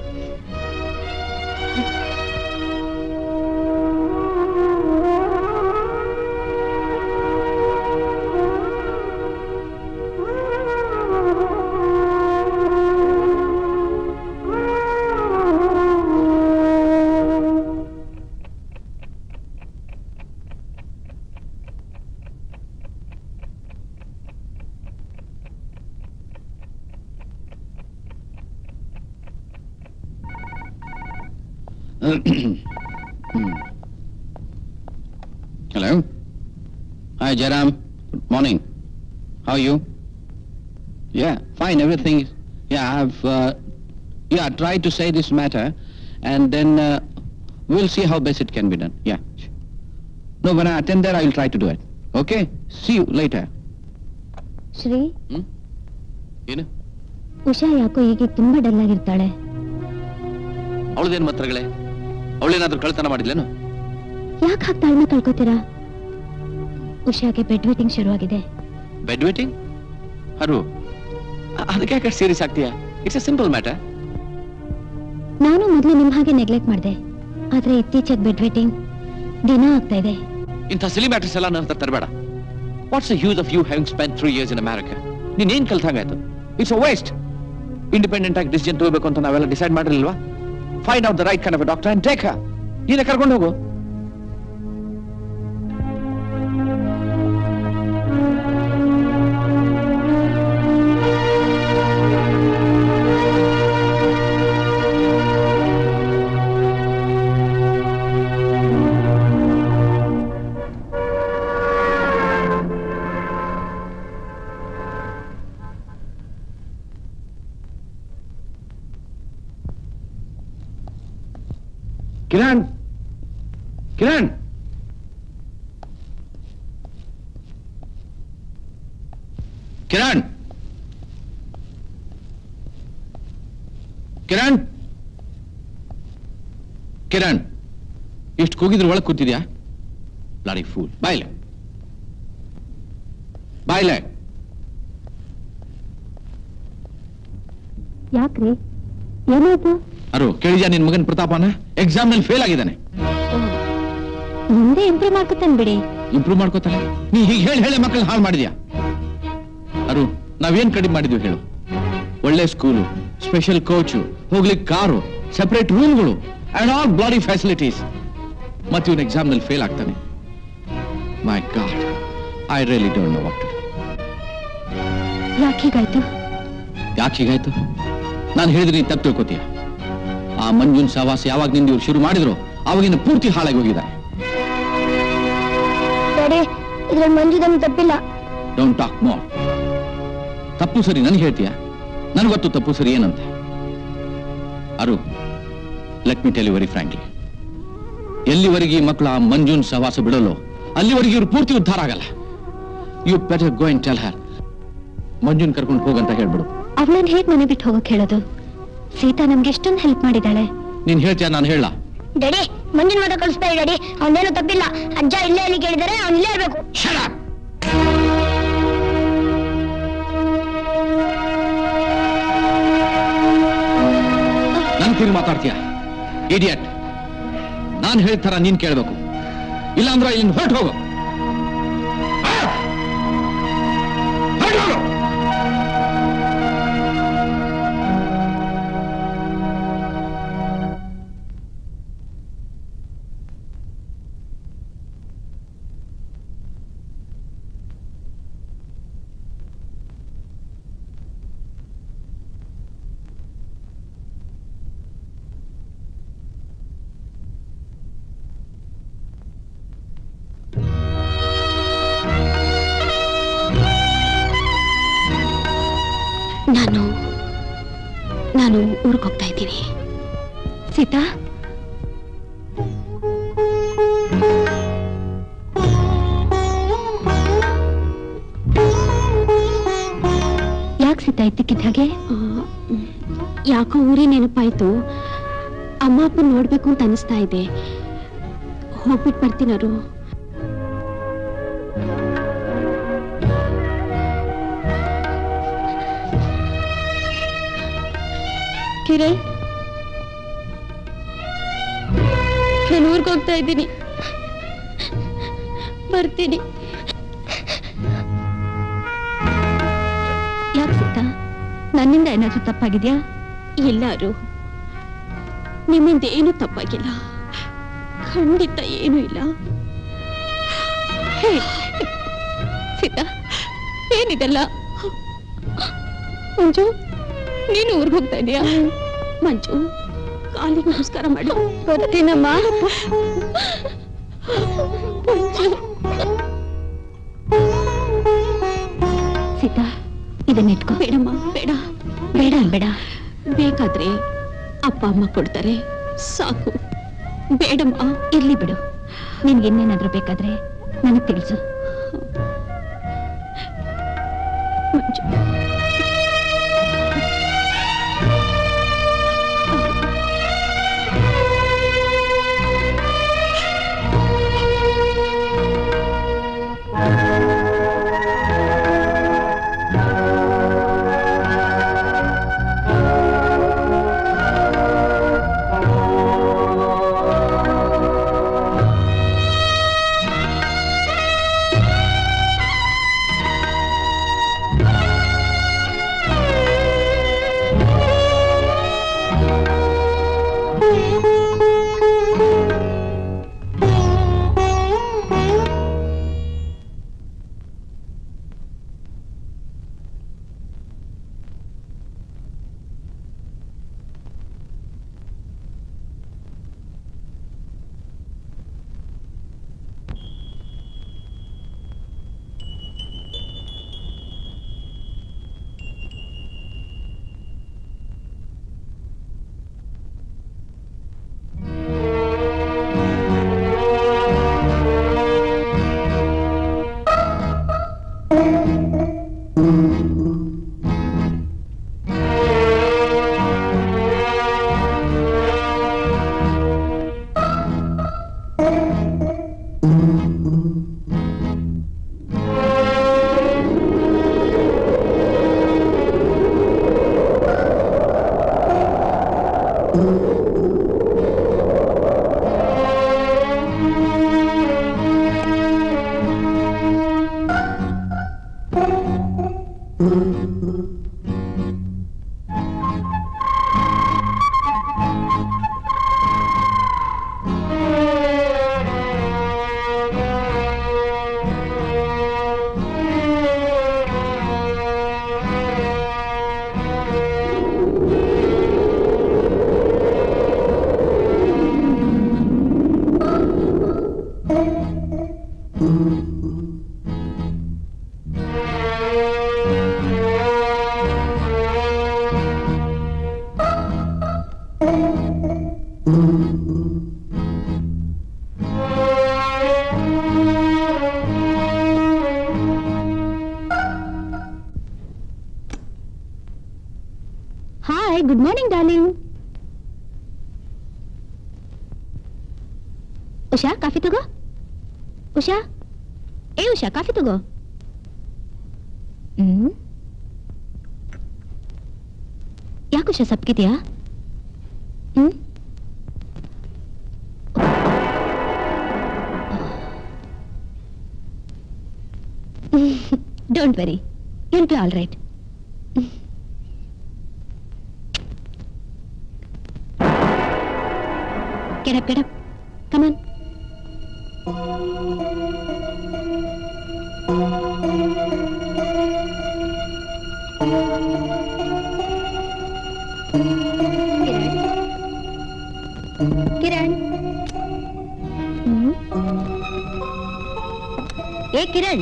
Hello. Hi, Jaram. Good morning. How are you? Yeah, fine. Everything. is- Yeah, I've. Uh, yeah, tried to say this matter, and then uh, we'll see how best it can be done. Yeah. No, when I attend there, I will try to do it. Okay. See you later. Shri ಏನು ಉಷಾ ಯಾಕೋ ಈಗ ತುಂಬಾ dull ಆಗಿರ್ತಾಳೆ ಅವಳದೇನು ಮಾತ್ರಗಳೇ ಅವಳೇನಾದ್ರೂ ಕಳ್ತನ ಮಾಡಿದ್ಲೇನು ಯಾಕೆ ಹಾಗೆ ತಾಳ್ಮೆ ಕಳ್ಕೊತೀರಾ ಉಷಾಗೆ ಬೆಡ್ ವೇಟಿಂಗ್ ಶುರುವಾಗಿದೆ ಬೆಡ್ ವೇಟಿಂಗ್ ಅರು ಅ- ಅದಕ್ಕೆ ಯಾಕೆ ಸೀರಿಯಸ್ ಆಗ್ತೀಯಾ ಇಟ್ಸ್ ಎ ಸಿಂಪಲ್ ಮ್ಯಾಟರ್ ನಾನು ಮೊದಲು ನಿಮ್ ಹಾಗೆ ನೆಗ್ಲೆಕ್ಟ್ ಮಾಡಿದೆ ಆದ್ರೆ ಇತ್ತೀಚೆಗೆ ಬೆಡ್ ವೇಟಿಂಗ್ ದಿನ ಆಗ್ತಾ ಇದೆ ಇಂಥ ಸಿಲಿ ಮ್ಯಾಟರ್ಸ್ ಎಲ್ಲ ನನ್ನ ಹತ್ರ ತರಬೇಡ what's use of you having spend three years in America ನೀನ್ ಏನ್ ಕಲ್ತಂಗಾಯ್ತು ಇಟ್ಸ್ ಅ ವೇಸ್ಟ್ ಇಂಡಿಪೆಂಡೆಂಟ್ ಆಗಿ ಡಿಸಿಷನ್ ತಗೋಬೇಕು ಅಂತ ನಾವೆಲ್ಲ ಡಿಸೈಡ್ ಮಾಡಿರಲಿಲ್ವಾ find out the right kind of doctor and take ನೀನೇ ಕರ್ಕೊಂಡು ಹೋಗು ಕಿರಣ್ ಕಿರಣ್ ಕಿರಣ್ ಕಿರಣ್ ಕಿರಣ್ ಎಷ್ಟು ಕೂಗಿದ್ರು ಒಳಗೆ ಕೂತಿದ್ಯಾ ಲಾರಿ ಫೂಲ್ ಬಾಯ್ಲೆ ಬಾಯ್ಲೆ ಯಾಕ್ರಿ ಏನಾಯ್ತು ಅರು ಕೇಳಿದ್ಯಾ ನಿನ್ ಮಗನ್ ಪ್ರತಾಪನ ಎಕ್ಸಾಮ್ ನಲ್ಲಿ ಫೇಲ್ ಆಗಿದ್ದಾನೆ ಮುಂದೆ ಇಂಪ್ರೂವ್ ಮಾಡ್ಕೊತಾನೆ ಬಿಡಿ ಇಂಪ್ರೂವ್ ಮಾಡ್ಕೋತಾನೆ ನೀ ಹೀಗೆ ಹೇಳಿ ಹೇಳಿ ಮಕ್ಕಳನ್ನ ಹಾಳು ಮಾಡಿದ್ಯಾ ಅರು ನಾವೇನ್ ಕಡಿಮೆ ಮಾಡಿದ್ವಿ ಹೇಳು ಒಳ್ಳೆ ಸ್ಕೂಲು ಸ್ಪೆಷಲ್ ಕೋಚು ಹೋಗ್ಲಿಕ್ಕೆ ಕಾರು ಸೆಪರೇಟ್ ರೂಮ್ಗಳು ಅಂಡ್ ಆಲ್ ಬ್ಲಾಡಿ ಫೆಸಿಲಿಟೀಸ್ ಮತ್ತೆ ಇವನ್ ಎಕ್ಸಾಮ್ ನಲ್ಲಿ ಫೇಲ್ ಆಗ್ತಾನೆ my god I really don't know what ಯಾಕೆ ಹೀಗಾಯ್ತು ಯಾಕೆ ಹೀಗಾಯ್ತು ನಾನು ಹೇಳಿದ್ರೆ ನೀನ್ ತಪ್ಪು ತಿಳ್ಕೊತೀಯ ಆ ಮಂಜುನ್ ಸಹವಾಸ ಯಾವಾಗ ನಿಂದ ಇವ್ರು ಶುರು ಮಾಡಿದ್ರು ಅವಾಗಿನ ಪೂರ್ತಿ ಹಾಳಾಗಿ ಹೋಗಿದ್ದಾರೆ ಡ್ಯಾಡಿ ಇದ್ರಲ್ಲಿ ಮಂಜುದಮ್ ತಪ್ಪಿಲ್ಲ ಡೋಂಟ್ ಟಾಕ್ ಮೋರ್ ತಪ್ಪು ಸರಿ ನನಗೆ ಹೇಳ್ತೀಯ ನನಗೊತ್ತು ತಪ್ಪು ಸರಿ ಏನಂತ Aru let me tell you very frankly ಎಲ್ಲಿವರೆಗೆ ಈ ಮಕ್ಕಳು ಆ ಮಂಜುನ್ ಸಹವಾಸ ಬಿಡಲು ಅಲ್ಲಿವರೆಗೆ ಇವ್ರು ಪೂರ್ತಿ ಉದ್ಧಾರ ಆಗಲ್ಲ you better go and tell her ಮಂಜುನ್ ಕರ್ಕೊಂಡು ಹೋಗಂತ ಹೇಳ್ಬಿಡು ಅವಳನ್ನ ಹೇಗ್ ಮನೆ ಬಿಟ್ಟು ಹೋಗಕ್ ಹೇಳೋದು ಸೀತಾ ನಮ್ಗೆ ಎಷ್ಟೊಂದು ಹೆಲ್ಪ್ ಮಾಡಿದಾಳೆ ನೀನ್ ಹೇಳ್ತೀಯ ನಾನು ಹೇಳ ಡ್ಯಾಡಿ ಮಂಜುನ್ ಮಾತ್ರ ಕಳಿಸ್ತಾ ಡ್ಯಾಡಿ ಅವನೇನು ತಪ್ಪಿಲ್ಲ ಅಜ್ಜ ಇಲ್ಲೇ ಅಲ್ಲಿ ಕೇಳಿದರೆ ಅವ್ನು ಇಲ್ಲೇ ಇರ್ಬೇಕು ನನ್ ತಿರುಗಿ ಮಾತಾಡ್ತೀಯ ಇಡಿಯಟ್ ನಾನ್ ಹೇಳ್ತಾರ ನೀನ್ ಕೇಳ್ಬೇಕು ಇಲ್ಲಾಂದ್ರೆ ಇಲ್ಲಿಂದ ಹೊರಟು ಹೋಗು ಹೊರ್ಟ್ ಹೋಗು. ನಾನು ನಾನು ಊರಿಗೆ ಹೋಗ್ತಾ ಇದ್ದೀನಿ ಸೀತಾ ಯಾಕೆ ಸೀತಾ ಇದ್ದಕ್ಕಿದ್ದ ಹಾಗೆ ಯಾಕೋ ಊರೇ ನೆನಪಾಯ್ತು ಅಮ್ಮ ಅಪ್ಪ ನೋಡ್ಬೇಕು ಅಂತ ಅನಿಸ್ತಾ ಇದೆ ಹೋಗ್ಬಿಟ್ಟು ಬರ್ತೀನರು ಕಿರಣ್ ನಾನು ಊರಿಗೆ ಹೋಗ್ತಾ ಇದ್ದೀನಿ ಬರ್ತೀನಿ ಯಾಕೆ ಸೀತಾ ನನ್ನಿಂದ ಏನಾದ್ರೂ ತಪ್ಪಾಗಿದ್ಯಾ ಎಲ್ಲರೂ ನಿಮ್ಮಿಂದ ಏನು ತಪ್ಪಾಗಿಲ್ಲ ಖಂಡಿತ ಏನೂ ಇಲ್ಲ ಹೇ, ಸೀತಾ ಏನಿದೆಲ್ಲ ಮಂಜು ನೀನು ಊರಿಗೆ ಹೋಗ್ತಾ ಇದೀಯಾ ಮಂಜು ಕಾಲಿಗೆ ನಮಸ್ಕಾರ ಮಾಡು ಬರ್ತೀನಮ್ಮ ಮಂಜು ಸೀತಾ ಇದನ್ನ ಇಟ್ಕೋ ಬೇಡಮ್ಮ ಬೇಡ ಬೇಡ ಬೇಡ ಬೇಕಾದ್ರೆ ಅಪ್ಪ ಅಮ್ಮ ಕೊಡ್ತಾರೆ ಸಾಕು ಬೇಡಮ್ಮ ಇರ್ಲಿ ಬಿಡು ನಿನ್ಗೆ ಇನ್ನೇನಾದ್ರೂ ಬೇಕಾದ್ರೆ ನನಗ್ ತಿಳಿಸು Manju daddy hi good morning darling Usha coffee ತಗೋ ಉಷಾ ಏ ಉಷಾ ಕಾಫಿ ತಗೋ ಹ್ಮ್ ಯಾಕೆ ಉಷಾ ಸಪ್ಗಿದ್ಯಾ hmm don't worry you'll be all right Get up, get up. Come on. Kiran hmm. ಏ ಕಿರಣ್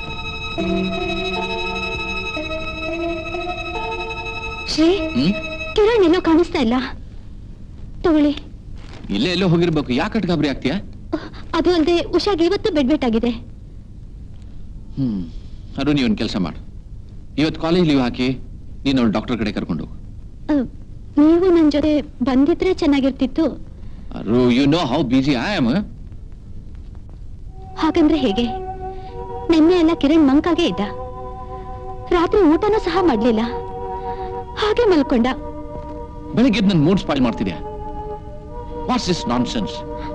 ಶ್ರೀ ಕಿರಣ್ ಎಲ್ಲೋ ಕಾಣಿಸ್ತಾ ಇಲ್ಲ ತಗೊಳ್ಳಿ ಇಲ್ಲೇ ಎಲ್ಲೋ ಹೋಗಿರ್ಬೇಕು ಯಾಕೆ ಗಾಬರಿ ಆಗ್ತೀಯಾ ಅದು ಅಲ್ಲದೆ ಉಷಾಗೆ ಇವತ್ತು ಬೆಡ್ ಬೆಟ್ ಆಗಿದೆ ಹ್ಮ್ ಅರು ನೀವೊಂದು ಕೆಲಸ ಮಾಡು ಇವತ್ತು ಕಾಲೇಜ್ ಲೀವ್ ಹಾಕಿ ನೀನು ಅವ್ಳು ಡಾಕ್ಟರ್ ಕಡೆ ಕರ್ಕೊಂಡು ಹೋಗು ಅಹ್, ನೀವು ನನ್ನ ಜೊತೆ ಬಂದಿದ್ರೆ ಚೆನ್ನಾಗಿರ್ತಿತ್ತು Aru you know how busy I am ಹಾಗಂದ್ರೆ ಹೇಗೆ ನಿನ್ನೆ ಎಲ್ಲ ಕಿರಣ್ ಮಂಕಾಗೆ ಇದ್ದ ರಾತ್ರಿ ಊಟನೂ ಸಹ ಮಾಡ್ಲಿಲ್ಲ ಹಾಗೆ ಮಲ್ಕೊಂಡ ಬೆಳಿಗ್ಗೆ ನನ್ನ ಮೂಡ್ ಸ್ಪಾಯ್ಲ್ ಮಾಡ್ತಿದ್ಯಾ ವಾಟ್ಸ್ ದಿಸ್ ನಾನ್ ಸೆನ್ಸ್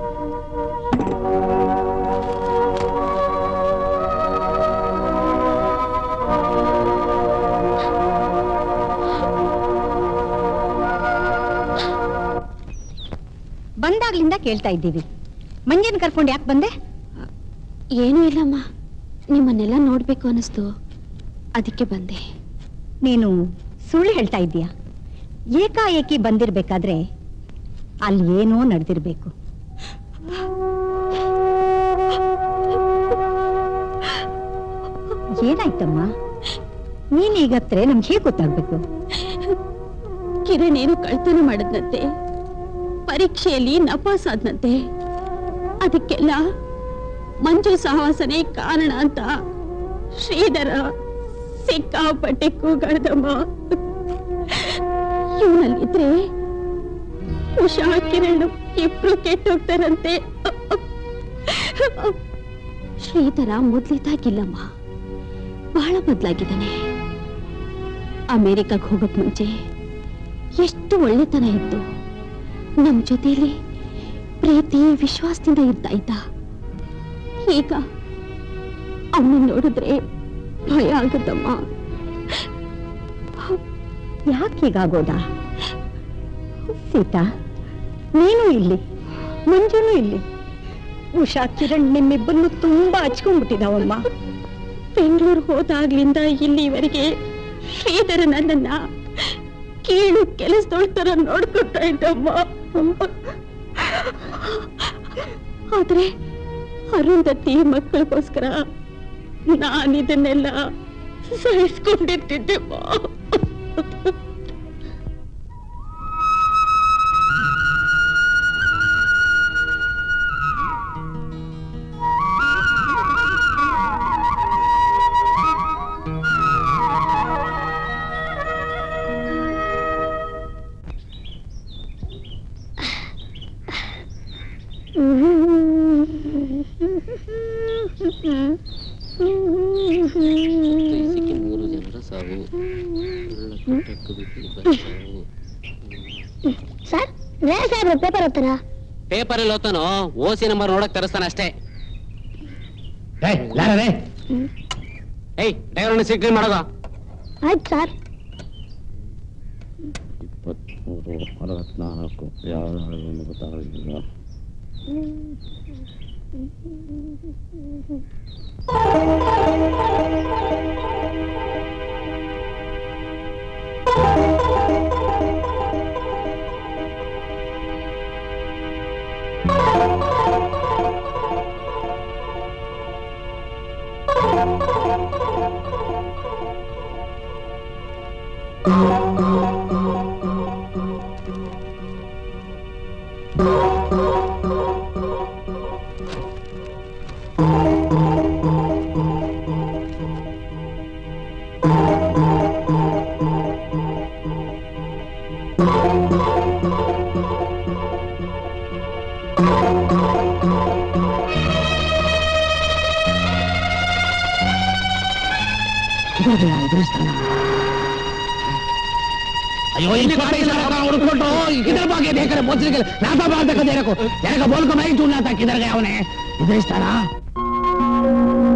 ಬಂದಾಗ್ಲಿಂದ ಕೇಳ್ತಾ ಇದ್ದೀವಿ ಮಂಜನ್ ಕರ್ಕೊಂಡು ಯಾಕೆ ಬಂದೆ ಏನೂ ಇಲ್ಲಮ್ಮ ನಿಮ್ಮನ್ನೆಲ್ಲ ನೋಡ್ಬೇಕು ಅನಿಸ್ತು ಅದಕ್ಕೆ ಬಂದೆ ನೀನು ಸುಳ್ಳು ಹೇಳ್ತಾ ಇದ್ದೀಯಾ ಏಕಾಏಕಿ ಬಂದಿರ್ಬೇಕಾದ್ರೆ ಅಲ್ಲಿ ಏನೋ ನಡೆದಿರ್ಬೇಕು ಏನಾಯ್ತಮ್ಮ ನೀನೀಗತ್ರೆ ನಮ್ಗೆ ಹೇಗೆ ಗೊತ್ತಾಗ್ಬೇಕು ಕಿರಣ್ ಏನು ಕಳ್ತನ ಮಾಡದ್ನಂತೆ ಪರೀಕ್ಷೆಯಲ್ಲಿ ನಪಾಸ್ ಆದ್ನಂತೆ ಅದಕ್ಕೆಲ್ಲ ಮಂಜು ಸಹವಾಸನೆ ಕಾರಣ ಅಂತ ಶ್ರೀಧರ ಸಿಕ್ಕಾಪಟ್ಟೆ ಕೂಗಾಡ್ದಮ್ಮ ಇವನಲ್ಲಿದ್ರೆ ಉಷಾ ಕಿರಣ್ ಇಬ್ರು ಕೆಟ್ಟೋಗ್ತಾರಂತೆ ಶ್ರೀಧರ ಮೊದ್ಲಿದ್ದಾಗಿಲ್ಲಮ್ಮ ಬಹಳ ಬದಲಾಗಿದ್ದಾನೆ ಅಮೆರಿಕಕ್ಕೆ ಹೋಗಕ್ ಮುಂಚೆ ಎಷ್ಟು ಒಳ್ಳೆತನ ಇತ್ತು ನಮ್ ಜೊತೆಲಿ ಪ್ರೀತಿ ವಿಶ್ವಾಸದಿಂದ ಇರ್ತಾ ಇದ್ದ ಈಗ ಅವನ್ನ ನೋಡಿದ್ರೆ ಭಯ ಆಗುತ್ತಮ್ಮ ಯಾಕೆ ಹೀಗಾಗೋದ ಸೀತಾ ನೀನು ಇಲ್ಲಿ ಮಂಜುನು ಇಲ್ಲಿ ಉಷಾ ಕಿರಣ್ ನಿಮ್ಮಿಬ್ಬರನ್ನು ತುಂಬಾ ಹಚ್ಕೊಂಡ್ಬಿಟ್ಟಿದಾವಮ್ಮ ಬೆಂಗಳೂರು ಹೋದಾಗ್ಲಿಂದ ಇಲ್ಲಿವರೆಗೆ ಶ್ರೀಧರ ನನ್ನನ್ನ ಕೀಳು ಕೆಲಸದೊಳ ತರ ನೋಡ್ಕೊತಾ ಇದ್ದಮ್ಮ ಆದ್ರೆ ಅರುಂಧತಿ ಮಕ್ಕಳಿಗೋಸ್ಕರ ನಾನಿದನ್ನೆಲ್ಲ ಸಹಿಸ್ಕೊಂಡಿರ್ತಿದ್ದೆಮ್ಮ ಮೂರು ಜನರ ಸಾವು ಸರ್ ರೇ ಸಾಹೇಬ್ರ ಪೇಪರ್ ಓದ್ತಾರ ಪೇಪರ್ ಅಲ್ಲಿ ಓದ್ತಾನೋ ಓಸಿ ನಂಬರ್ ನೋಡಕ್ ತರಿಸ್ತಾನ ಅಷ್ಟೇ ಏಯ್ ಡ್ರೈವರ್ನ ಸಿಕ್ರಿ ಮಾಡೋದು ಆಯ್ತು ಸರ್ ಇಪ್ಪತ್ಮೂರು ಅರವತ್ನಾಲ್ಕು ಯಾವ ಗೊತ್ತಾಗಲಿಲ್ಲ Thank you. अयो इन्हें गाड़ी से लगा और फोटो किधर भागे देख रहे पहुंचने के लिए लाता बात देखो तेरे को तेरे को बोल को मैं ही ढूंढना था किधर गया उन्हें इधर इस तरह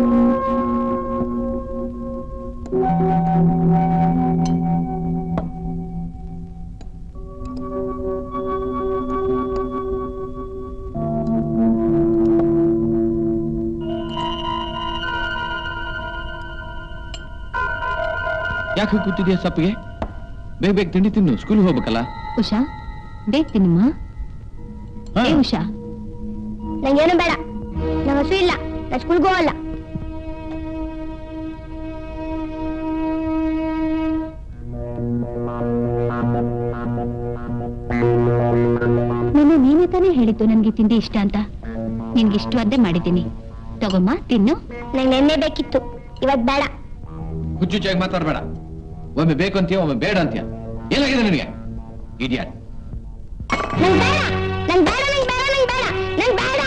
ಯಾಕೆ ಕೂತಿದ್ಯಾ ಸಪ್ಪಿಗೆ ಬೇಗ ಬೇಗ ತಿಂಡಿ ತಿನ್ನು ಸ್ಕೂಲ್ ಹೋಗ್ಬೇಕಲ್ಲ ಉಷಾ ಬೇಗ ತಿನ್ನಮ್ಮ ಏ ಉಷಾ ನಂಗೇನು ಬೇಡ ನಂಗೆ ಹಸು ಇಲ್ಲ ನಾನು ಸ್ಕೂಲ್ಗೆ ಹೋಗಲ್ಲ ನಿನ್ನೆ ನೀನೇ ತಾನೇ ಹೇಳಿದ್ದು ನನ್ಗೆ ತಿಂಡಿ ಇಷ್ಟ ಅಂತ ನಿನ್ಗೆ ಇಷ್ಟವಾದ್ದೇ ಮಾಡಿದ್ದೀನಿ ತಗೊಮ್ಮ ತಿನ್ನು ನಂಗೆ ನೆನ್ನೆ ಬೇಕಿತ್ತು ಇವತ್ತು ಬೇಡ ಹುಚ್ಚುಚ್ಚಾಗಿ ಮಾತಾಡ್ಬೇಡ ಒಮ್ಮೆ ಬೇಕು ಅಂತೀಯ ಒಮ್ಮೆ ಬೇಡ ಅಂತೀಯ ಏನಾಗಿದೆ ನಿನಗೆ ಇಡಿಯಾಟ್ ನಂಗೆ ಬೇಡ ನಂಗೆ ಬೇಡ ನಂಗೆ ಬೇಡ ನಂಗೆ ಬೇಡ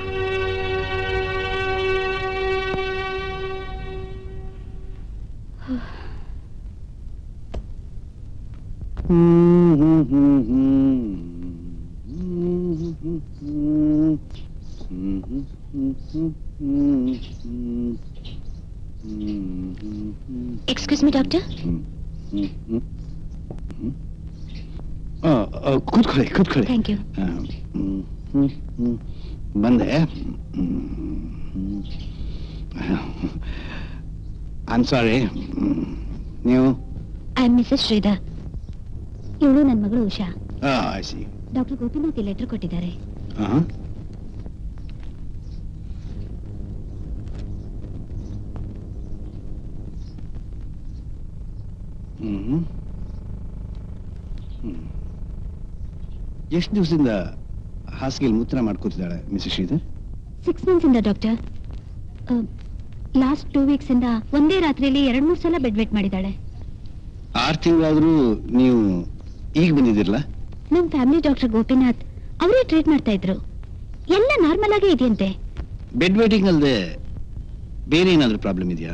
ಎಕ್ಸ್ಕ್ಯೂಸ್ ಮಿ ಡಾಕ್ಟರ್ ಆ, ಆ, ಕೂತ್ಕೊಳ್ಳಿ ಕೂತ್ಕೊಳ್ಳಿ ಥ್ಯಾಂಕ್ ಯು ಆ, ಹ್ಮ್, ಹ್ಮ್, ಹ್ಮ್. ಬಂದೆ ಐಮ್ ಸಾರಿ ನೀವು ಐ ಆಮ್ ಮಿಸಸ್ ಶ್ರೀಧರ್ ಇವಳು ನನ್ನ ಮಗಳು Usha I see doctor Gopinath letter ಕೊಟ್ಟಿದ್ದಾರೆ ಹ್ಮ್ ಎಷ್ಟು ದಿವಸದಿಂದ ಹಾಸಿಗೆಯಲ್ಲಿ ಮೂತ್ರ ಮಾಡ್ಕೋತಿದ್ದಾಳೆ ಮಿಸಸ್ ಶ್ರೀಧರ್ ಸಿಕ್ಸ್ ಮಂತ್ಸ್ ಇಂದ ಡಾಕ್ಟರ್ ಲಾಸ್ಟ್ ಟೂ ವೀಕ್ಸ್ ಇಂದ ಒಂದೇ ರಾತ್ರಿಯಲ್ಲಿ ಎರಡ್ ಮೂರ್ ಸಲ ಬೆಡ್ ವೇಟ್ ಮಾಡಿದ್ದಾಳೆ ಆರು ತಿಂಗಳಾದ್ರೂ ನೀವು ಈಗ ಬಂದಿದ್ದೀರಲ್ಲ ನಮ್ ಫ್ಯಾಮಿಲಿ ಡಾಕ್ಟರ್ ಗೋಪಿನಾಥ್ ಅವರೇ ಟ್ರೀಟ್ ಮಾಡ್ತಾ ಇದ್ರು ಎಲ್ಲ ನಾರ್ಮಲ್ ಆಗೇ ಇದೆಯಂತೆ ಬೆಡ್ ವೇಟಿಂಗ್ ಅಲ್ಲದೆ ಬೇರೆ ಏನಾದ್ರೂ ಪ್ರಾಬ್ಲಮ್ ಇದೆಯಾ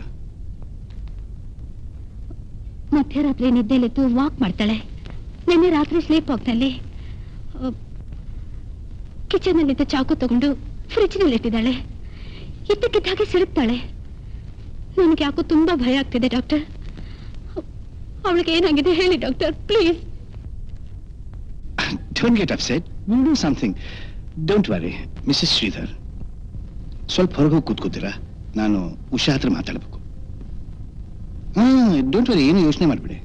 ಮಧ್ಯರಾತ್ರಿ ನಿದ್ದೆಲೆದ್ದು ವಾಕ್ ಮಾಡ್ತಾಳೆ ನಿನ್ನೆ ರಾತ್ರಿ ಸ್ಲೀಪ್ ವಾಕ್ನಲ್ಲಿ ಕಿಚನ್ ನಲ್ಲಿದ್ದ ಚಾಕು ತಗೊಂಡು ಫ್ರಿಜ್ ನಲ್ಲಿ ಇಟ್ಟಿದ್ದಾಳೆ ಇದ್ದಕ್ಕಿದ್ದ ಹಾಗೆ ಸಿಡುತ್ತಾಳೆ ನನಗೆ ಯಾಕೋ ತುಂಬಾ ಭಯ ಆಗ್ತಿದೆ ಡಾಕ್ಟರ್ ಅವಳಿಗೆ ಏನಾಗಿದೆ ಹೇಳಿ doctor please don't get upset will do something don't worry Mrs Shridhar ಸ್ವಲ್ಪ ಹೊರಗೆ ಹೋಗಿ ಕೂತ್ಕೋತೀರಾ ನಾನು ಉಷಾ ಹತ್ರ ಮಾತಾಡಬೇಕು ಹಾ ಡೋಂಟ್ ವರಿ ಏನು ಯೋಚನೆ ಮಾಡಬೇಡಿ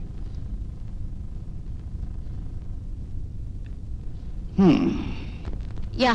ಹ್ಮ್ ಯಾ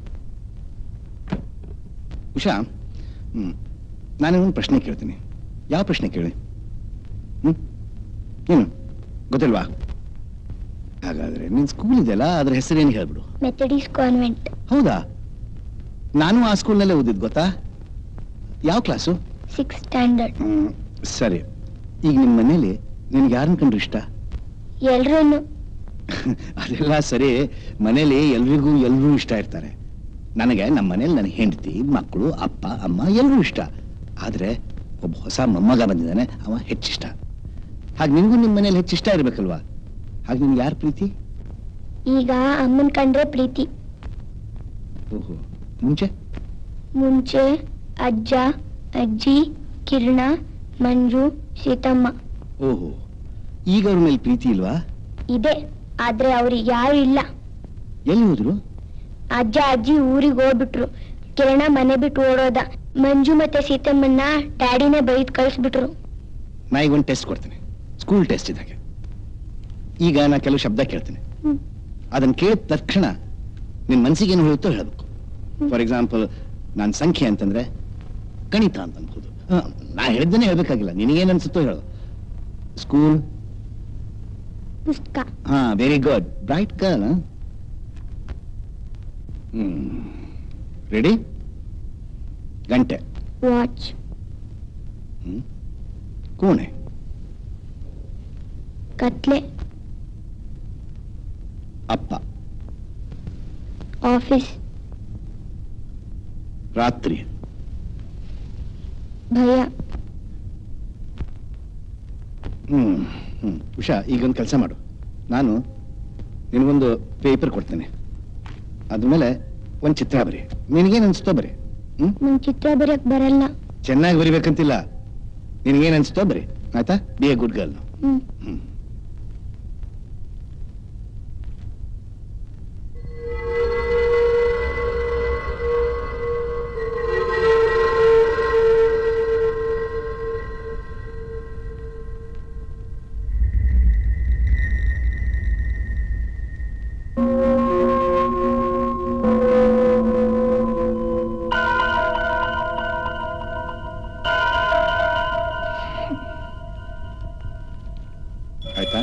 ಉಷಾ ಹ್ಮ್ ನಾನು ಒಂದು ಪ್ರಶ್ನೆ ಕೇಳ್ತೀನಿ ಯಾವ ಪ್ರಶ್ನೆ ಕೇಳಿ ಹ್ಮ್ ಏನು ಗೊತ್ತಿಲ್ವಾ ಹಾಗಾದ್ರೆ ನಿನ್ ಸ್ಕೂಲ್ ಇದೆಯಲ್ಲ ಅದ್ರ ಹೆಸರೇನು ಹೇಳ್ಬಿಡು ಮೆಥಡಿಸ್ ಕಾನ್ವೆಂಟ್ ಹೌದಾ ನಾನು ಆ ಸ್ಕೂಲ್ನಲ್ಲೇ ಓದಿದ್ ಗೊತ್ತಾ ಯಾವ ಕ್ಲಾಸು ಸಿಕ್ಸ್ ಸ್ಟ್ಯಾಂಡರ್ಡ್ ಹ್ಮ್, ಸರಿ ಈಗ ನಿಮ್ಮ ಮನೇಲಿ ನಿನ್ಗೆ ಯಾರನ್ನ ಕಂಡ್ರೆ ಇಷ್ಟ ಎಲ್ರೂ ಅದೆಲ್ಲ ಸರಿ ಮನೇಲಿ ಎಲ್ರಿಗೂ ಎಲ್ರೂ ಇಷ್ಟ ಇರ್ತಾರೆ ನನಗೆ ನಮ್ಮ ಮನೇಲಿ ನನ್ನ ಹೆಂಡತಿ ಮಕ್ಕಳು ಅಪ್ಪ ಅಮ್ಮ ಎಲ್ರೂ ಇಷ್ಟ ಆದ್ರೆ ಒಬ್ಬ ಹೊಸ ಮೊಮ್ಮಗ ಬಂದಿದ್ದಾನೆ ಅವ ಹೆಚ್ಚಿಷ್ಟ ಹಾಗೆ ನಿನಗೂ ನಿಮ್ಮ ಮನೇಲಿ ಹೆಚ್ಚಿಷ್ಟ ಇರ್ಬೇಕಲ್ವಾ ಹಾಗೆ ನಿನ್ಗೆ ಯಾರ ಪ್ರೀತಿ ಈಗ ಅಮ್ಮನ್ ಕಂಡ್ರೆ ಪ್ರೀತಿ ಓಹೋ ಮುಂಚೆ ಮುಂಚೆ ಅಜ್ಜ ಅಜ್ಜಿ ಕಿರಣ ಮಂಜು ಸೀತಮ್ಮ ಓಹೋ ಈಗ ಅವ್ರ ಮೇಲೆ ಪ್ರೀತಿ ಇಲ್ವಾ ಇದೆ ಆದ್ರೆ ಅವ್ರಿಗೆ ಯಾರು ಇಲ್ಲ ಎಲ್ಲಿ ಹೋದ್ರು ಅಜ್ಜ ಅಜ್ಜಿ ಊರಿಗೆ ಹೋಗ್ಬಿಟ್ರು ಕಿರಣ ಮನೆ ಬಿಟ್ಟು ಓಡೋದ ಮಂಜು ಮತ್ತೆ ಸೀತಮ್ಮನ್ನ ಡ್ಯಾಡಿನೇ ಬೈದ್ ಕಳಿಸ್ಬಿಟ್ರು ನಾ ಈಗ ಒಂದು ಟೆಸ್ಟ್ ಕೊಡ್ತೀನಿ ಸ್ಕೂಲ್ ಟೆಸ್ಟ್ ಇದ್ದಾಗೆ ಈಗ ನಾ ಕೆಲವು ಶಬ್ದ ಕೇಳ್ತೀನಿ ಹ್ಮ್. ಅದನ್ನ ಕೇಳಿದ ತಕ್ಷಣ ನಿನ್ ಮನ್ಸಿಗೆ ಏನು ಹೇಳುತ್ತೋ ಹೇಳಬೇಕು ಫಾರ್ ಎಕ್ಸಾಂಪಲ್ ನಾನು ಸಂಖ್ಯೆ ಅಂತಂದ್ರೆ ಗಣಿತ ಅಂತ ಅನ್ಬೋದು ಆ, ನಾ ಹೇಳಿದ್ದನ್ನೇ ಹೇಳ್ಬೇಕಾಗಿಲ್ಲ ನಿನಗೇನ್ ಅನ್ಸುತ್ತೋ ಹೇಳು ಸ್ಕೂಲ್ ಪುಸ್ತಕ ಹಾ very good bright girl hmm ready ಗಂಟೆ ವಾಚ್ ಕೋಣೆ ಕತ್ಲೆ ಅಪ್ಪ ಆಫೀಸ್ ರಾತ್ರಿ ಭಯ ಹ್ಮ್ ಹ್ಮ್ ಉಷಾ ಈಗೊಂದು ಕೆಲಸ ಮಾಡು ನಾನು ನಿನಗೊಂದು ಪೇಪರ್ ಕೊಡ್ತೇನೆ ಅದ್ಮೇಲೆ ಒಂದು ಚಿತ್ರ ಬರಿ ನಿನಗೇನು ಅನ್ಸ್ತೋ ಬರಿ ಹ್ಮ್ ನಂಗೆ ಚಿತ್ರ ಬರೆಯಕ್ ಬರಲ್ಲ ಚೆನ್ನಾಗಿ ಬರಿಬೇಕಂತಿಲ್ಲ ನಿನಗೇನು ಅನ್ಸ್ತೋ ಬರಿ ಆಯ್ತಾ be a good girl hmm hmm ಆಯ್ತಾ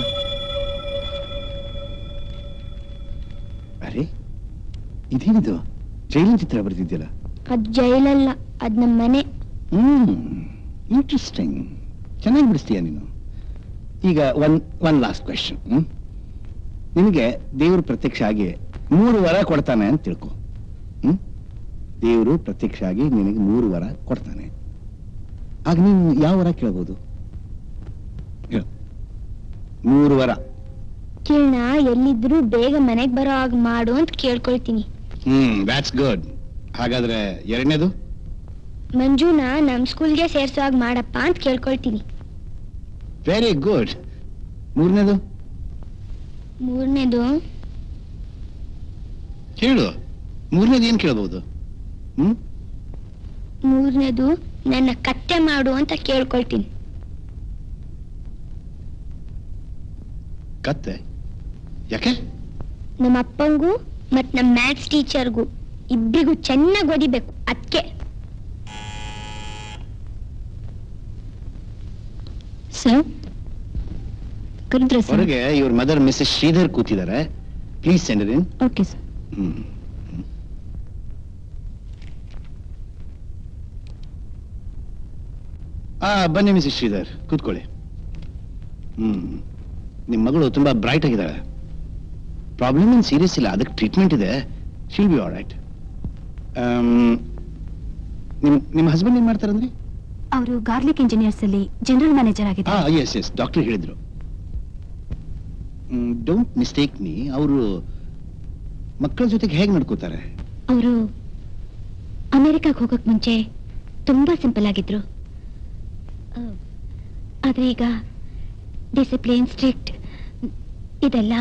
ಅರೆ ಇದೇನಿದು ಜೈಲಿನ ಚಿತ್ರ ಬರ್ತಿದ್ಯಲ್ಲ ಅದ್ ಜೈಲಲ್ಲ ಅದ್ ನಮ್ ಮನೆ ಹ್ಮ್ ಇಂಟ್ರೆಸ್ಟಿಂಗ್ ಚೆನ್ನಾಗಿ ಬಿಡಿಸ್ತೀಯ ನೀನು ಈಗ one one last question hmm ನಿನಗೆ ದೇವರು ಪ್ರತ್ಯಕ್ಷ ಆಗಿ ಮೂರು ವರ ಕೊಡ್ತಾನೆ ಅಂತ ತಿಳ್ಕೊ ಹ್ಮ್ ದೇವರು ಪ್ರತ್ಯಕ್ಷ ಆಗಿ ನಿನಗೆ ಮೂರು ವರ ಕೊಡ್ತಾನೆ ಆಗ ನೀನು ಯಾವ ವರ ಕೇಳ್ಬೋದು ಹೇಳು. ಮೂರು ವರ ಕಿರಣ ಎಲ್ಲಿದ್ರು ಬೇಗ ಮನೆಗ್ ಬರೋ ಹಾಗೆ ಮಾಡು ಅಂತ ಕೇಳ್ಕೊಳ್ತೀನಿ ಹ್ಮ್ ಬ್ಯಾಟ್ಸ್ ಗುಡ್ ಹಾಗಾದ್ರೆ ಎರಡನೇದು ಮಂಜುನ ನಮ್ ಸ್ಕೂಲ್ಗೆ ಸೇರ್ಸೋ ಹಾಗೆ ಮಾಡಪ್ಪ ಅಂತ ಕೇಳ್ಕೊಳ್ತೀನಿ ವೆರಿ ಗುಡ್ ಮೂರನೇದು ಮೂರನೇದು ಕೇಳು ಮೂರನೇದು ಏನ್ ಕೇಳ್ಬೋದು ಹ್ಮ್ ಮೂರನೇದು ನನ್ನ ಕತ್ತೆ ಮಾಡು ಅಂತ ಕೇಳ್ಕೊಳ್ತೀನಿ ಕತ್ತೆ ಯಾಕೆ ನಮ್ಮ ಅಪ್ಪಂಗೂ ಮತ್ ನಮ್ಮ ಮ್ಯಾಥ್ಸ್ ಟೀಚರ್ಗೂ ಇಬ್ರಿಗೂ ಚೆನ್ನಾಗಿ ಓದಿಬೇಕು ಅದಕ್ಕೆ ಸರ್ ಕರೆದ್ರ ಸರ್ ಹೊರಗೆ ಇವ್ರ ಮದರ್ ಮಿಸ್ಸಸ್ ಶ್ರೀಧರ್ ಕೂತಿದ್ದಾರೆ please send in okay sir hmm ಆ ಬನ್ನಿ ಮಿಸ್ಸಸ್ ಶ್ರೀಧರ್ ಕೂತ್ಕೊಳ್ಳಿ ಹ್ಮ್ ನಿಮ್ ಮಗಳು ತುಂಬಾ ಬ್ರೈಟ್ ಆಗಿದ್ದಾಳೆ ಪ್ರಾಬ್ಲಮ್ ಏನ್ ಸೀರಿಯಸ್ ಇಲ್ಲ ಅದಕ್ಕೆ ಟ್ರೀಟ್ಮೆಂಟ್ ಇದೆ ಶಿಲ್ ಬಿ ಆಲ್ ರೈಟ್ ನಿಮ್ ನಿಮ್ಮ ಹಸ್ಬೆಂಡ್ ಏನ್ ಮಾಡ್ತಾರಂದ್ರಿ ಅವರು ಗಾರ್ಲಿಕ್ ಇಂಜಿನಿಯರ್ಸ್ ಅಲ್ಲಿ ಜನರಲ್ ಮ್ಯಾನೇಜರ್ ಹಾ ಆಗಿದ್ದಾರೆ ಎಸ್ ಎಸ್ ಡಾಕ್ಟರ್ ಹೇಳಿದ್ರು ಡೋಂಟ್ ಮಿಸ್ಟೇಕ್ ಮೀ ಅವರು ಮಕ್ಕಳ ಜೊತೆಗೆ ಹೇಗೆ ನಡ್ಕೋತಾರೆ ಅವರು ಅಮೆರಿಕಾಗ್ ಹೋಗಕ್ ಮುಂಚೆ ತುಂಬಾ ಸಿಂಪಲ್ ಆಗಿದ್ರು ಆ, ಆದ್ರೆ ಈಗ ಡಿಸಿಪ್ಲಿನ್ ಸ್ಟ್ರಿಕ್ಟ್ ಇದೆಲ್ಲ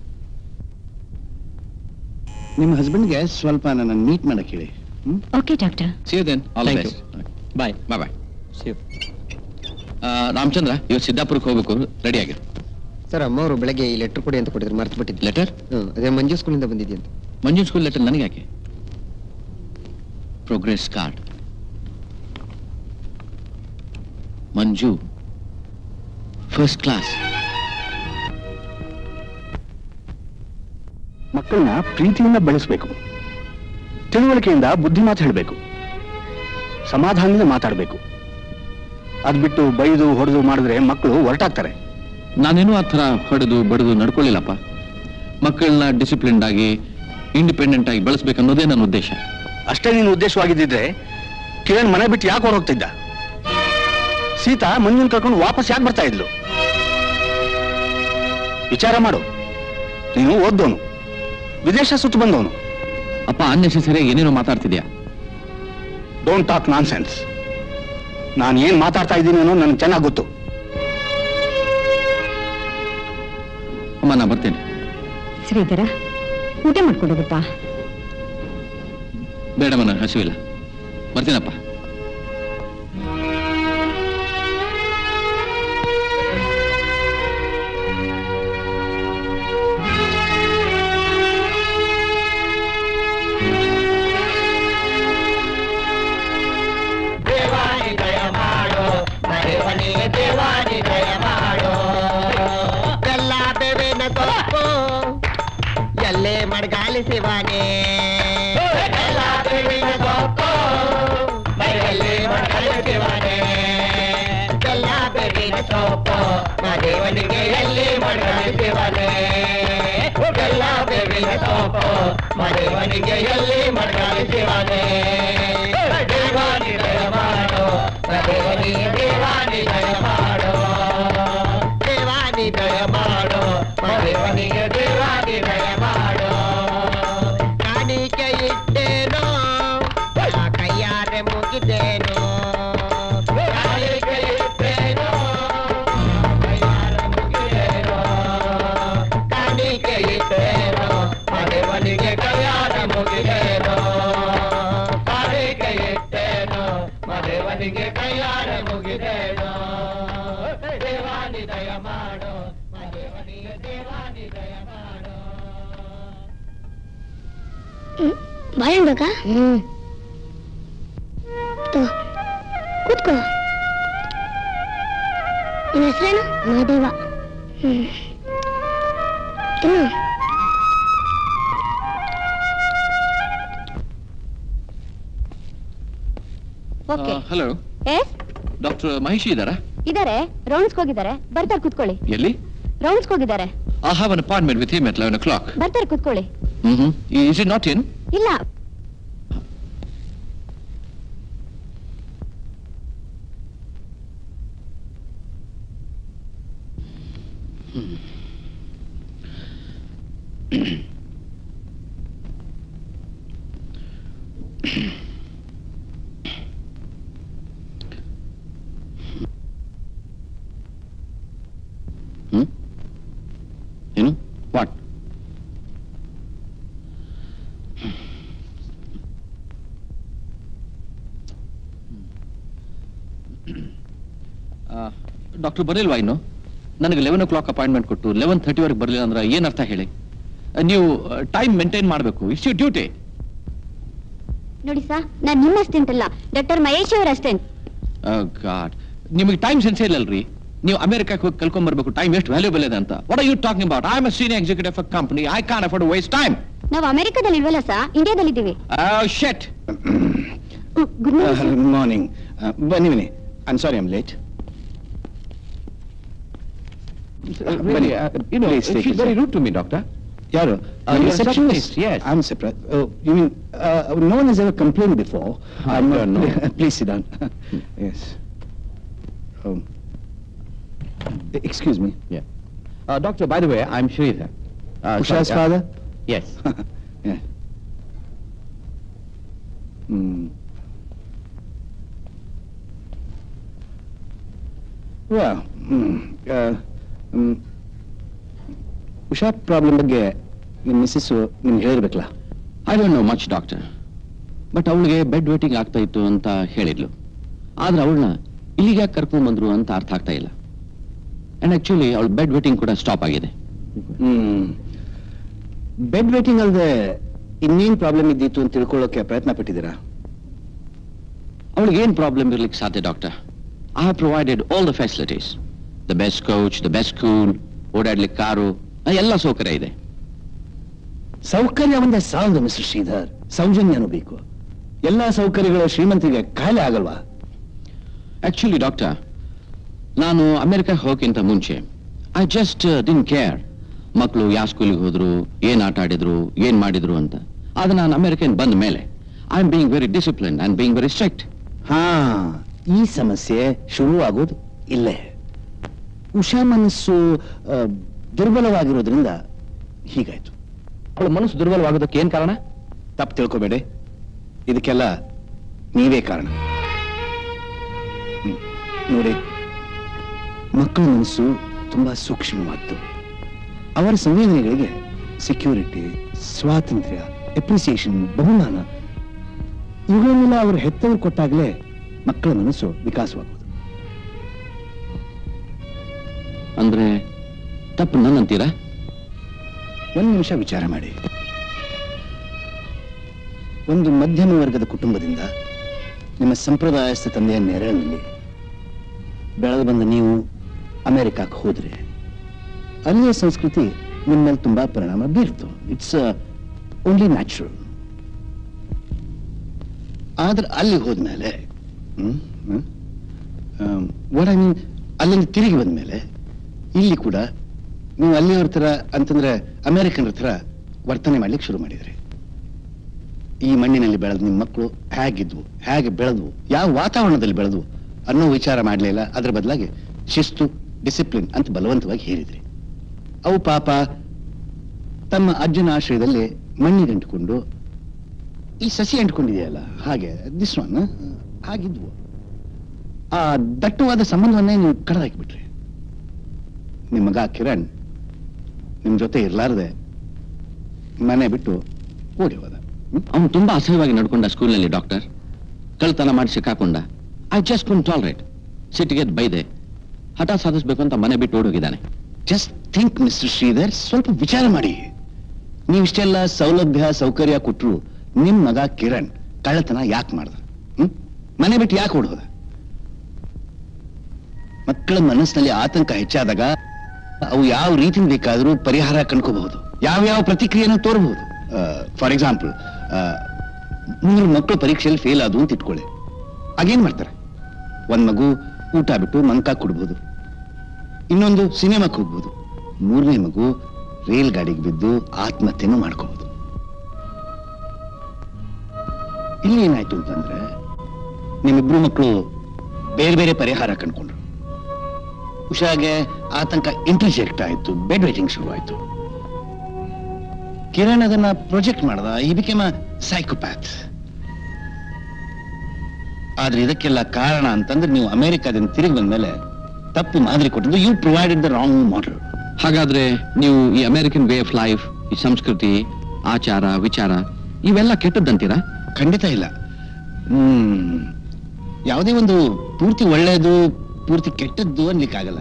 ನಿಮ್ಮ ಹಸ್ಬೆಂಡ್ಗೆ ಸ್ವಲ್ಪ ನನ್ನ ಮೀಟ್ ಮಾಡಕ್ ಹೇಳಿ hmm okay doctor See you then. All the Thank best. Bye. Bye bye. See you. ಆ, ರಾಮಚಂದ್ರ ಇವತ್ತು ಸಿದ್ದಾಪುರಕ್ಕೆ ಹೋಗ್ಬೇಕು ರೆಡಿ ಆಗಿರು ಸರ್ ಅಮ್ಮವರು ಬೆಳಗ್ಗೆ ಈ ಲೆಟರ್ ಕೊಡಿ ಅಂತ ಕೊಟ್ಟಿದ್ರು ಮರ್ತು ಬಿಟ್ಟಿದ್ದು ಲೆಟರ್ ಹ್ಮ್ ಅದೇ ಮಂಜು ಸ್ಕೂಲಿಂದ ಬಂದಿದ್ಯಂತ ಮಂಜು ಸ್ಕೂಲ್ ಲೆಟರ್ ನನಗೆ ಯಾಕೆ progress card Manju first class ಮಕ್ಕಳನ್ನ ಪ್ರೀತಿಯಿಂದ ಬೆಳೆಸಬೇಕು ತಿಳುವಳಿಕೆಯಿಂದ ಬುದ್ಧಿ ಮಾತು ಹೇಳಬೇಕು ಸಮಾಧಾನದಿಂದ ಮಾತಾಡಬೇಕು ಅದ್ ಬಿಟ್ಟು ಬೈದು ಹೊಡೆದು ಮಾಡಿದ್ರೆ ಮಕ್ಕಳು ಹೊರಟಾಗ್ತಾರೆ ನಾನೇನು ಆ ಥರ ಹೊಡೆದು ಬಡಿದು ನಡ್ಕೊಳ್ಳಿಲ್ಲಪ್ಪ ಮಕ್ಕಳನ್ನ ಡಿಸಿಪ್ಲಿನ್ಡ್ ಆಗಿ ಇಂಡಿಪೆಂಡೆಂಟ್ ಆಗಿ ಬೆಳೆಸ್ಬೇಕು ಅನ್ನೋದೇ ನನ್ನ ಉದ್ದೇಶ ಅಷ್ಟೇ ನೀನು ಉದ್ದೇಶವಾಗಿದ್ದಿದ್ರೆ ಕಿರಣ್ ಮನೆ ಬಿಟ್ಟು ಯಾಕೆ ಹೊರ ಹೋಗ್ತಿದ್ದ ಸೀತಾ ಮಂಜುನ್ ಕರ್ಕೊಂಡು ವಾಪಸ್ ಯಾಕೆ ಬರ್ತಾ ಇದ್ಲು ವಿಚಾರ ಮಾಡು ನೀನು ಓದ್ದೋನು ವಿದೇಶ ಸುತ್ತು ಬಂದವನು ಅಪ್ಪ ಅನ್ನೆಸೆಸರಿ ಏನೇನೋ ಮಾತಾಡ್ತಿದ್ಯಾ ಡೋಂಟ್ ಟಾಕ್ ನಾನ್ ಸೆನ್ಸ್ ನಾನು ಏನ್ ಮಾತಾಡ್ತಾ ಇದ್ದೀನಿ ಅನ್ನೋ ನನಗೆ ಚೆನ್ನಾಗಿ ಗೊತ್ತು ಅಮ್ಮ ನಾ ಬರ್ತೇನೆ ಶ್ರೀಧರ ಊಟ ಮಾಡ್ಕೊಡೋದಪ್ಪ ಬೇಡಮ್ಮ ನನಗೆ ಹಸಿವಿಲ್ಲ ಬರ್ತೀನಪ್ಪ ದೇವಾನಿ ದಯ ಮಾಡೋ ದೇವನಿ ದೇವಾನಿ ದಯ ಮಾಡೋ ಬೆಲ್ಲ ಬೇವಿನ ಸೊಪ್ಪು ಎಲ್ಲೇ ಮಡ್ಗಾಲಿ ಶಿವಾನಿ ಬೆಲ್ಲ ಬೇವಿನ ಸೊಪ್ಪು ಮೈಯಲ್ಲಿ ಮಡ್ಗಾಲಿ ಶಿವಾನಿ ಬೆಲ್ಲ ಬೇವಿನ ಸೊಪ್ಪು ದೇವನಿಗೆ ಎಲ್ಲಿ ಮಡ್ಗಾಲಿ ಶಿವಾನಿ ಬೆಲ್ಲ ಬೇವಿನ ಸೊಪ್ಪು ದೇವನಿಗೆ ಎಲ್ಲಿ ಮಡ್ಗಾಲಿ ಶಿವಾನಿ ಇಟ್ಟೇನೋ ನಾ ಕೈಯಾರೆ ಮುಗಿದೇನೋ ಕಾಲಿಗೆ ಇಟ್ಟೇನೋ ಕೈಯಾರೆ ಮುಗಿದೇನೋ ಕಾಣಿಕೆ ಇಟ್ಟೇನೋ ಮನೆವನಿಗೆ ಕೈಯಾರೆ ಮುಗಿದೇನೋ ಕಾಣಿಕೆ ಇಟ್ಟೇನೋ ಮನೆವನಿಗೆ ಕೈಯಾರೆ ಮುಗಿದೇನೋ ದೇವಾನಿ ದಯ ಮಾಡೋ ಮನೆವನಿಗೆ ದೇವಾನಿ ದಯ ಮಾಡೋ ಬಾಳೆಹಣ್ಣು ಬೇಕಾ ಹ್ಮ್ ಕೂತ್ಕೋ ನಿನ್ನ ಹೆಸರೇನು ಮಹಾದೇವ ಹ್ಮ್ ತಿನ್ನು ಓಕೆ ಹಲೋ ಏ ಡಾಕ್ಟರ್ ಮಹೇಶ್ ಇದ್ದಾರಾ ಇದಾರೆ ರೌಂಡ್ಸ್ ಹೋಗಿದ್ದಾರೆ ಬರ್ತಾರೆ ಕುತ್ಕೊಳ್ಳಿ ಎಲ್ಲಿ ರೌಂಡ್ಸ್ ಹೋಗಿದ್ದಾರೆ I have an appointment with him at eleven o'clock ಬರ್ತಾರೆ ಕುತ್ಕೊಳ್ಳಿ hmm is it not in ಇಲ್ಲ ಹ್ಮ್ ಏನು ವಾಟ್ ಡಾಕ್ಟರ್ ಬರಲಿಲ್ವಾ ಇನ್ನು ನನಗೆ ಲೆವೆನ್ ಓ ಕ್ಲಾಕ್ ಅಪಾಯಿಂಟ್ಮೆಂಟ್ ಕೊಟ್ಟು ಲೆವೆನ್ ಥರ್ಟಿವರೆಗೆ ಬರಲಿಲ್ಲ ಅಂದ್ರೆ ಏನ್ ಅರ್ಥ ಹೇಳಿ ಆ, ನೀವು ಟೈಮ್ ಮೇಂಟೈನ್ ಮಾಡಬೇಕು ಇಟ್ಸ್ ಯು ಡ್ಯೂಟಿ ನೋಡಿ ಸಾ ನಾನ್ ನಿಮ್ಮ ಅಸ್ಟೆಂಟ್ ಅಲ್ಲ ಡಾಕ್ಟರ್ ಮಹೇಶ್ ಅವರ ಅಸ್ಟೆಂಟ್ ಗಾಡ್ ನಿಮಗೆ ಟೈಮ್ ಸೆನ್ಸ್ ಇಲ್ಲಲ್ರಿ ನೀವು ಅಮೆರಿಕಕ್ಕೆ ಹೋಗಿ ಕಲ್ಕೊಂಡ್ ಬರ್ಬೇಕು ಟೈಮ್ ಎಷ್ಟು ವ್ಯಾಲ್ಯೂಬಲ್ ಇದೆ ಅಂತ what are you talking about I am senior executive of company I can't afford waste time ನಾವು ಅಮೆರಿಕದಲ್ಲಿ ಇಲ್ವಲ್ಲ ಸಾ ಇಂಡಿಯಾದಲ್ಲಿ ಇದ್ದೀವಿ ಶೆಟ್ ಗುಡ್ ಮಾರ್ನಿಂಗ್ ಮಾರ್ನಿಂಗ್ ಬನ್ನಿ ಬನ್ನಿ ಐಮ್ ಸಾರಿ ಐಮ್ ಲೇಟ್ ಬನ್ನಿ please take it. Very rude to me doctor ಯಾರು Uh, you're a receptionist, yes. I'm surprised. Oh, you mean uh, no one has ever complained before? I I'm don't know. Please sit down. yes. Um, excuse me. Yeah. Doctor, by the way, I'm Sridhar. Uh, Usha's sorry, uh, father? Yes. yeah. Hmm. Well, mm, uh, um, Usha problem ಬಗ್ಗೆ ನಿಮ್ಮ Mrs ನಿಮ್ಗೆ ಹೇಳಿರ್ಬೇಕಲ್ಲ I don't know much doctor but ಅವಳಿಗೆ bed wetting ಆಗ್ತಾ ಇತ್ತು ಅಂತ ಹೇಳಿದ್ಲು ಆದ್ರೆ ಅವಳನ್ನ ಇಲ್ಲಿಗೆ ಯಾಕೆ ಕರ್ಕೊಂಡ್ ಬಂದ್ರು ಅಂತ ಅರ್ಥ ಆಗ್ತಾ ಇಲ್ಲ ಅಂಡ್ ಆಕ್ಚುಲಿ ಅವಳ ಬೆಡ್ ವೇಟಿಂಗ್ ಕೂಡ ಸ್ಟಾಪ್ ಆಗಿದೆ ಹ್ಮ್ ಬೆಡ್ ವೇಟಿಂಗ್ ಅಲ್ಲದೆ ಇನ್ನೇನ್ ಪ್ರಾಬ್ಲಮ್ ಇದ್ದಿತ್ತು ಅಂತ ತಿಳ್ಕೊಳ್ಳೋಕೆ ಪ್ರಯತ್ನ ಪಟ್ಟಿದ್ದೀರಾ ಅವಳಿಗೆ ಏನ್ ಪ್ರಾಬ್ಲಮ್ ಇರ್ಲಿಕ್ಕೆ ಸಾಧ್ಯ doctor I have provided all the facilities the best coach the best school ಓಡಾಡ್ಲಿಕ್ಕೆ ಕಾರು ಎಲ್ಲ ಸೌಕರ್ಯ ಇದೆ ಸೌಕರ್ಯ ಒಂದೇ ಸಾಲದು ಮಿಸ್ಟರ್ ಶ್ರೀಧರ್ ಸೌಜನ್ಯನೂ ಬೇಕು ಎಲ್ಲಾ ಸೌಕರ್ಯಗಳು ಶ್ರೀಮಂತಿಗೆ ಕಾಯಿಲೆ ಆಗಲ್ವಾ ಆಕ್ಚುಲಿ ಡಾಕ್ಟರ್ ನಾನು ಅಮೆರಿಕ ಹೋಗಕ್ಕಿಂತ ಮುಂಚೆ ಐ ಜಸ್ಟ್ ಡಿನ್ ಕೇರ್ ಮಕ್ಕಳು ಯಾವ ಸ್ಕೂಲಿಗೆ ಹೋದ್ರು ಏನ್ ಆಟ ಆಡಿದ್ರು ಏನ್ ಮಾಡಿದ್ರು ಅಂತ ಆದ್ರೆ ನಾನು ಅಮೆರಿಕನ್ ಬಂದ ಮೇಲೆ I am being very discipline and being very strict ಹಾ ಈ ಸಮಸ್ಯೆ ಶುರು ಆಗೋದು ಇಲ್ಲೇ ಉಷಾ ಮನಸ್ಸು ಆ, ದುರ್ಬಲವಾಗಿರೋದ್ರಿಂದ ಹೀಗಾಯ್ತು ಅವಳ ಮನಸ್ಸು ದುರ್ಬಲವಾಗೋದಕ್ಕೆ ಏನ್ ಕಾರಣ ತಪ್ಪು ತಿಳ್ಕೊಬೇಡಿ ಇದಕ್ಕೆಲ್ಲ ನೀವೇ ಕಾರಣ ಹ್ಮ್. ನೋಡಿ ಮಕ್ಕಳ ಮನಸ್ಸು ತುಂಬಾ ಸೂಕ್ಷ್ಮವಾದ್ದು ಅವರ ಸಂವೇದನೆಗಳಿಗೆ ಸೆಕ್ಯೂರಿಟಿ ಸ್ವಾತಂತ್ರ್ಯ ಅಪ್ರಿಸಿಯೇಷನ್ ಬಹುಮಾನ ಇವುಗಳನ್ನೆಲ್ಲ ಅವರು ಹೆತ್ತವರು ಕೊಟ್ಟಾಗಲೇ ಮಕ್ಕಳ ಮನಸ್ಸು ವಿಕಾಸವಾಗುವುದು ಅಂದ್ರೆ ತಪ್ಪು ನನ್ನಂತೀರಾ ಒಂದು ನಿಮಿಷ ವಿಚಾರ ಮಾಡಿ ಒಂದು ಮಧ್ಯಮ ವರ್ಗದ ಕುಟುಂಬದಿಂದ ನಿಮ್ಮ ಸಂಪ್ರದಾಯಸ್ಥ ತಂದೆಯ ನೆರಳಿನಲ್ಲಿ ಬೆಳೆದು ಬಂದ ನೀವು ಅಮೆರಿಕಕ್ಕೆ ಹೋದ್ರೆ ಅಲ್ಲಿಯ ಸಂಸ್ಕೃತಿ ನಿಮ್ಮ ಮೇಲೆ ತುಂಬಾ ಪರಿಣಾಮ ಬೀರ್ತು ಇಟ್ಸ್ ಓನ್ಲಿ ನ್ಯಾಚುರಲ್ ಆದ್ರೆ ಅಲ್ಲಿ ಹೋದ್ಮೇಲೆ ವಾಟ್ ಐ ಮೀನ್ ಅಲ್ಲಿಂದ ತಿರುಗಿ ಬಂದ್ಮೇಲೆ ಇಲ್ಲಿ ಕೂಡ ನೀವು ಅಲ್ಲಿಯವ್ರ ಥರ ಅಂತಂದ್ರೆ ಅಮೆರಿಕನ್ರ ಥರ ವರ್ತನೆ ಮಾಡ್ಲಿಕ್ಕೆ ಶುರು ಮಾಡಿದ್ರಿ ಈ ಮಣ್ಣಿನಲ್ಲಿ ಬೆಳೆದ ನಿಮ್ಮ ಮಕ್ಕಳು ಹೇಗಿದ್ವು ಹೇಗೆ ಬೆಳೆದ್ವು ಯಾವ ವಾತಾವರಣದಲ್ಲಿ ಬೆಳೆದ್ವು ಅನ್ನೋ ವಿಚಾರ ಮಾಡಲಿಲ್ಲ ಅದ್ರ ಬದಲಾಗಿ ಶಿಸ್ತು ಡಿಸಿಪ್ಲಿನ್ ಅಂತ ಬಲವಂತವಾಗಿ ಹೇರಿದ್ರಿ ಅವು ಪಾಪ ತಮ್ಮ ಅಜ್ಜನ ಆಶ್ರಯದಲ್ಲಿ ಮಣ್ಣಿಗಂಟುಕೊಂಡು ಈ ಸಸಿ ಅಂಟ್ಕೊಂಡಿದೆಯಲ್ಲ ಹಾಗೆ ದಿಸ್ ಒನ್ ಹಾಗಿದ್ವು ಆ ದಟ್ಟವಾದ ಸಂಬಂಧವನ್ನೇ ನೀವು ಕಳೆದಾಕಿಬಿಟ್ರಿ ನಿಮ್ಮ ಮಗ ಕಿರಣ್ ನಿಮ್ ಜೊತೆ ಇರ್ಲಾರ್ದೆ ಮನೆ ಬಿಟ್ಟು ಓಡಿ ಹೋದ ಅವನು ತುಂಬಾ ಅಸಹ್ಯವಾಗಿ ನಡ್ಕೊಂಡ ಸ್ಕೂಲಲ್ಲಿ ಡಾಕ್ಟರ್ ಕಳ್ತನ ಮಾಡಿ ಸಿಕ್ಕಾಕೊಂಡ ಐ ಜಸ್ಟ್ ಕುನ್ ಟಾಲರೇಟ್ ಸಿಟ್ಟಿಗೆ ಬೈದೆ ಹಠ ಸಾಧಿಸ್ಬೇಕು ಅಂತ ಮನೆ ಬಿಟ್ಟು ಓಡೋಗಿದ್ದಾನೆ ಜಸ್ಟ್ ಥಿಂಕ್ ಮಿಸ್ಟರ್ ಶ್ರೀಧರ್ ಸ್ವಲ್ಪ ವಿಚಾರ ಮಾಡಿ ನೀವಿಷ್ಟೆಲ್ಲ ಸೌಲಭ್ಯ ಸೌಕರ್ಯ ಕೊಟ್ರು ನಿಮ್ ಮಗ ಕಿರಣ್ ಕಳ್ಳತನ ಯಾಕೆ ಮಾಡ್ದ ಹ್ಮ್ ಮನೆ ಬಿಟ್ಟು ಯಾಕೆ ಓಡೋದ ಮಕ್ಕಳ ಮನಸ್ಸಿನಲ್ಲಿ ಆತಂಕ ಹೆಚ್ಚಾದಾಗ ಅವು ಯಾವ ರೀತಿ ಬೇಕಾದರೂ ಪರಿಹಾರ ಕಂಡ್ಕೋಬಹುದು ಯಾವ್ಯಾವ ಪ್ರತಿಕ್ರಿಯೆಯನ್ನು ತೋರಬಹುದು ಫಾರ್ ಎಕ್ಸಾಂಪಲ್ ಮೂರು ಮಕ್ಕಳು ಪರೀಕ್ಷೆಯಲ್ಲಿ ಫೇಲ್ ಆದವು ಅಂತ ಇಟ್ಕೊಳ್ಳಿ ಆಗೇನ್ ಮಾಡ್ತಾರೆ ಒಂದ್ ಮಗು ಊಟ ಬಿಟ್ಟು ಮಂಕ ಕೊಡ್ಬೋದು ಇನ್ನೊಂದು ಸಿನಿಮಾಕ್ಕೆ ಹೋಗ್ಬೋದು ಮೂರನೇ ಮಗು ರೈಲ್ ಗಾಡಿಗೆ ಬಿದ್ದು ಆತ್ಮಹತ್ಯೆನೂ ಮಾಡ್ಕೋಬಹುದು ಇಲ್ಲಿ ಏನಾಯ್ತು ಅಂತಂದ್ರೆ ನಿಮ್ಮಿಬ್ರು ಮಕ್ಕಳು ಬೇರೆ ಬೇರೆ ಪರಿಹಾರ ಕಂಡ್ಕೊಂಡ್ರು ಉಷಾಗೆ ಆತಂಕ ಇಂಟರ್ಜೆಕ್ಟ್ ಆಯ್ತು ಬೆಡ್ ವೇಟಿಂಗ್ ಶುರು ಆಯ್ತು ಕಿರಣ್ ಅದನ್ನ ಪ್ರೊಜೆಕ್ಟ್ ಮಾಡ್ದ ಈ ಬಿಕೆಮ ಸೈಕೋಪ್ಯಾಥ್ ಆದ್ರೆ ಇದಕ್ಕೆಲ್ಲ ಕಾರಣ ಅಂತಂದ್ರೆ ನೀವು ಅಮೆರಿಕಾದಿಂದ ತಿರುಗಿ ಬಂದ್ಮೇಲೆ ತಪ್ಪು ಮಾದರಿ ಕೊಟ್ಟಿದ್ದು you provided the wrong model ಹಾಗಾದ್ರೆ ನೀವು ಈ ಅಮೆರಿಕನ್ ವೇ ಆಫ್ ಲೈಫ್ ಈ ಸಂಸ್ಕೃತಿ ಆಚಾರ ವಿಚಾರ ಇವೆಲ್ಲ ಕೆಟ್ಟದ್ದಂತೀರಾ ಖಂಡಿತ ಇಲ್ಲ ಹ್ಮ್ ಯಾವುದೇ ಒಂದು ಪೂರ್ತಿ ಒಳ್ಳೆಯದು ಪೂರ್ತಿ ಕೆಟ್ಟದ್ದು ಅನ್ಲಿಕ್ಕಾಗಲ್ಲ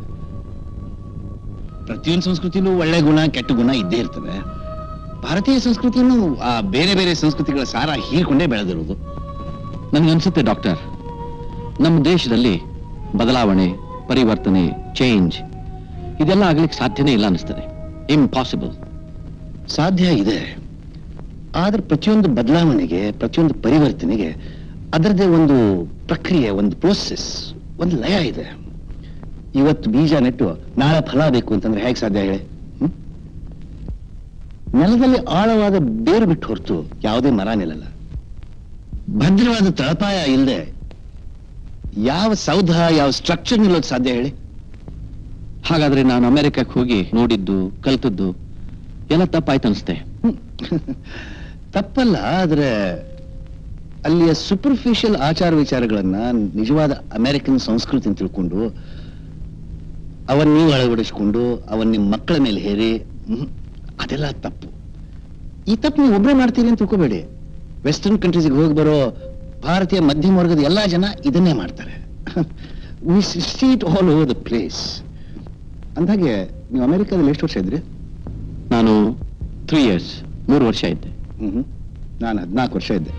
ಪ್ರತಿಯೊಂದು ಸಂಸ್ಕೃತಿಲೂ ಒಳ್ಳೆ ಗುಣ ಕೆಟ್ಟ ಗುಣ ಇದ್ದೇ ಇರ್ತದೆ ಭಾರತೀಯ ಸಂಸ್ಕೃತಿಯನ್ನು ಆ ಬೇರೆ ಬೇರೆ ಸಂಸ್ಕೃತಿಗಳ ಸಾರ ಹೀರ್ಕೊಂಡೇ ಬೆಳೆದಿರೋದು ನನ್ಗನ್ಸುತ್ತೆ ಡಾಕ್ಟರ್ ನಮ್ಮ ದೇಶದಲ್ಲಿ ಬದಲಾವಣೆ ಪರಿವರ್ತನೆ ಚೇಂಜ್ ಇದೆಲ್ಲ ಆಗ್ಲಿಕ್ಕೆ ಸಾಧ್ಯನೇ ಇಲ್ಲ ಅನಿಸ್ತದೆ ಇಂಪಾಸಿಬಲ್ ಸಾಧ್ಯ ಇದೆ ಆದ್ರೆ ಪ್ರತಿಯೊಂದು ಬದಲಾವಣೆಗೆ ಪ್ರತಿಯೊಂದು ಪರಿವರ್ತನೆಗೆ ಅದರದೇ ಒಂದು ಪ್ರಕ್ರಿಯೆ ಒಂದು ಪ್ರೋಸೆಸ್ ಒಂದು ಲಯ ಇದೆ ಇವತ್ತು ಬೀಜ ನೆಟ್ಟು ನಾಳೆ ಫಲ ಬೇಕು ಅಂತಂದ್ರೆ ಹೇಗೆ ಸಾಧ್ಯ ಹೇಳಿ ಹ್ಮ್? ನೆಲದಲ್ಲಿ ಆಳವಾದ ಬೇರು ಬಿಟ್ಟು ಹೊರತು ಯಾವುದೇ ಮರ ನಿಲ್ಲಲ್ಲ ಭದ್ರವಾದ ತಳಪಾಯ ಇಲ್ಲದೆ ಯಾವ ಸೌಧ ಯಾವ ಸ್ಟ್ರಕ್ಚರ್ ನಿಲ್ಲೋದು ಸಾಧ್ಯ ಹೇಳಿ ಹಾಗಾದ್ರೆ ನಾನು ಅಮೆರಿಕಕ್ಕೆ ಹೋಗಿ ನೋಡಿದ್ದು ಕಲ್ತದ್ದು ಎಲ್ಲ ತಪ್ಪಾಯ್ತು ಅನಿಸ್ತೆ ತಪ್ಪಲ್ಲ ಆದ್ರೆ ಅಲ್ಲಿಯ ಸೂಪರ್ಫಿಷಿಯಲ್ ಆಚಾರ ವಿಚಾರಗಳನ್ನ ನಿಜವಾದ ಅಮೆರಿಕನ್ ಸಂಸ್ಕೃತಿ ಅಂತ ತಿಳ್ಕೊಂಡು ಅವನ್ ನೀವು ಅಳವಡಿಸ್ಕೊಂಡು ಅವನ್ ನಿಮ್ಮ ಮಕ್ಕಳ ಮೇಲೆ ಹೇರಿ ಹ್ಮ್, ಅದೆಲ್ಲ ತಪ್ಪು ಈ ತಪ್ಪು ನೀವು ಒಬ್ಬರೇ ಮಾಡ್ತೀರಿ ಅಂತ ತಿಳ್ಕೊಬೇಡಿ ವೆಸ್ಟರ್ನ್ ಕಂಟ್ರೀಸ್ಗೆ ಹೋಗಿ ಬರೋ ಭಾರತೀಯ ಮಧ್ಯಮ ವರ್ಗದ ಎಲ್ಲಾ ಜನ ಇದನ್ನೇ ಮಾಡ್ತಾರೆ we see it all over the place ಅಂದಾಗೆ ನೀವು ಅಮೆರಿಕಾದಲ್ಲಿ ಎಷ್ಟು ವರ್ಷ ಇದ್ರಿ ನಾನು ತ್ರೀ ಇಯರ್ಸ್ ಮೂರು ವರ್ಷ ಇದ್ದೆ ಹ್ಮ್ ನಾನು ಹದಿನಾಲ್ಕು ವರ್ಷ ಇದ್ದೆ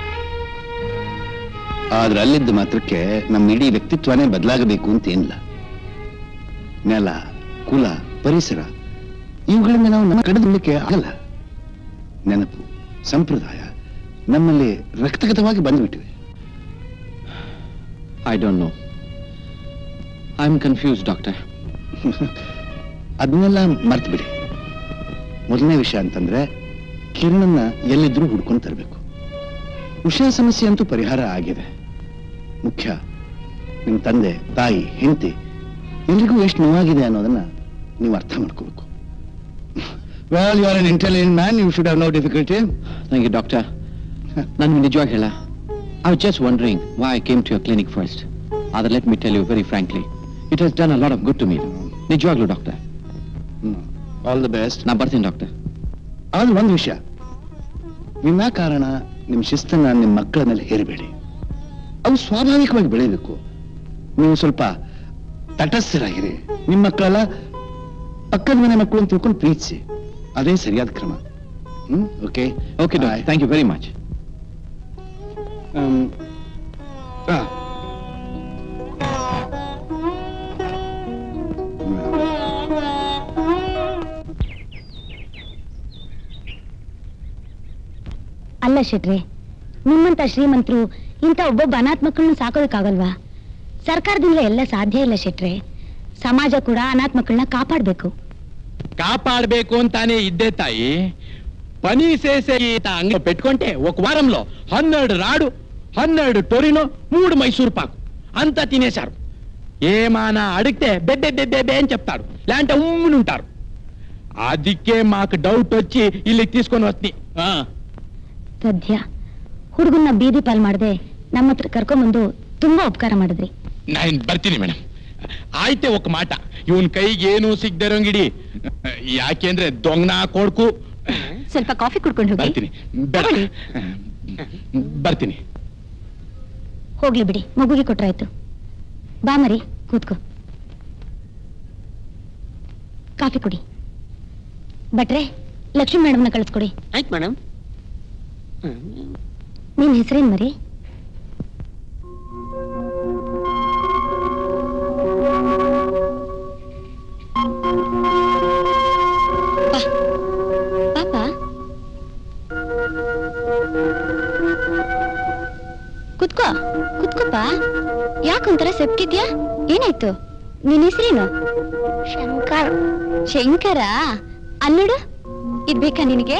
ಆದ್ರೆ ಅಲ್ಲಿದ್ದ ಮಾತ್ರಕ್ಕೆ ನಮ್ಮ ಇಡೀ ವ್ಯಕ್ತಿತ್ವನೇ ಬದಲಾಗಬೇಕು ಅಂತ ಏನಿಲ್ಲ ನೆಲ ಕುಲ ಪರಿಸರ ಇವುಗಳಿಂದ ನಾವು ನಮ್ಮ ಕಡಿದಲಿಕ್ಕೆ ಆಗಲ್ಲ ನೆನಪು ಸಂಪ್ರದಾಯ ನಮ್ಮಲ್ಲಿ ರಕ್ತಗತವಾಗಿ ಬಂದ್ಬಿಟ್ಟಿವೆ I don't know I am confuse doctor ಅದನ್ನೆಲ್ಲ ಮರ್ತು ಬಿಡಿ ಮೊದಲನೇ ವಿಷಯ ಅಂತಂದ್ರೆ ಕಿರಣನ್ನ ಎಲ್ಲಿದ್ರೂ ಹುಡ್ಕೊಂಡು ತರಬೇಕು ಉಷಾ ಸಮಸ್ಯೆ ಅಂತೂ ಪರಿಹಾರ ಆಗಿದೆ ಮುಖ್ಯ ನಿಮ್ ತಂದೆ ತಾಯಿ ಹೆಂಡತಿ ಎಲ್ರಿಗೂ ಎಷ್ಟು ನೋವಾಗಿದೆ ಅನ್ನೋದನ್ನ ನೀವು ಅರ್ಥ ಮಾಡ್ಕೋಬೇಕು well you are an intelligent man you should have no difficulty ನನಗೆ ಡಾಕ್ಟರ್ ನಾನು ನಿಜವಾಗಿ ಹೇಳ I was just wondering why I came to your clinic first ಆದ್ರೆ let me tell you very frankly it has done a lot of good to me ನಿಜವಾಗ್ಲೂ doctor all the best ನಾ ಬರ್ತೀನಿ doctor ಆದ್ರೆ ಒಂದು ವಿಷಯ ವಿನಾಕಾರಣ ನಿಮ್ ಶಿಸ್ತನ್ನ ನಿಮ್ಮ ಮಕ್ಕಳ ಮೇಲೆ ಹೇರಬೇಡಿ ಅವು ಸ್ವಾಭಾವಿಕವಾಗಿ ಬೆಳಿಬೇಕು ನೀವು ಸ್ವಲ್ಪ ತಟಸ್ಥರಾಗಿರಿ ನಿಮ್ಮ ಮಕ್ಕಳೆಲ್ಲ ಪಕ್ಕದ ಮನೆ ಮಕ್ಕಳು ಅಂತ ತಿಳ್ಕೊಂಡು ಪ್ರೀತಿಸಿ ಅದೇ ಸರಿಯಾದ ಕ್ರಮ hmm okay okay doctor thank you very much ಅಲ್ಲ ಶೆಟ್ರೆ ನಿಮ್ಮಂತ ಶ್ರೀಮಂತರು ಇಂಥ ಒಬ್ಬೊಬ್ಬ ಅನಾಥ ಮಕ್ಕಳನ್ನ ಸಾಕೋದಕ್ಕಾಗಲ್ವಾ ಸರ್ಕಾರದಿಂದ ಎಲ್ಲ ಸಾಧ್ಯ ಇಲ್ಲ ಶೆಟ್ರೆ ಸಮಾಜ ಕೂಡ ಅನಾಥ ಮಕ್ಕಳನ್ನ ಕಾಪಾಡ್ಬೇಕು కాపాడబేకు అంతానే ఇద్దే తాయి పని చేసే ఈత అంగ పెట్టుకుంటే ఒక వారంలో హన్ನೆರಡು రాడు హన్ನೆರಡು టొరినో మూడు మైసూర్ పాకు అంతా తినేశారు ఏమానా అడిగితే బెబ్బే బెబ్బే బే అని చెప్తాడు లేదంటే ఉమ్మునుంటారు అదికే మాకు డౌట్ వచ్చి ఇల్లు తీసుకొని వస్తుంది ಸದ್ಯ ಹುಡುಗನ್ನ ಬೀದಿ ಪಾಲ್ ಮಾಡದೆ ನಮ್ಮ ಹತ್ರ ಕರ್ಕೊಂಬಂದು ತುಂಬಾ ಉಪಕಾರ ಮಾಡಿದ್ರಿ ನಾನು ಬರ್ತೀನಿ ಮೇಡಮ್ ಆಯ್ತೆ ಒಕ್ಕ ಮಾಟ ಇವನ್ ಕೈಗೆ ಏನು ಸಿಗ್ದಿರೋಂಗಿಡಿ ಯಾಕೆಂದ್ರೆ ದೊಂಗ್ನ ಕೊಡ್ಕು ಸ್ವಲ್ಪ ಕಾಫಿ ಕುಡ್ಕೊಂಡು ಹೋಗಿ ಬರ್ತೀನಿ ಬೇಡ ಬರ್ತೀನಿ ಹೋಗ್ಲಿ ಬಿಡಿ ಮಗುಗೆ ಕೊಟ್ರಾಯ್ತು ಬಾ ಮರಿ ಕೂತ್ಕೋ ಕಾಫಿ ಕುಡಿ ಭಟ್ರೆ ಲಕ್ಷ್ಮಿ ಮೇಡಮ್ನ ಕಳಿಸ್ಕೊಡಿ ಆಯ್ತು ಮೇಡಮ್ ನಿನ್ ಹೆಸರೇನ್ ಮರಿ ಬಾ. ಪಾಪ ಕುತ್ಕೋ ಕುತ್ಕೋಪ ಯಾಕೊಂಥರ ಸೆಪ್ಟಿದ್ಯಾ ಏನಾಯ್ತು ನಿನ್ ಹೆಸರೇನು ಶಂಕರ್ ಶಂಕರ ಅಲ್ಲೋಡು ಇದ್ ಬೇಕಾ ನಿನಗೆ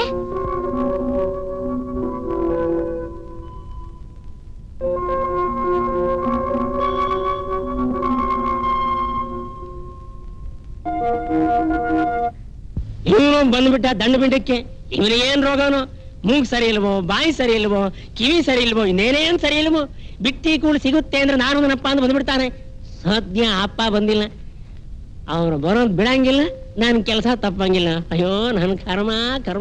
ಇವನು ಬಂದ್ಬಿಟ್ಟ ದಂಡ ಬಿಂಡಕ್ಕೆ ಇವನಿಗೆ ಏನ್ ರೋಗನು ಮೂಗ್ ಸರಿ ಇಲ್ವೋ ಬಾಯಿ ಸರಿ ಇಲ್ವೋ ಕಿವಿ ಸರಿ ಇಲ್ವೋ ಇನ್ನೇನೇನ್ ಸರಿ ಇಲ್ವೋ ಬಿಟ್ಟಿ ಕೂಳು ಸಿಗುತ್ತೆ ಅಂದ್ರೆ ನಾನು ನನ್ನಪ್ಪ ಅಂತ ಬಂದ್ಬಿಡ್ತಾನೆ ಸದ್ಯ ಅಪ್ಪ ಬಂದಿಲ್ಲ ಅವ್ರು ಬರೋದ್ ಬಿಡಂಗಿಲ್ಲ ನನ್ ಕೆಲಸ ತಪ್ಪಂಗಿಲ್ಲ ಅಯ್ಯೋ ನನ್ ಕರ್ಮ ಕರ್ಮ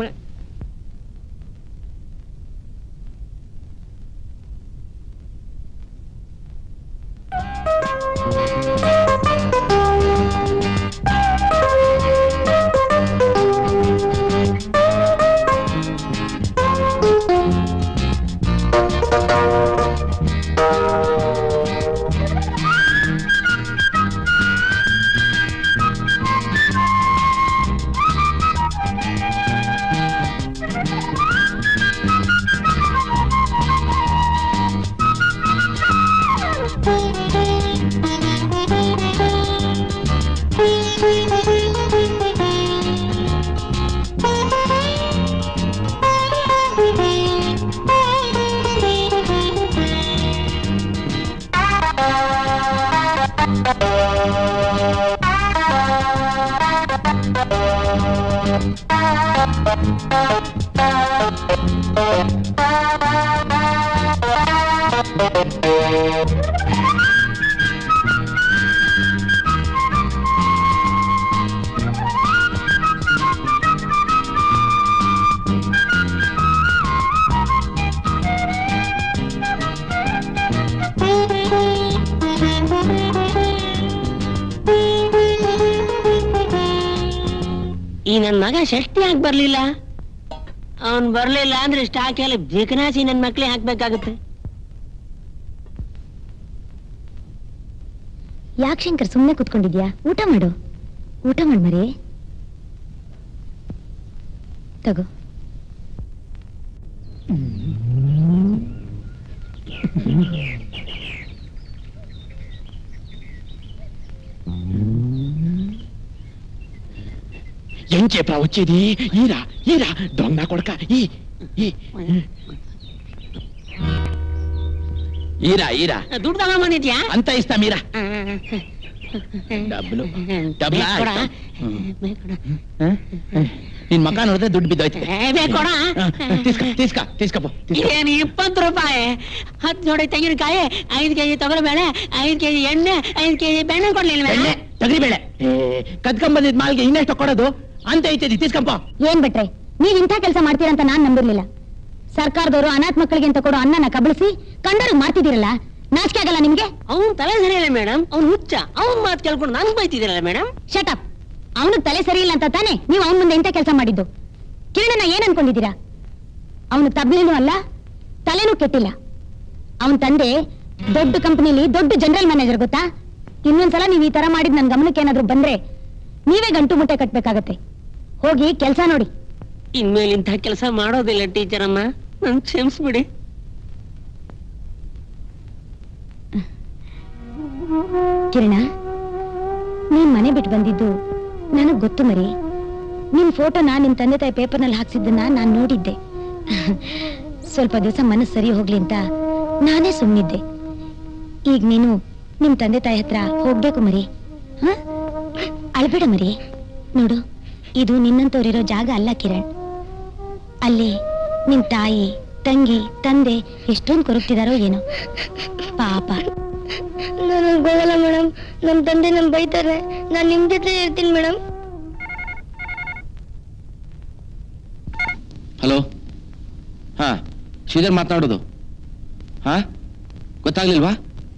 ಈ ನನ್ ಮಗ ಷಷ್ಠಿ ಯಾಕೆ ಬರ್ಲಿಲ್ಲ ಅವನ್ ಬರ್ಲಿಲ್ಲ ಅಂದ್ರೆ ಸ್ಟಾಕ್ ಎಲ್ಲ ಬಿಕನಾಸಿ ನನ್ ಮಕ್ಳೇ ಹಾಕ್ಬೇಕಾಗುತ್ತೆ ಯಾಕೆ ಶಂಕರ್ ಸುಮ್ಮನೆ ಕುತ್ಕೊಂಡಿದ್ಯಾ ಊಟ ಮಾಡು ಊಟ ಮಾಡು ಮರಿ ತಗೋ ఎంచేప్రా వచ్చేది ఈరా ఈరా దొంగ కొడక ఈ ఈ ఈరా ఈరా ದುಡ್ಡು ತಗೊಂಬಂದಿದ್ಯಾ అంత ఇస్తా మీరా డబ్బులు డబ్బులా ಬೇಕೊಡ. ನಿನ್ ಮಕ್ಕ ನೋಡಿದ್ರೆ ದುಡ್ಡು ಬಿದ್ದೋಯ್ತು ಏ, ಬೇಕೊಡ. తీసుక తీసుక తీసుకపో ಇದೇನು ಇಪ್ಪತ್ತು ರೂಪಾಯಿ ಹತ್ತು ಜೋಡಿ ತೆಂಗಿನಕಾಯಿ ಐದು ಕೆಜಿ ತೊಗರಿಬೇಳೆ ಐದು ಕೆಜಿ ಎಣ್ಣೆ ಐದು ಕೆಜಿ ಬೆಣ್ಣೆ ಕೊಡ್ಲಿಲ್ಲ ಎಣ್ಣೆ ತಗರಿಬೇಳೆ ಕದ್ಕೊಂಬಂದಿದ್ ಮಾಲ್ಗೆ ಇನ್ನೆಷ್ಟು ಕೊಡೋದು ಅಂತ ಐತದಿ తీసుಕಪ್ಪ ಏನ್ ಬಿಟ್ರೆ ನೀವ್ ಇಂಥ ಕೆಲಸ ಮಾಡ್ತೀರಂತ ನಾನ್ ನಂಬಿರ್ಲಿಲ್ಲ ಸರ್ಕಾರದವರು ಅನಾಥ ಮಕ್ಕಳಿಗೆ ಅಂತ ಕೊಡೋ ಅನ್ನನ ಕಬಳಿಸಿ ಕಂಡವ್ರಿಗೆ ಮಾಡ್ತಿದ್ದೀರಲ್ಲ ನಾಚಿಕೆ ಆಗಲ್ಲ ನಿಮ್ಗೆ ಅವ್ನ್ ತಲೆ ಸರಿ ಇಲ್ಲ ಮೇಡಮ್ ಅವ್ನ್ ಹುಚ್ಚ ಅವ್ನ್ ಮಾತು ಕೇಳ್ಕೊಂಡು ನಂಗ್ ಬೈತಿದ್ದೀರಲ್ಲ ಮೇಡಮ್ ಶಟಪ್ ಅವನು ತಲೆ ಸರಿ ಇಲ್ಲ ಅಂತ ತಾನೆ ನೀವು ಅವನ ಮುಂದೆ ಇಂಥ ಕೆಲಸ ಮಾಡಿದ್ದು ಕಿರಣನ ಏನ್ ಅನ್ಕೊಂಡಿದ್ದೀರಾ ಅವನು ತಬ್ಲಿನೂ ಅಲ್ಲ ತಲೆನೂ ಕೆಟ್ಟಿಲ್ಲ ಅವನ ತಂದೆ ದೊಡ್ಡ ಕಂಪನಿಲಿ ದೊಡ್ಡ ಜನರಲ್ ಮ್ಯಾನೇಜರ್ ಗೊತ್ತಾ ಇನ್ನೊಂದ್ಸಲ ನೀವು ಈ ತರ ಮಾಡಿದ್ ನನ್ ಗಮನಕ್ಕೆ ಏನಾದ್ರೂ ಬಂದ್ರೆ ನೀವೇ ಗಂಟು ಮುಟ್ಟೆ ಕಟ್ಬೇಕಾಗತ್ತೆ ಹೋಗಿ ಕೆಲಸ ನೋಡಿ ಇನ್ಮೇಲೆ ಇಂಥ ಕೆಲಸ ಮಾಡೋದಿಲ್ಲ ಟೀಚರ್ ಅಮ್ಮ ನನ್ ಕ್ಷಮಿಸ್ಬಿಡಿ ಕಿರಣ ನೀನ್ ಮನೆ ಬಿಟ್ಟು ಬಂದಿದ್ದು ನನಗ್ ಗೊತ್ತು ಮರಿ ನಿನ್ ಫೋಟೋನ ನಿಮ್ ತಂದೆ ತಾಯಿ ಪೇಪರ್ನಲ್ಲಿ ಹಾಕ್ಸಿದ್ದನ್ನ ನಾನ್ ನೋಡಿದ್ದೆ ಸ್ವಲ್ಪ ದಿವಸ ಮನಸ್ಸು ಸರಿ ಹೋಗ್ಲಿ ಅಂತ ನಾನೇ ಸುಮ್ಮನಿದ್ದೆ ಈಗ ನೀನು ನಿಮ್ ತಂದೆ ತಾಯಿ ಹತ್ರ ಹೋಗ್ಬೇಕು ಮರಿ ಹ? ಅಳ್ಬೇಡ ಮರಿ ನೋಡು ಇದು ನಿನ್ನಂತವ್ರಿರೋ ಜಾಗ ಅಲ್ಲ ಕಿರಣ್ ಅಲ್ಲಿ ನಿಮ್ ತಾಯಿ ತಂಗಿ ತಂದೆ ಎಷ್ಟೊಂದು ಕೊರಗ್ತಿದಾರೋ ಏನೋ ಪಾಪ ನಾನು ಹೋಗಲ್ಲ ಮೇಡಮ್ ನಮ್ ತಂದೆ ನಮ್ ಬೈತಾರೆ ನಾನ್ ನಿಮ್ ಜೊತೆ ಇರ್ತೀನಿ ಮೇಡಮ್ ಹಲೋ ಹಾ ಶ್ರೀಧರ್ ಮಾತನಾಡೋದು ಹಾ ಗೊತ್ತಾಗ್ಲಿಲ್ವಾ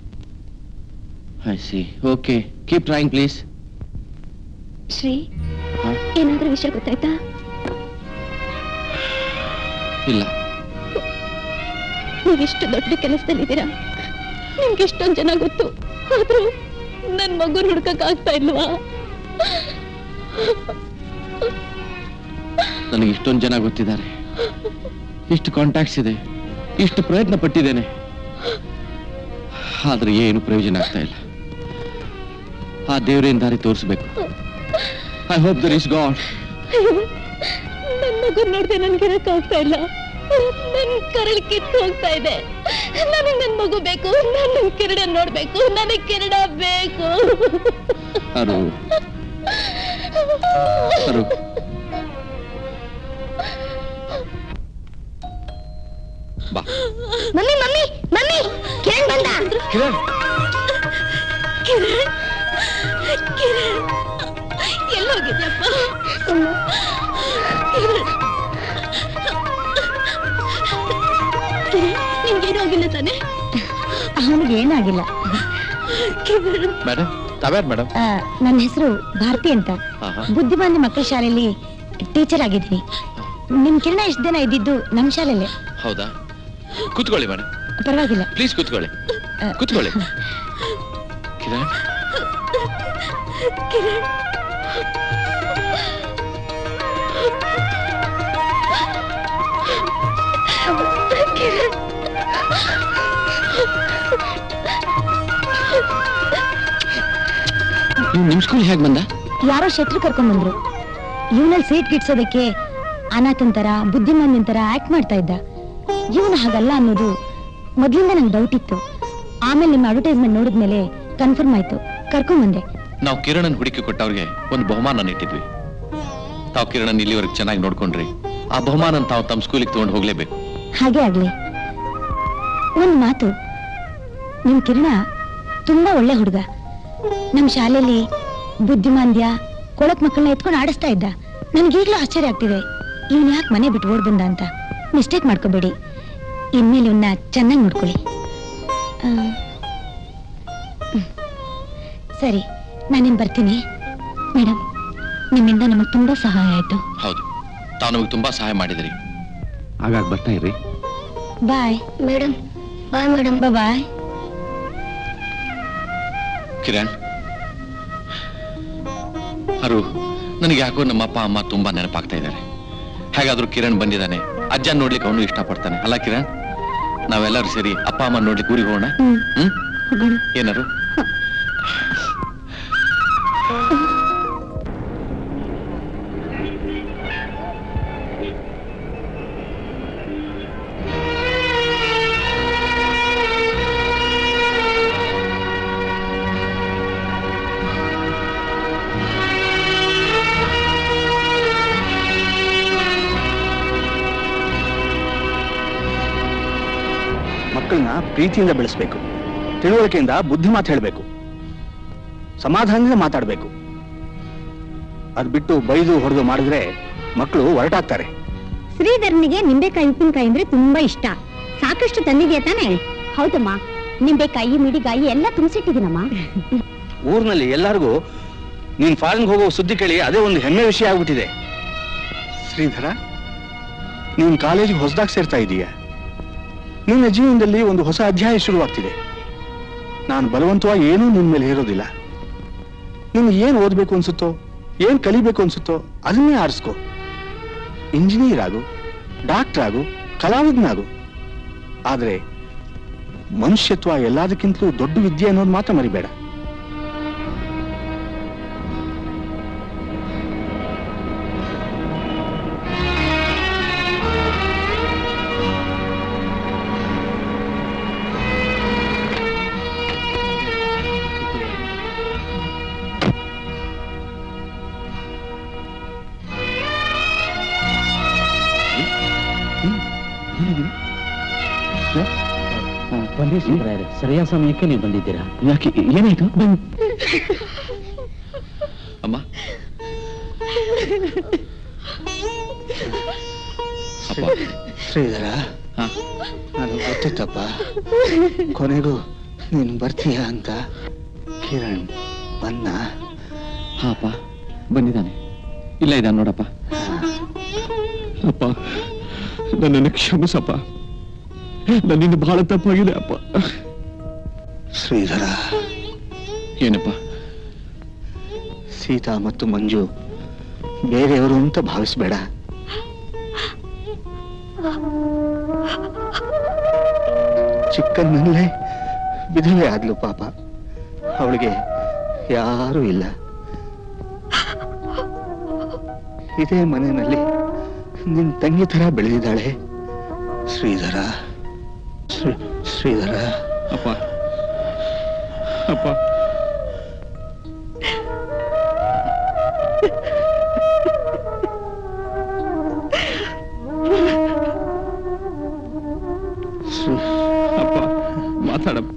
I see okay keep trying please Shri ಹಾ? ಏನಾದ್ರೂ ವಿಷಯ ಗೊತ್ತಾಯ್ತಾ ಇಲ್ಲ ನೀವಿಷ್ಟು ದೊಡ್ಡ ಕೆಲಸದಲ್ಲಿದ್ದೀರಾ ನಿಮ್ಗೆ ಎಷ್ಟೊಂದ್ ಜನ ಗೊತ್ತು ಆದ್ರೂ ನನ್ ಮಗು ಹುಡ್ಕಕ್ ಆಗ್ತಾ ಇಲ್ವಾ ನನಗೆ ಇಷ್ಟೊಂದು ಜನ ಗೊತ್ತಿದ್ದಾರೆ ಇಷ್ಟು ಕಾಂಟ್ಯಾಕ್ಟ್ಸ್ ಇದೆ ಇಷ್ಟು ಪ್ರಯತ್ನ ಪಟ್ಟಿದ್ದೇನೆ ಆದ್ರೆ ಏನು ಪ್ರಯೋಜನ ಆಗ್ತಾ ಇಲ್ಲ ಆ ದೇವರೇನ್ ದಾರಿ ತೋರಿಸ್ಬೇಕು I hope there is god ಅಯ್ಯೋ ನನ್ ಮಗು ನೋಡ್ದೆ ನನ್ಗೆ ಇರಕ್ ಆಗ್ತಾ ಇಲ್ಲ ನನ್ ಕರಳು ಕಿತ್ತು ಹೋಗ್ತಾ ಇದೆ ನನಗ್ ನನ್ ಮಗು ಬೇಕು ನಾನ್ ನನ್ ಕಿರಣ ನೋಡ್ಬೇಕು ನನಗ್ ಕಿರಣ ಬೇಕು ಅರು ಅರು ಬಾ ಮಮ್ಮಿ ಮಮ್ಮಿ ಮಮ್ಮಿ ಕಿರಣ್ ಬಂದ ಕಿರಣ್ ಕಿರಣ್ ಕಿರಣ್ ಎಲ್ಲೋಗಿದ್ಯಪ್ಪ ಕಿರಣ್ ಕಿರಣ್ ನಿಮ್ಗೇನೂ ಆಗಿಲ್ಲ ತಾನೆ ಅವನಿಗೆ ಏನಾಗಿಲ್ಲ ಕಿರಣ್ ಮೇಡಮ್ ತಾವ್ಯಾರು ಮೇಡಮ್ ಆ, ನನ್ನ ಹೆಸರು ಭಾರತಿ ಅಂತ ಬುದ್ಧಿಮಾಂದ್ಯ ಮಕ್ಕಳ ಶಾಲೆಯಲ್ಲಿ ಟೀಚರ್ ಆಗಿದ್ದೀನಿ ನಿಮ್ ಕಿರಣ ಎಷ್ಟು ದಿನ ಇದ್ದಿದ್ದು ನಮ್ಮ ಶಾಲೆಯಲ್ಲೇ ಹೌದಾ ಕೂತ್ಕೊಳ್ಳಿ ಮೇಡಮ್ ಪರವಾಗಿಲ್ಲ ಪ್ಲೀಸ್ ಕೂತ್ಕೊಳ್ಳಿ ಕೂತ್ಕೊಳ್ಳಿ ಕಿರಣ್ ಕಿರಣ್ ಕಿರಣ್ ನೀವು ನಿಮ್ ಸ್ಕೂಲ್ ಹೇಗೆ ಬಂದ ಯಾರೋ ಶೆಟ್ರು ಕರ್ಕೊಂಡ್ ಬಂದ್ರು ಇವನಲ್ಲಿ ಸೀಟ್ ಗಿಡ್ಸೋದಕ್ಕೆ ಅನಾಥನ್ ತರ ಬುದ್ಧಿಮಾಂದ್ಯನ್ ತರ ಆಕ್ಟ್ ಮಾಡ್ತಾ ಇದ್ದ ಇವನು ಹಾಗಲ್ಲ ಅನ್ನೋದು ಮೊದ್ಲಿಂದ ನಂಗೆ ಡೌಟ್ ಇತ್ತು ಆಮೇಲೆ ನಿಮ್ಮ ಅಡ್ವರ್ಟೈಸ್ಮೆಂಟ್ ನೋಡಿದ್ಮೇಲೆ ಕನ್ಫರ್ಮ್ ಆಯ್ತು ಕರ್ಕೊಂಡ್ ಬಂದೆ ನಾವು ಕಿರಣನ್ ಹುಡುಕಿ ಕೊಟ್ಟವ್ರಿಗೆ ಒಂದು ಬಹುಮಾನ ಇಟ್ಟಿದ್ವಿ ತಾವು ಕಿರಣನ್ ಇಲ್ಲಿವರೆಗೆ ಚೆನ್ನಾಗಿ ನೋಡ್ಕೊಂಡ್ರಿ ಆ ಬಹುಮಾನ ತಾವು ತಮ್ಮ ಸ್ಕೂಲಿಗೆ ತಗೊಂಡು ಹೋಗ್ಲೇಬೇಕು ಹಾಗೆ ಆಗ್ಲಿ ಒಂದ್ ಮಾತು ನಿಮ್ ಕಿರಣ ತುಂಬಾ ಒಳ್ಳೆ ಹುಡುಗ ನಮ್ ಶಾಲೆಯಲ್ಲಿ ಬುದ್ಧಿಮಾಂದ್ಯ ಕೊಳಕ್ ಮಕ್ಕಳನ್ನ ಎತ್ಕೊಂಡು ಆಡಿಸ್ತಾ ಇದ್ದ ನನ್ಗೀಗ್ಲೂ ಆಶ್ಚರ್ಯ ಆಗ್ತಿದೆ ಇವ್ನ ಯಾಕೆ ಮನೆ ಬಿಟ್ಟು ಓಡ್ ಬಂದ ಅಂತ ಮಿಸ್ಟೇಕ್ ಮಾಡ್ಕೋಬೇಡಿ ಇನ್ಮೇಲೆ ಇವನ್ನ ಚೆನ್ನಾಗಿ ನೋಡ್ಕೊಳ್ಳಿ ಆ, ಹ್ಮ್. ಸರಿ ನಾನಿನ್ ಬರ್ತೀನಿ ಮೇಡಮ್ ನಿಮ್ಮಿಂದ ನಮಗೆ ತುಂಬಾ ಸಹಾಯ ಆಯ್ತು ಹೌದು ತಾವು ನಮಗೆ ತುಂಬಾ ಸಹಾಯ ಮಾಡಿದ್ರಿ ಹಾಗಾಗಿ ಬರ್ತಾ ಇರ್ರಿ bye madam bye madam bye Kiran ಅರು ನನಗೆ ಯಾಕೋ ನಮ್ಮ ಅಪ್ಪ ಅಮ್ಮ ತುಂಬಾ ನೆನಪಾಗ್ತಾ ಇದ್ದಾರೆ ಹೇಗಾದ್ರೂ ಕಿರಣ್ ಬಂದಿದ್ದಾನೆ ಅಜ್ಜ ನೋಡ್ಲಿಕ್ಕೆ ಅವನು ಇಷ್ಟಪಡ್ತಾನೆ ಅಲ್ಲ ಕಿರಣ್ ನಾವೆಲ್ಲರೂ ಸೇರಿ ಅಪ್ಪ ಅಮ್ಮ ನೋಡ್ಲಿಕ್ಕೆ ಊರಿಗೆ ಹೋಗೋಣ ಹ್ಮ್ ಏನಾರು ಮಕ್ಕಳನ್ನ ಪ್ರೀತಿಯಿಂದ ಬೆಳೆಸ್ಬೇಕು ತಿಳುವಳಿಕೆಯಿಂದ ಬುದ್ಧಿ ಮಾತು ಹೇಳಬೇಕು ಸಮಾಧಾನದಿಂದ ಮಾತಾಡಬೇಕು ಅದ್ ಬಿಟ್ಟು ಬೈದು ಹೊಡೆದು ಮಾಡಿದ್ರೆ ಮಕ್ಕಳು ಹೊರಟಾಗ್ತಾರೆ ಶ್ರೀಧರನಿಗೆ ನಿಂಬೆಕಾಯಿ ಉಪ್ಪಿನಕಾಯಿ ಅಂದ್ರೆ ತುಂಬಾ ಇಷ್ಟ ಸಾಕಷ್ಟು ತಂದಿದ್ಯಾ ತಾನೆ ಹೌದಮ್ಮ ನಿಂಬೆಕಾಯಿ ಮಿಡಿಗಾಯಿ ಎಲ್ಲ ತುಂಬಿಸಿಟ್ಟಿದ್ದೀನಮ್ಮ ಊರಿನಲ್ಲಿ ಎಲ್ಲರಿಗೂ ನೀನ್ ಫಾರಿನ್ ಹೋಗೋ ಸುದ್ದಿ ಕೇಳಿ ಅದೇ ಒಂದು ಹೆಮ್ಮೆ ವಿಷಯ ಆಗ್ಬಿಟ್ಟಿದೆ ಶ್ರೀಧರ ನೀನ್ ಕಾಲೇಜಿಗೆ ಹೊಸದಾಗಿ ಸೇರ್ತಾ ಇದೀಯ ನಿನ್ನ ಜೀವನದಲ್ಲಿ ಒಂದು ಹೊಸ ಅಧ್ಯಾಯ ಶುರುವಾಗ್ತಿದೆ ನಾನು ಬಲವಂತವಾಗಿ ಏನೂ ನಿನ್ ಮೇಲೆ ಹೇರೋದಿಲ್ಲ ನಿನ್ಗೆ ಏನ್ ಓದ್ಬೇಕು ಅನ್ಸುತ್ತೋ ಏನ್ ಕಲಿಬೇಕು ಅನ್ಸುತ್ತೋ ಅದನ್ನೇ ಆರಿಸ್ಕೋ ಇಂಜಿನಿಯರ್ ಆಗು ಡಾಕ್ಟರ್ ಆಗು ಕಲಾವಿದನಾಗು ಆದ್ರೆ ಮನುಷ್ಯತ್ವ ಎಲ್ಲದಕ್ಕಿಂತಲೂ ದೊಡ್ಡ ವಿದ್ಯೆ ಅನ್ನೋದು ಮಾತ್ರ ಮರಿಬೇಡ ಬನ್ನಿ ಶ್ರೀಧರ ಸರಿಯಾದ ಸಮಯಕ್ಕೆ ನೀವು ಬಂದಿದ್ದೀರಾ ಯಾಕೆ ಏನಾಯ್ತು ಅಮ್ಮ ಅಪ್ಪ ಶ್ರೀಧರ ನನಗೆ ಗೊತ್ತಿತ್ತಪ್ಪ ಕೊನೆಗೂ ನೀನು ಬರ್ತೀಯ ಅಂತ ಕಿರಣ್ ಬಂದ ಹಾ ಅಪ್ಪ ಬಂದಿದ್ದಾನೆ ಇಲ್ಲ ಇದ್ದಾನೆ ನೋಡಪ್ಪ ಅಪ್ಪ ನನ್ನನ್ನು ಕ್ಷಮಿಸಪ್ಪ ನನ್ನಿಂದ ಬಹಳ ತಪ್ಪಾಗಿದೆ ಅಪ್ಪ ಶ್ರೀಧರ ಏನಪ್ಪ ಸೀತಾ ಮತ್ತು ಮಂಜು ಬೇರೆಯವರು ಅಂತ ಭಾವಿಸ್ಬೇಡ ಚಿಕ್ಕನ್ನಲ್ಲೇ ವಿಧವೆ ಆದ್ಲು ಪಾಪ ಅವಳಿಗೆ ಯಾರೂ ಇಲ್ಲ ಇದೇ ಮನೆಯಲ್ಲಿ ನಿನ್ ತಂಗಿ ತರ ಬೆಳೆದಿದ್ದಾಳೆ ಶ್ರೀಧರ ಶ್ರೀ- ಶ್ರೀಧರ ಅಪ್ಪ ಅಪ್ಪ ಅಪ್ಪ ಮಾತಾಡಪ್ಪ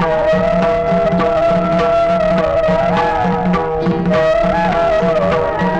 ಶ್ರೀಧರ